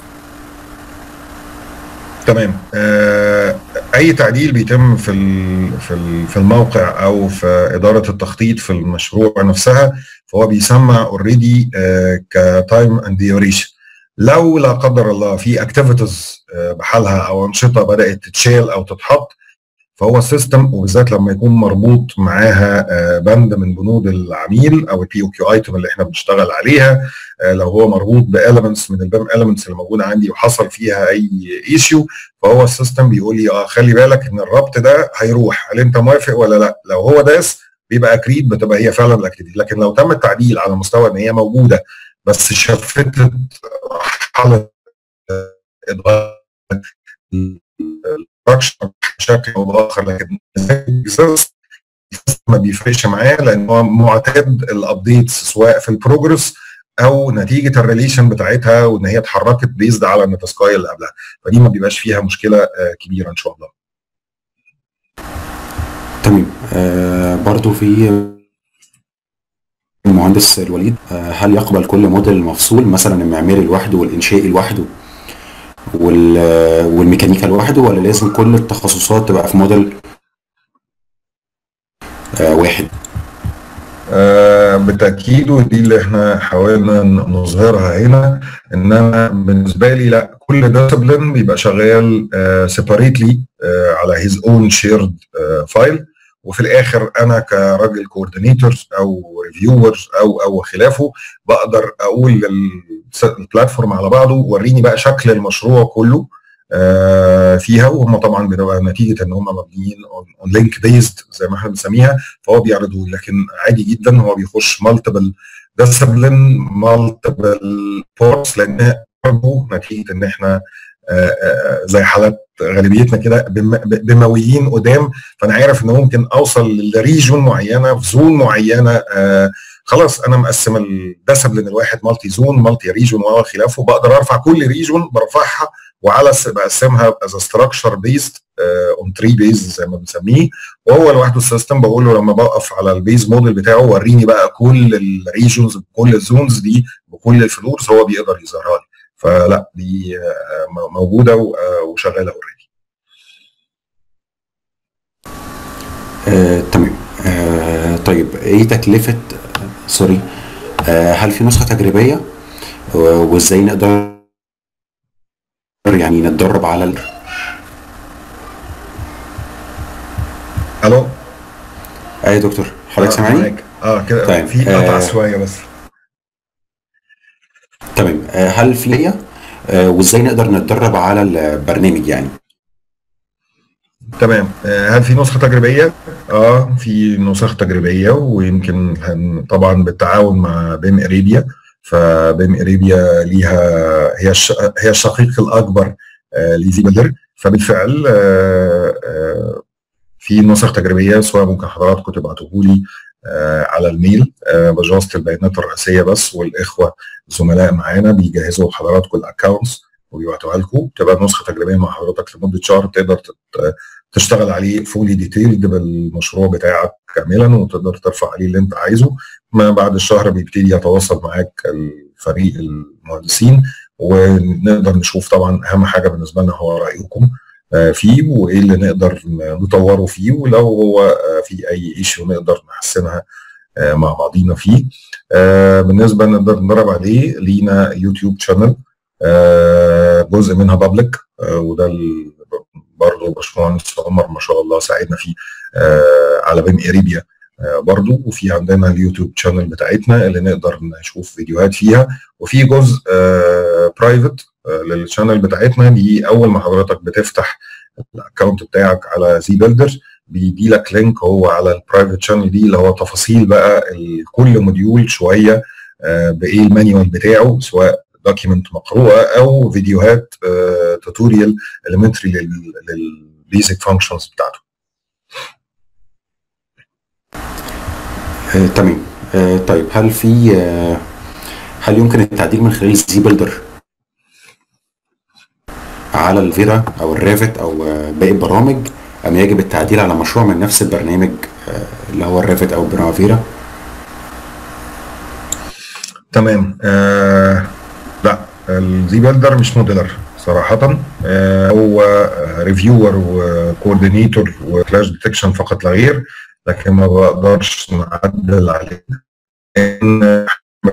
تمام آه اي تعديل بيتم في في في الموقع او في اداره التخطيط في المشروع نفسها فهو بيسمى اوريدي آه كتايم اند ديوريشن لو لا قدر الله في اكتيفيتيز بحالها او انشطه بدات تتشال او تتحط فهو السيستم وبالذات لما يكون مربوط معاها بند من بنود العميل او البي او كيو ايتم اللي احنا بنشتغل عليها لو هو مربوط باليمنتس من البام اليمنتس اللي موجوده عندي وحصل فيها اي ايشيو فهو السيستم بيقول لي اه خلي بالك ان الربط ده هيروح هل انت موافق ولا لا لو هو داس بيبقى اكريد بتبقى هي فعلا الاكتيفيتي لكن لو تم التعديل على مستوى ان هي موجوده بس شفتت حاله بشكل او باخر لكن ما بيفرقش معاه لان هو معتاد الابديتس سواء في البروجرس او نتيجه الريليشن بتاعتها وان هي اتحركت بيزد على النتسكاي اللي قبلها فدي ما بيبقاش فيها مشكله كبيره ان شاء الله. تمام آه برضو في المهندس الوليد هل يقبل كل موديل مفصول مثلا المعماري لوحده والانشائي لوحده والميكانيكا لوحده ولا لازم كل التخصصات تبقى في موديل واحد آه بالتاكيد ودي اللي احنا حاولنا نظهرها هنا ان انا بالنسبه لي لا كل ديسبلين بيبقى شغال سيباريتلي آه على هيز اون شيرد فايل وفي الاخر انا كراجل كوردينيتور او ريفيور او او خلافه بقدر اقول للبلاتفورم على بعضه وريني بقى شكل المشروع كله آه فيها وهم طبعا بتبقى نتيجه ان هم مبنيين اون لينك بيزد زي ما احنا بنسميها فهو بيعرضوا لكن عادي جدا هو بيخش مالتيبل ديسبلين مالتيبل بورتس لان برضه نتيجه ان احنا زي حالات غالبيتنا كده بمويين قدام فانا عارف ان ممكن اوصل لريجون معينه في زون معينه خلاص انا مقسم الديسبلين الواحد مالتي زون مالتي ريجون وخلافه بقدر ارفع كل ريجون برفعها وعلى بقسمها از ستراكشر بيزد اون تري بيز زي ما بنسميه وهو لوحده السيستم بقول له لما بوقف على البيز موديل بتاعه وريني بقى كل الريجونز بكل الزونز دي بكل الفلورز هو بيقدر يظهرها لي فلا دي موجوده وشغاله اوريدي آه، تمام آه، طيب ايه تكلفه سوري آه، هل في نسخه تجريبيه وازاي نقدر يعني نتدرب على ال... الو ايه يا دكتور حضرتك سامعني؟ اه كده طيب، في قطع آه، شويه بس تمام آه، هل في آه، وازاي نقدر نتدرب على البرنامج يعني تمام آه، هل في نسخه تجريبيه؟ اه في نسخ تجريبيه ويمكن هن طبعا بالتعاون مع بيم اريبيا فبيم اريبيا ليها هي الش... هي الشقيق الاكبر آه لزي بلدر فبالفعل آه آه في نسخ تجريبيه سواء ممكن حضراتكم تبعتوه لي آه على الميل آه بجوزة البيانات الرئيسيه بس والاخوه زملاء معانا بيجهزوا لحضراتكم الاكونتس وبيبعتوها لكم تبقى نسخه تجريبيه مع حضرتك لمده شهر تقدر تت- تشتغل عليه فولي ديتيلد بالمشروع بتاعك كاملا وتقدر ترفع عليه اللي انت عايزه ما بعد الشهر بيبتدي يتواصل معاك الفريق المهندسين ونقدر نشوف طبعا اهم حاجه بالنسبه لنا هو رايكم آه، فيه وايه اللي نقدر نطوره فيه ولو هو آه، في اي ايشيو نقدر نحسنها آه، مع بعضينا فيه آه، بالنسبه نقدر ندرب عليه لينا يوتيوب شانل جزء منها بابليك وده ال- برضه باشمهندس عمر ما شاء الله ساعدنا فيه آه، على بيم اريبيا آه، برضو وفي عندنا اليوتيوب شانل بتاعتنا اللي نقدر نشوف فيديوهات فيها وفي جزء برايفت للشانل بتاعتنا دي اول ما حضرتك بتفتح الاكونت بتاعك على زي بيلدر بيدي لك لينك هو على البرايفت شانل دي اللي هو تفاصيل بقى ال- كل موديول شويه آه، بايه المانيوال بتاعه سواء دوكيمنت مقروءه او فيديوهات توتوريال elementary للبيزك فانكشنز بتاعته آه، تمام آه، طيب هل في آه، هل يمكن التعديل من خلال زي بيلدر على الفيرا او الريفت او آه، باقي البرامج ام يجب التعديل على مشروع من نفس البرنامج آه، اللي هو الريفت او برافيرا تمام آه لا الزي بيلدر مش موديلر صراحة آه هو ريفيور وكوردينيتور وكلاش ديتكشن فقط لا غير لكن ما بقدرش نعدل عليه لان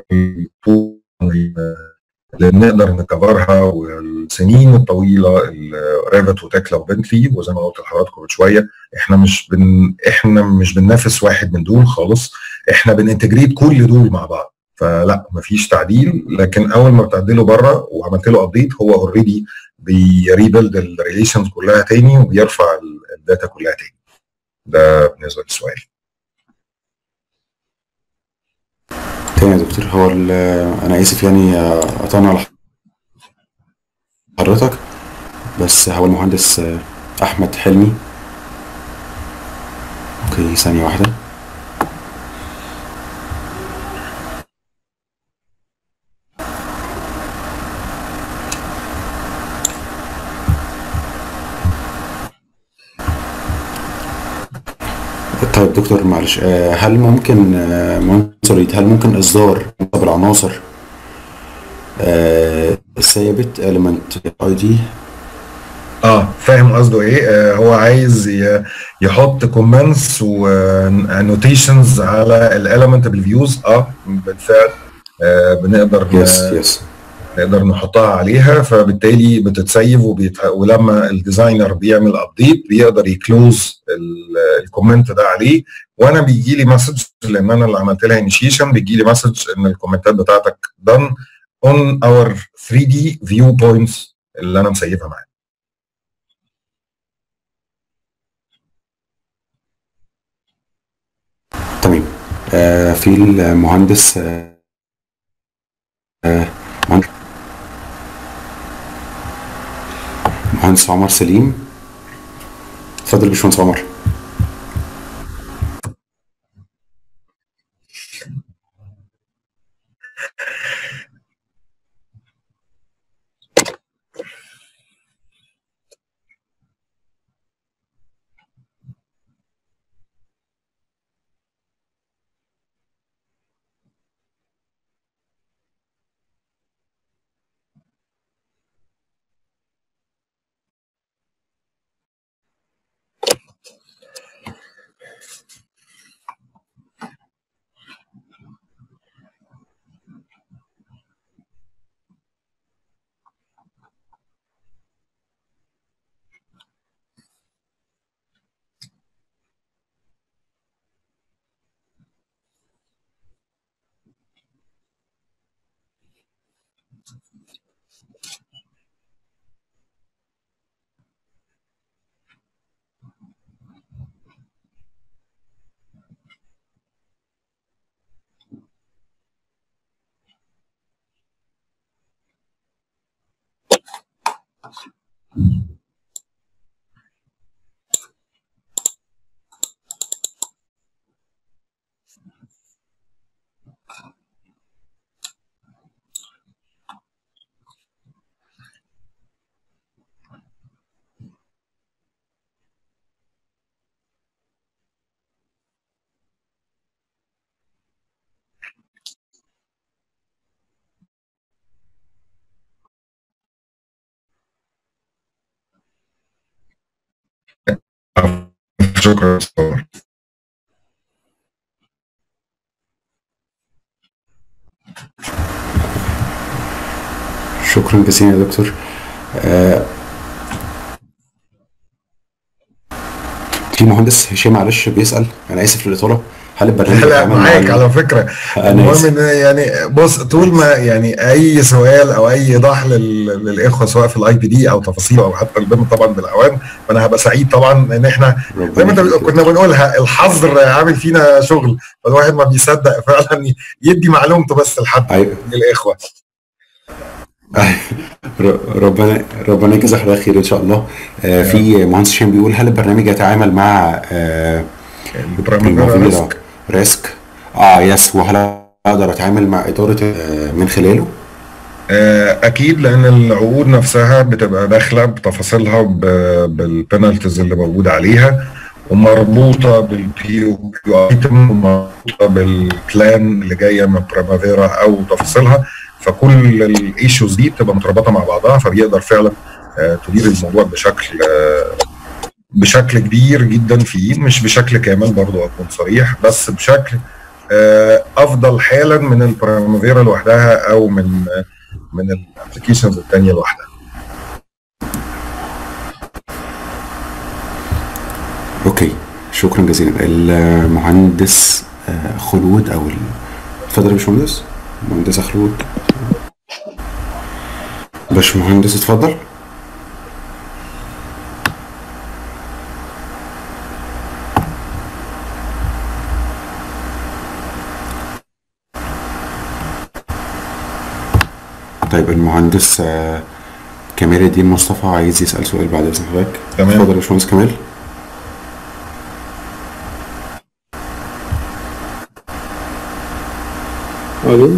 اللي بنقدر نكفرها والسنين الطويله ريفت وتكلا وبنتلي وزي ما قلت لحضراتكم من شويه احنا مش بن احنا مش بننافس واحد من دول خالص احنا بننتجريت كل دول مع بعض فلا مفيش تعديل لكن اول ما بتعدله بره وعملت له ابديت هو اوريدي بيريبلد الريليشنز كلها تاني وبيرفع الداتا كلها تاني ده بالنسبه للسؤال تاني يا دكتور هو ال- انا اسف يعني آه، قطعنا على حضرتك بس هو المهندس آه، احمد حلمي اوكي ثانية واحدة طيب دكتور معلش آه، هل ممكن آه، مهندس وليد هل ممكن اصدار بالعناصر آه، ثابت element اي دي اه فاهم قصده ايه آه هو عايز ي- يحط كومنتس وانوتيشنز على الاليمنت بالفيوز اه بالفعل آه بنقدر ن- يس يس نقدر نحطها عليها فبالتالي بتتسيف وبيت... ولما الديزاينر بيعمل ابديت بيقدر يكلوز ال- الكومنت ده عليه وانا بيجي لي مسج لان انا اللي عملت لها انيشيشن بيجي لي مسج ان الكومنتات بتاعتك done on our 3D view points اللي انا مسيفها معاك تمام آه، في المهندس آه، آه، مهندس مهندس عمر سليم اتفضل يا باشمهندس عمر شكرا أستاذ عمر. شكرا جزيلا يا دكتور آه، في مهندس هشام معلش بيسأل انا اسف للاطاله هل البرنامج لا بيتعامل مع معاك ال- على فكره انا المهم اسف ان يعني بص طول ما يعني اي سؤال او اي ايضاح لل- للاخوه سواء في الاي بي دي او تفاصيله او حتى البيم طبعا بالاعوام فانا هبقى سعيد طبعا ان احنا زي ما انت ربنا كنا بنقولها الحظر عامل فينا شغل فالواحد ما بيصدق فعلا يدي معلومته بس لحد أيوة. للاخوه ر- ربنا ربنا يجزا حضرتك خير ان شاء الله آه، في مهندس هشام بيقول هل البرنامج يتعامل مع آه، البرامج ريسك ريسك اه يس وهل اقدر اتعامل مع اداره آه، من خلاله آه، اكيد لان العقود نفسها بتبقى داخله بتفاصيلها ب- بالبنالتيز اللي موجوده عليها ومربوطه بالبي كيو ايتم ومربوطه بالبلان اللي جايه من برامافيرا او تفاصيلها فكل الايشوز دي بتبقى متربطه مع بعضها فبيقدر فعلا آه، تدير الموضوع بشكل آه، بشكل كبير جدا فيه مش بشكل كامل برضو اكون صريح بس بشكل آه، افضل حالا من البرامافيرا لوحدها او من آه، من الابلكيشنز الثانيه لوحدها اوكي شكرا جزيلا المهندس آه، خلود او ال- اتفضل يا باشمهندس مهندسه خلود باشمهندس اتفضل طيب المهندس آه، كمال الدين مصطفى عايز يسأل سؤال بعد اذن حضرتك تمام. اتفضل يا باشمهندس كمال الو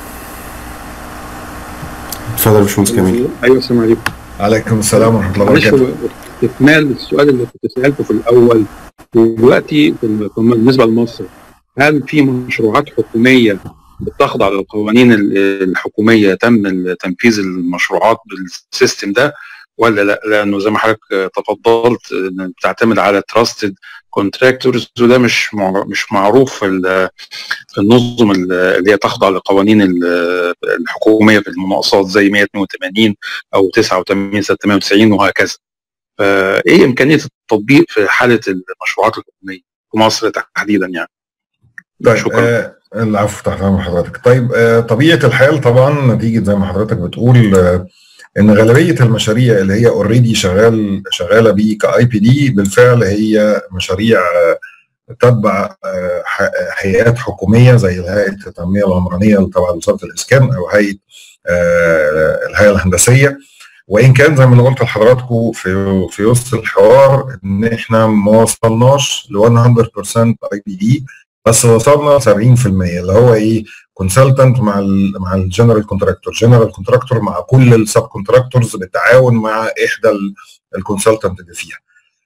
اتفضل يا باشمهندس كمال ايوه السلام عليكم عليكم السلام ورحمه الله معلش وبركاته هو استكمال السؤال اللي كنت سالته في الاول دلوقتي في الم- بالنسبه لمصر هل في مشروعات حكوميه بتخضع للقوانين ال- الحكوميه تم تنفيذ المشروعات بالسيستم ده ولا لا لانه زي ما حضرتك تفضلت إن بتعتمد على تراستد كونتراكتورز وده مش مع- مش معروف في ال- في النظم ال- اللي هي تخضع لقوانين ال- الحكوميه في المناقصات زي 182 او 89 690 وهكذا فايه امكانيه التطبيق في حاله المشروعات الحكوميه في مصر تحديدا يعني طيب شكرا. آه العفو تحت امر حضرتك طيب آه طبيعه الحال طبعا نتيجه زي ما حضرتك بتقول آه ان غالبيه المشاريع اللي هي اوريدي شغال شغاله بيه كاي بي دي بالفعل هي مشاريع آه تتبع آه ح- هيئات حكوميه زي هيئه التنميه العمرانيه اللي تبع وزاره الاسكان او هيئه آه الهيئه الهندسيه وان كان زي ما انا قلت لحضراتكم في في وسط الحوار ان احنا ما وصلناش ل 100% اي بي دي بس وصلنا 70% اللي هو ايه كونسلتنت مع ال مع الجنرال كونتراكتور جنرال كونتراكتور مع كل السب كونتراكتورز بالتعاون مع احدى الكونسلتنت اللي فيها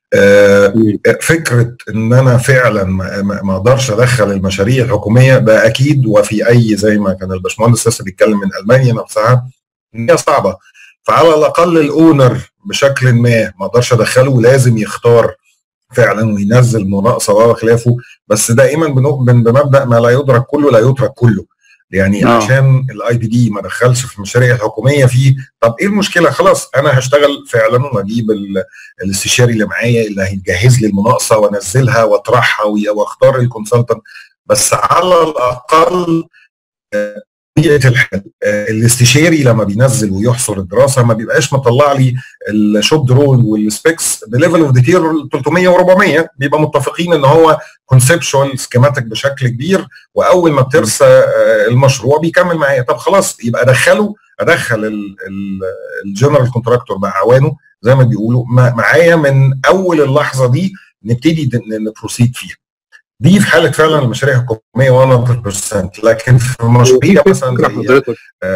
آه فكره ان انا فعلا ما اقدرش ادخل المشاريع الحكوميه ده اكيد وفي اي زي ما كان الباشمهندس لسه بيتكلم من المانيا نفسها هي صعبه فعلى الاقل الاونر بشكل ما ما اقدرش ادخله لازم يختار فعلا وينزل مناقصه وخلافه بس دائما بنؤمن بمبدا ما لا يدرك كله لا يترك كله يعني آه. عشان الاي بي دي ما دخلش في المشاريع الحكوميه فيه طب ايه المشكله خلاص انا هشتغل فعلا واجيب ال- الاستشاري اللي معايا اللي هيجهز لي المناقصه وانزلها واطرحها وي- واختار الكونسلتنت بس على الاقل آه، طبيعه الحال آه، الاستشاري لما بينزل ويحصر الدراسه ما بيبقاش مطلع لي الشوب دروينج والسبيكس بليفل اوف ديتيل 300 و400 بيبقى متفقين ان هو كونسبشوال سكيماتيك بشكل كبير واول ما بترسى آه، المشروع بيكمل معايا طب خلاص يبقى ادخله ادخل الجنرال كونتراكتور باعوانه زي ما بيقولوا مع- معايا من اول اللحظه دي نبتدي نبروسيد فيها دي في حاله فعلا المشاريع الحكوميه 100% لكن في مشاريع في مثلا فكره زي حضرتك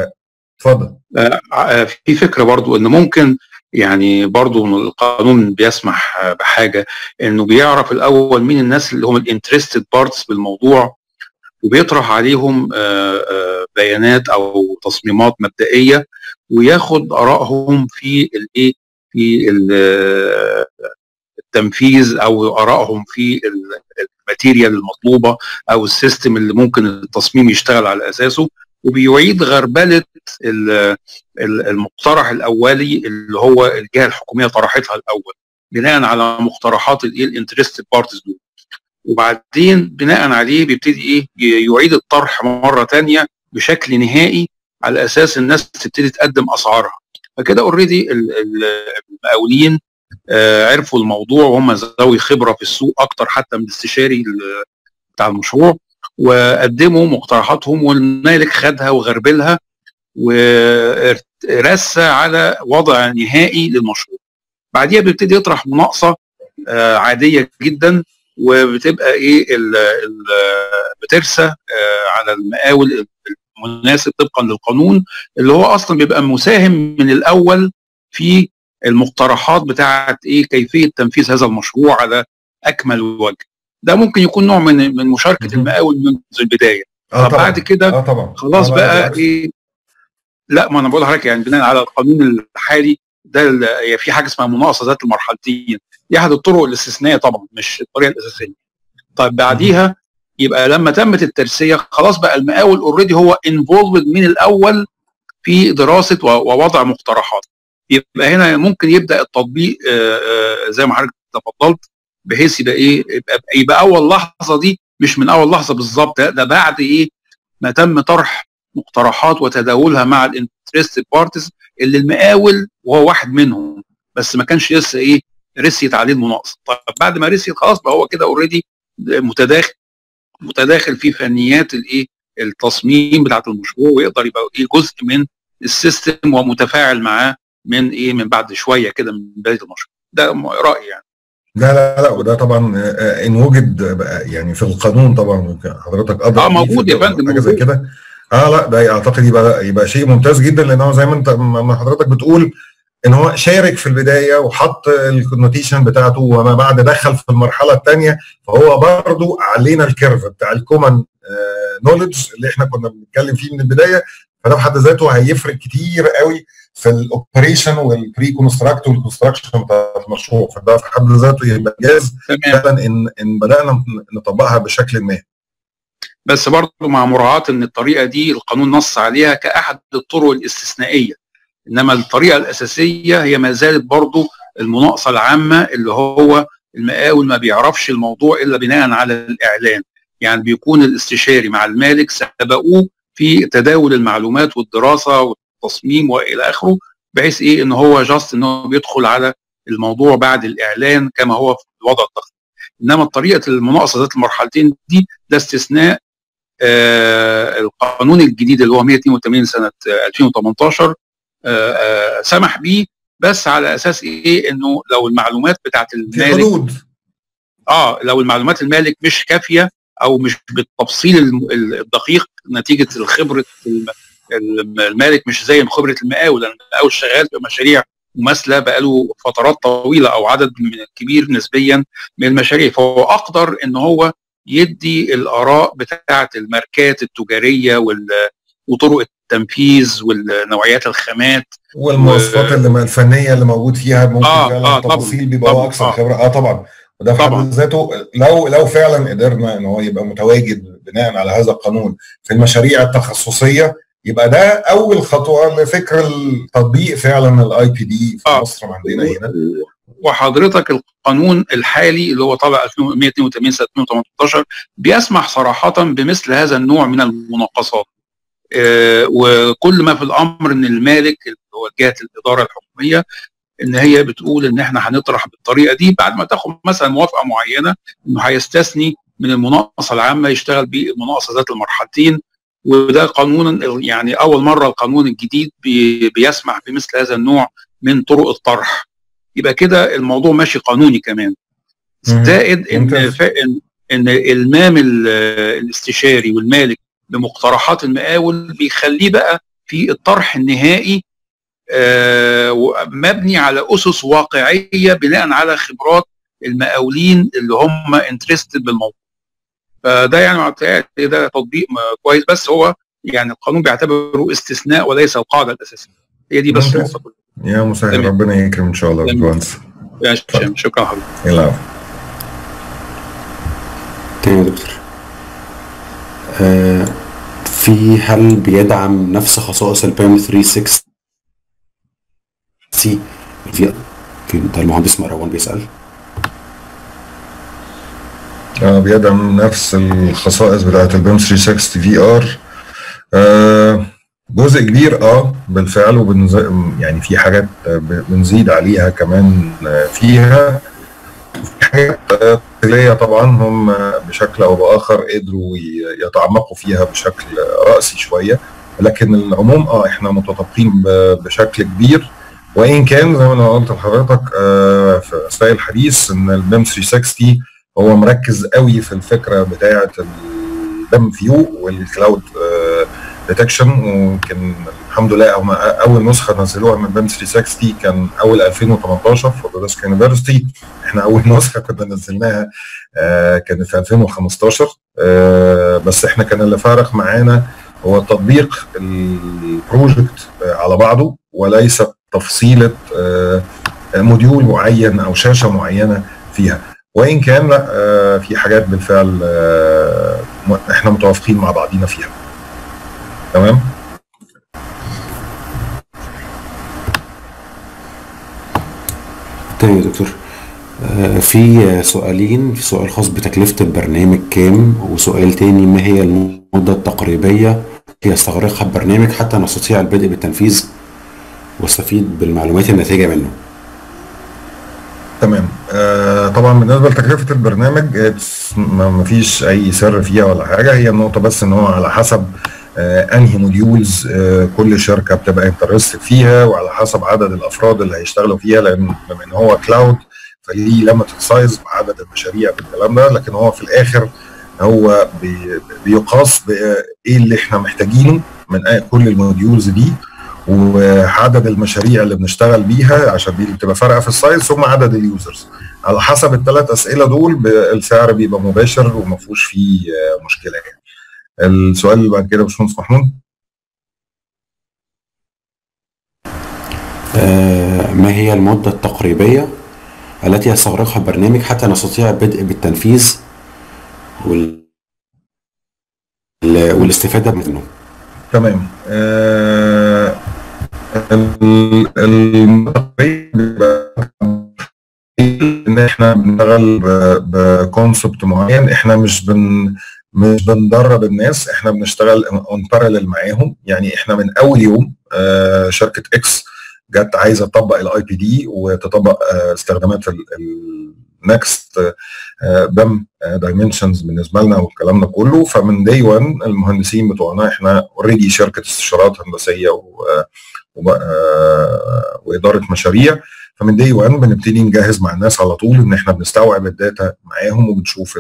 اتفضل آه، آه، في فكره برضو ان ممكن يعني برضو إن القانون بيسمح آه، بحاجه انه بيعرف الاول مين الناس اللي هم الانترستد بارتس بالموضوع وبيطرح عليهم آه، آه، بيانات او تصميمات مبدئيه وياخد ارائهم في الايه في ال- آه، التنفيذ او ارائهم في ال- الماتيريال المطلوبه او السيستم اللي ممكن التصميم يشتغل على اساسه وبيعيد غربله ال- ال- المقترح الاولي اللي هو الجهه الحكوميه طرحتها الاول بناء على مقترحات الايه الانترستد بارتيز دول وبعدين بناء عليه بيبتدي ايه ي- يعيد الطرح مره تانية بشكل نهائي على اساس الناس تبتدي تقدم اسعارها فكده اوريدي المقاولين آه، عرفوا الموضوع وهم ذوي خبره في السوق اكتر حتى من الاستشاري ال- بتاع المشروع وقدموا مقترحاتهم والمالك خدها وغربلها ورسى على وضع نهائي للمشروع بعديها بيبتدي يطرح مناقصه آه، عاديه جدا وبتبقى ايه ال ال بترسى آه، على المقاول المناسب طبقا للقانون اللي هو اصلا بيبقى مساهم من الاول في المقترحات بتاعه ايه كيفيه تنفيذ هذا المشروع على اكمل وجه ده ممكن يكون نوع من من مشاركه مهم. المقاول منذ البدايه اه طب طبعا بعد كده اه طبعا خلاص آه، بقى بالعكس. ايه لا ما انا بقول لحضرتك يعني بناء على القانون الحالي ده ال- هي في حاجه اسمها مناقصه ذات المرحلتين دي احد الطرق الاستثنائيه طبعا مش الطريقه الاساسيه طيب بعديها يبقى لما تمت الترسيه خلاص بقى المقاول اوريدي هو انفولد من الاول في دراسه و- ووضع مقترحات يبقى هنا ممكن يبدا التطبيق آه، آه، زي ما حضرتك تفضلت بحيث يبقى ايه يبقى, يبقى اول لحظه دي مش من اول لحظه بالظبط لا، ده بعد ايه ما تم طرح مقترحات وتداولها مع الانترستد بارتيز اللي المقاول وهو واحد منهم بس ما كانش لسه ايه رسيت عليه المناقصه طيب بعد ما رسيت خلاص بقى هو كده اوريدي متداخل متداخل في فنيات الايه التصميم بتاعه المشروع ويقدر يبقى ايه جزء من السيستم ومتفاعل معاه من ايه من بعد شويه كده من بدايه المشروع ده م- رايي يعني لا لا لا وده طبعا آه، آه، ان وجد بقى يعني في القانون طبعا حضرتك قدر اه موجود يا فندم حاجه زي موجود. كده اه لا ده اعتقد يبقى يبقى شيء ممتاز جدا لان هو زي ما انت ما حضرتك بتقول ان هو شارك في البدايه وحط الكونوتيشن بتاعته وما بعد دخل في المرحله الثانيه فهو برضو علينا الكيرف بتاع الكومن نولج اللي احنا كنا بنتكلم فيه من البدايه فده في حد ذاته هيفرق كتير قوي في الاوبريشن والبري كونستراكت والكونستراكشن بتاع المشروع فده في حد ذاته يبقى جاز تمام فعلا ان ان بدانا نطبقها بشكل ما بس برضه مع مراعاه ان الطريقه دي القانون نص عليها كاحد الطرق الاستثنائيه انما الطريقه الاساسيه هي ما زالت برضه المناقصه العامه اللي هو المقاول ما بيعرفش الموضوع الا بناء على الاعلان يعني بيكون الاستشاري مع المالك سبقوه في تداول المعلومات والدراسه والتصميم والى اخره بحيث ايه ان هو جاست ان هو بيدخل على الموضوع بعد الاعلان كما هو في الوضع التقليدي انما طريقه المناقصه ذات المرحلتين دي ده استثناء آه القانون الجديد اللي هو 182 سنه آه 2018 آه آه سمح به بس على اساس ايه انه لو المعلومات بتاعت في المالك حدود اه لو المعلومات المالك مش كافيه او مش بالتفصيل الم- ال- الدقيق نتيجه الخبره الم- الم- المالك مش زي خبره المقاول لان المقاول شغال في مشاريع مماثله بقاله فترات طويله او عدد من كبير نسبيا من المشاريع فهو اقدر ان هو يدي الاراء بتاعه الماركات التجاريه وال- وطرق التنفيذ والنوعيات الخامات والمواصفات و- اللي ما- الفنيه اللي موجود فيها ممكن آه، فعلا آه، طبعاً، التفاصيل بيبقى هو طبعاً، اكثر آه. خبره اه طبعا وده في حد طبعاً. ذاته لو لو فعلا قدرنا ان هو يبقى متواجد بناء على هذا القانون في المشاريع التخصصيه يبقى ده اول خطوه لفكر التطبيق فعلا الاي بي دي في آه. مصر عندنا هنا وحضرتك القانون الحالي اللي هو طالع 2182 سنه 2018 بيسمح صراحه بمثل هذا النوع من المناقصات آه، وكل ما في الامر ان المالك اللي هو جهه الاداره الحكوميه ان هي بتقول ان احنا هنطرح بالطريقه دي بعد ما تاخد مثلا موافقه معينه انه هيستثني من المناقصه العامه يشتغل بالمناقصه ذات المرحلتين وده قانون يعني اول مره القانون الجديد بي- بيسمح بمثل هذا النوع من طرق الطرح يبقى كده الموضوع ماشي قانوني كمان مم. زائد ان ممتاز. ف- ان ان المام ال- الاستشاري والمالك بمقترحات المقاول بيخليه بقى في الطرح النهائي آه، مبني على اسس واقعيه بناء على خبرات المقاولين اللي هم انترستد بالموضوع فده يعني معناته ده تطبيق م- كويس بس هو يعني القانون بيعتبره استثناء وليس القاعده الاساسيه هي دي بس ممتاز. النقطه كلها يا مسهل تمام. ربنا يكرم ان شاء الله يا تمام. باشمهندس يا هشام، شكرا حضرتك العفو تاني يا دكتور آه في هل بيدعم نفس خصائص البيم 360 سي في في ده المهندس مروان بيسأل اه بيدعم نفس الخصائص بتاعت البيم 360 في ار جزء كبير اه بالفعل وبنز... يعني في حاجات آه، ب- بنزيد عليها كمان آه، فيها في حاجات آه، تقليدية طبعا هم آه، بشكل او باخر قدروا ي- يتعمقوا فيها بشكل آه، رأسي شوية لكن العموم اه احنا متطابقين ب- بشكل كبير وان كان زي ما انا قلت لحضرتك آه، في اثناء الحديث ان البيم 360 هو مركز قوي في الفكره بتاعه البيم فيو والكلاود ديتكشن ويمكن الحمد لله هم اول نسخه نزلوها من بيم 360 كان اول 2018 في اوداسك يونيفرستي احنا اول نسخه كنا نزلناها آه، كانت في 2015 آه، بس احنا كان اللي فارق معانا هو تطبيق البروجكت آه، على بعضه وليس تفصيله آه، موديول معين او شاشه معينه فيها وان كان لا آه، في حاجات بالفعل آه، م- احنا متوافقين مع بعضينا فيها تمام تاني يا دكتور آه في سؤالين في سؤال خاص بتكلفة البرنامج كام وسؤال تاني ما هي المدة التقريبية يستغرقها البرنامج حتى نستطيع البدء بالتنفيذ واستفيد بالمعلومات الناتجة منه تمام آه طبعا بالنسبه لتكلفه البرنامج it's- ما ما فيش اي سر فيها ولا حاجه هي النقطه بس ان هو على حسب آه انهي موديولز آه كل شركه بتبقى انترستد فيها وعلى حسب عدد الافراد اللي هيشتغلوا فيها لان بما ان هو كلاود فليه ليميتد سايز عدد المشاريع بالكلام ده لكن هو في الاخر هو بي- بيقاس بايه اللي احنا محتاجينه من آه كل الموديولز دي وعدد المشاريع اللي بنشتغل بيها عشان دي اللي بتبقى فارقه في السايز ثم عدد اليوزرز على حسب الثلاث اسئله دول ب- السعر بيبقى مباشر وما فيهوش فيه آه، مشكله يعني السؤال اللي بعد كده يا باشمهندس محمود آه ما هي المدة التقريبية التي يستغرقها البرنامج حتى نستطيع البدء بالتنفيذ وال... ال- والاستفادة منه تمام آه ال- المتقي بيبقى ان احنا بنشتغل بكونسبت معين احنا مش بن مش بندرب الناس احنا بنشتغل اون باراليل معاهم يعني احنا من اول يوم آه شركه اكس جت عايزه تطبق الاي بي دي وتطبق آه استخدامات النكست بام دايمنشنز بالنسبه لنا والكلام ده كله فمن داي 1 المهندسين بتوعنا احنا اوريدي شركه استشارات هندسيه و- واداره مشاريع فمن دي 1 بنبتدي نجهز مع الناس على طول ان احنا بنستوعب الداتا معاهم وبنشوف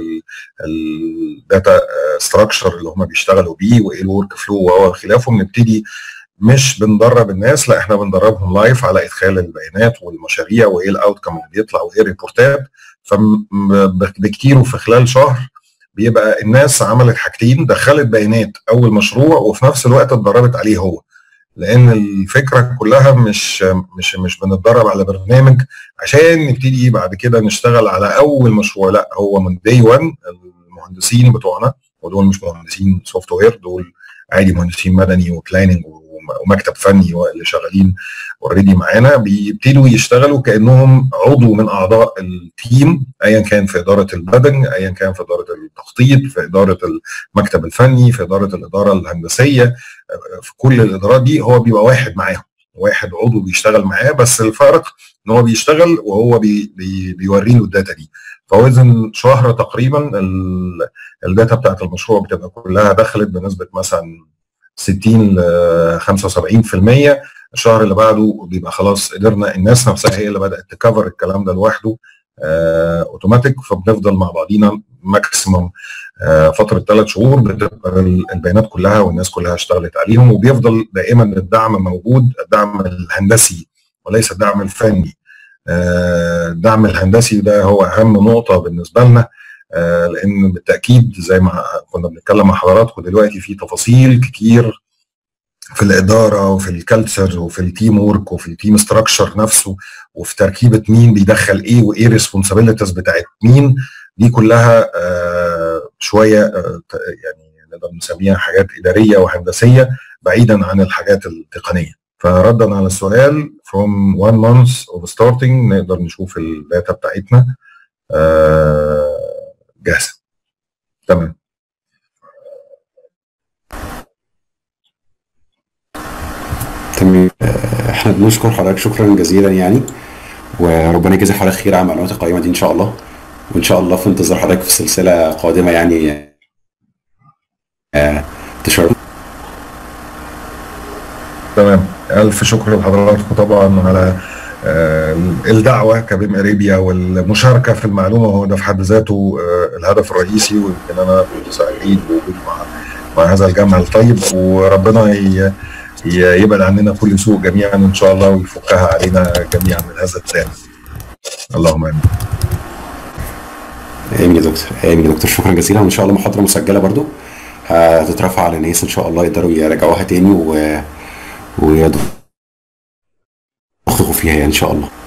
الداتا ستراكشر اللي هم بيشتغلوا بيه وايه الورك فلو وخلافه بنبتدي مش بندرب الناس لا احنا بندربهم لايف على ادخال البيانات والمشاريع وايه الاوت كم اللي بيطلع وايه الريبورتات فبكتير وفي خلال شهر بيبقى الناس عملت حاجتين دخلت بيانات اول مشروع وفي نفس الوقت اتدربت عليه هو لان الفكره كلها مش مش مش بنتدرب على برنامج عشان نبتدي بعد كده نشتغل على اول مشروع لا هو من دي 1 المهندسين بتوعنا ودول مش مهندسين سوفت وير دول عادي مهندسين مدني وبلاننج ومكتب فني اللي شغالين اوريدي معانا بيبتدوا يشتغلوا كانهم عضو من اعضاء التيم ايا كان في اداره البدن ايا كان في اداره التخطيط في اداره المكتب الفني في اداره الاداره الهندسيه في كل الادارات دي هو بيبقى واحد معاهم واحد عضو بيشتغل معاه بس الفرق ان هو بيشتغل وهو بي بي بيوري له الداتا دي فوزن شهر تقريبا الداتا بتاعت المشروع بتبقى كلها دخلت بنسبه مثلا 60 ل 75% الشهر اللي بعده بيبقى خلاص قدرنا الناس نفسها هي اللي بدات تكفر الكلام ده لوحده آه اوتوماتيك فبنفضل مع بعضينا ماكسيموم آه فتره ثلاث شهور بتبقى البيانات كلها والناس كلها اشتغلت عليهم وبيفضل دائما الدعم موجود الدعم الهندسي وليس الدعم الفني آه الدعم الهندسي ده هو اهم نقطه بالنسبه لنا آه لان بالتاكيد زي ما كنا بنتكلم مع حضراتكم دلوقتي في تفاصيل كتير في الاداره وفي الكالتشر وفي التيم وورك وفي التيم ستراكشر نفسه وفي تركيبه مين بيدخل ايه وايه الريسبونسابيلتيز بتاعت مين دي كلها آه شويه آه يعني نقدر نسميها حاجات اداريه وهندسيه بعيدا عن الحاجات التقنيه فردا على السؤال from one month of starting نقدر نشوف الداتا بتاعتنا جاهزه تمام تمام احنا بنشكر حضرتك شكرا جزيلا يعني وربنا يجزي حضرتك خير على المعلومات القيمه دي ان شاء الله وان شاء الله في انتظار حضرتك في سلسله قادمه يعني تشرف تمام الف شكر لحضراتكم طبعا على الدعوه كبيم اريبيا والمشاركه في المعلومه هو ده في حد ذاته الهدف الرئيسي ويمكن انا كنت سعيد بوجودي مع مع هذا الجمع الطيب وربنا يبعد عننا كل سوء جميعا ان شاء الله ويفكها علينا جميعا من هذا التام اللهم امين امين يا دكتور امين يا دكتور شكرا جزيلا وان شاء الله محاضره مسجله برضو هتترفع على ناس ان شاء الله يقدروا يراجعوها تاني و ويدخلوا فيها يعني ان شاء الله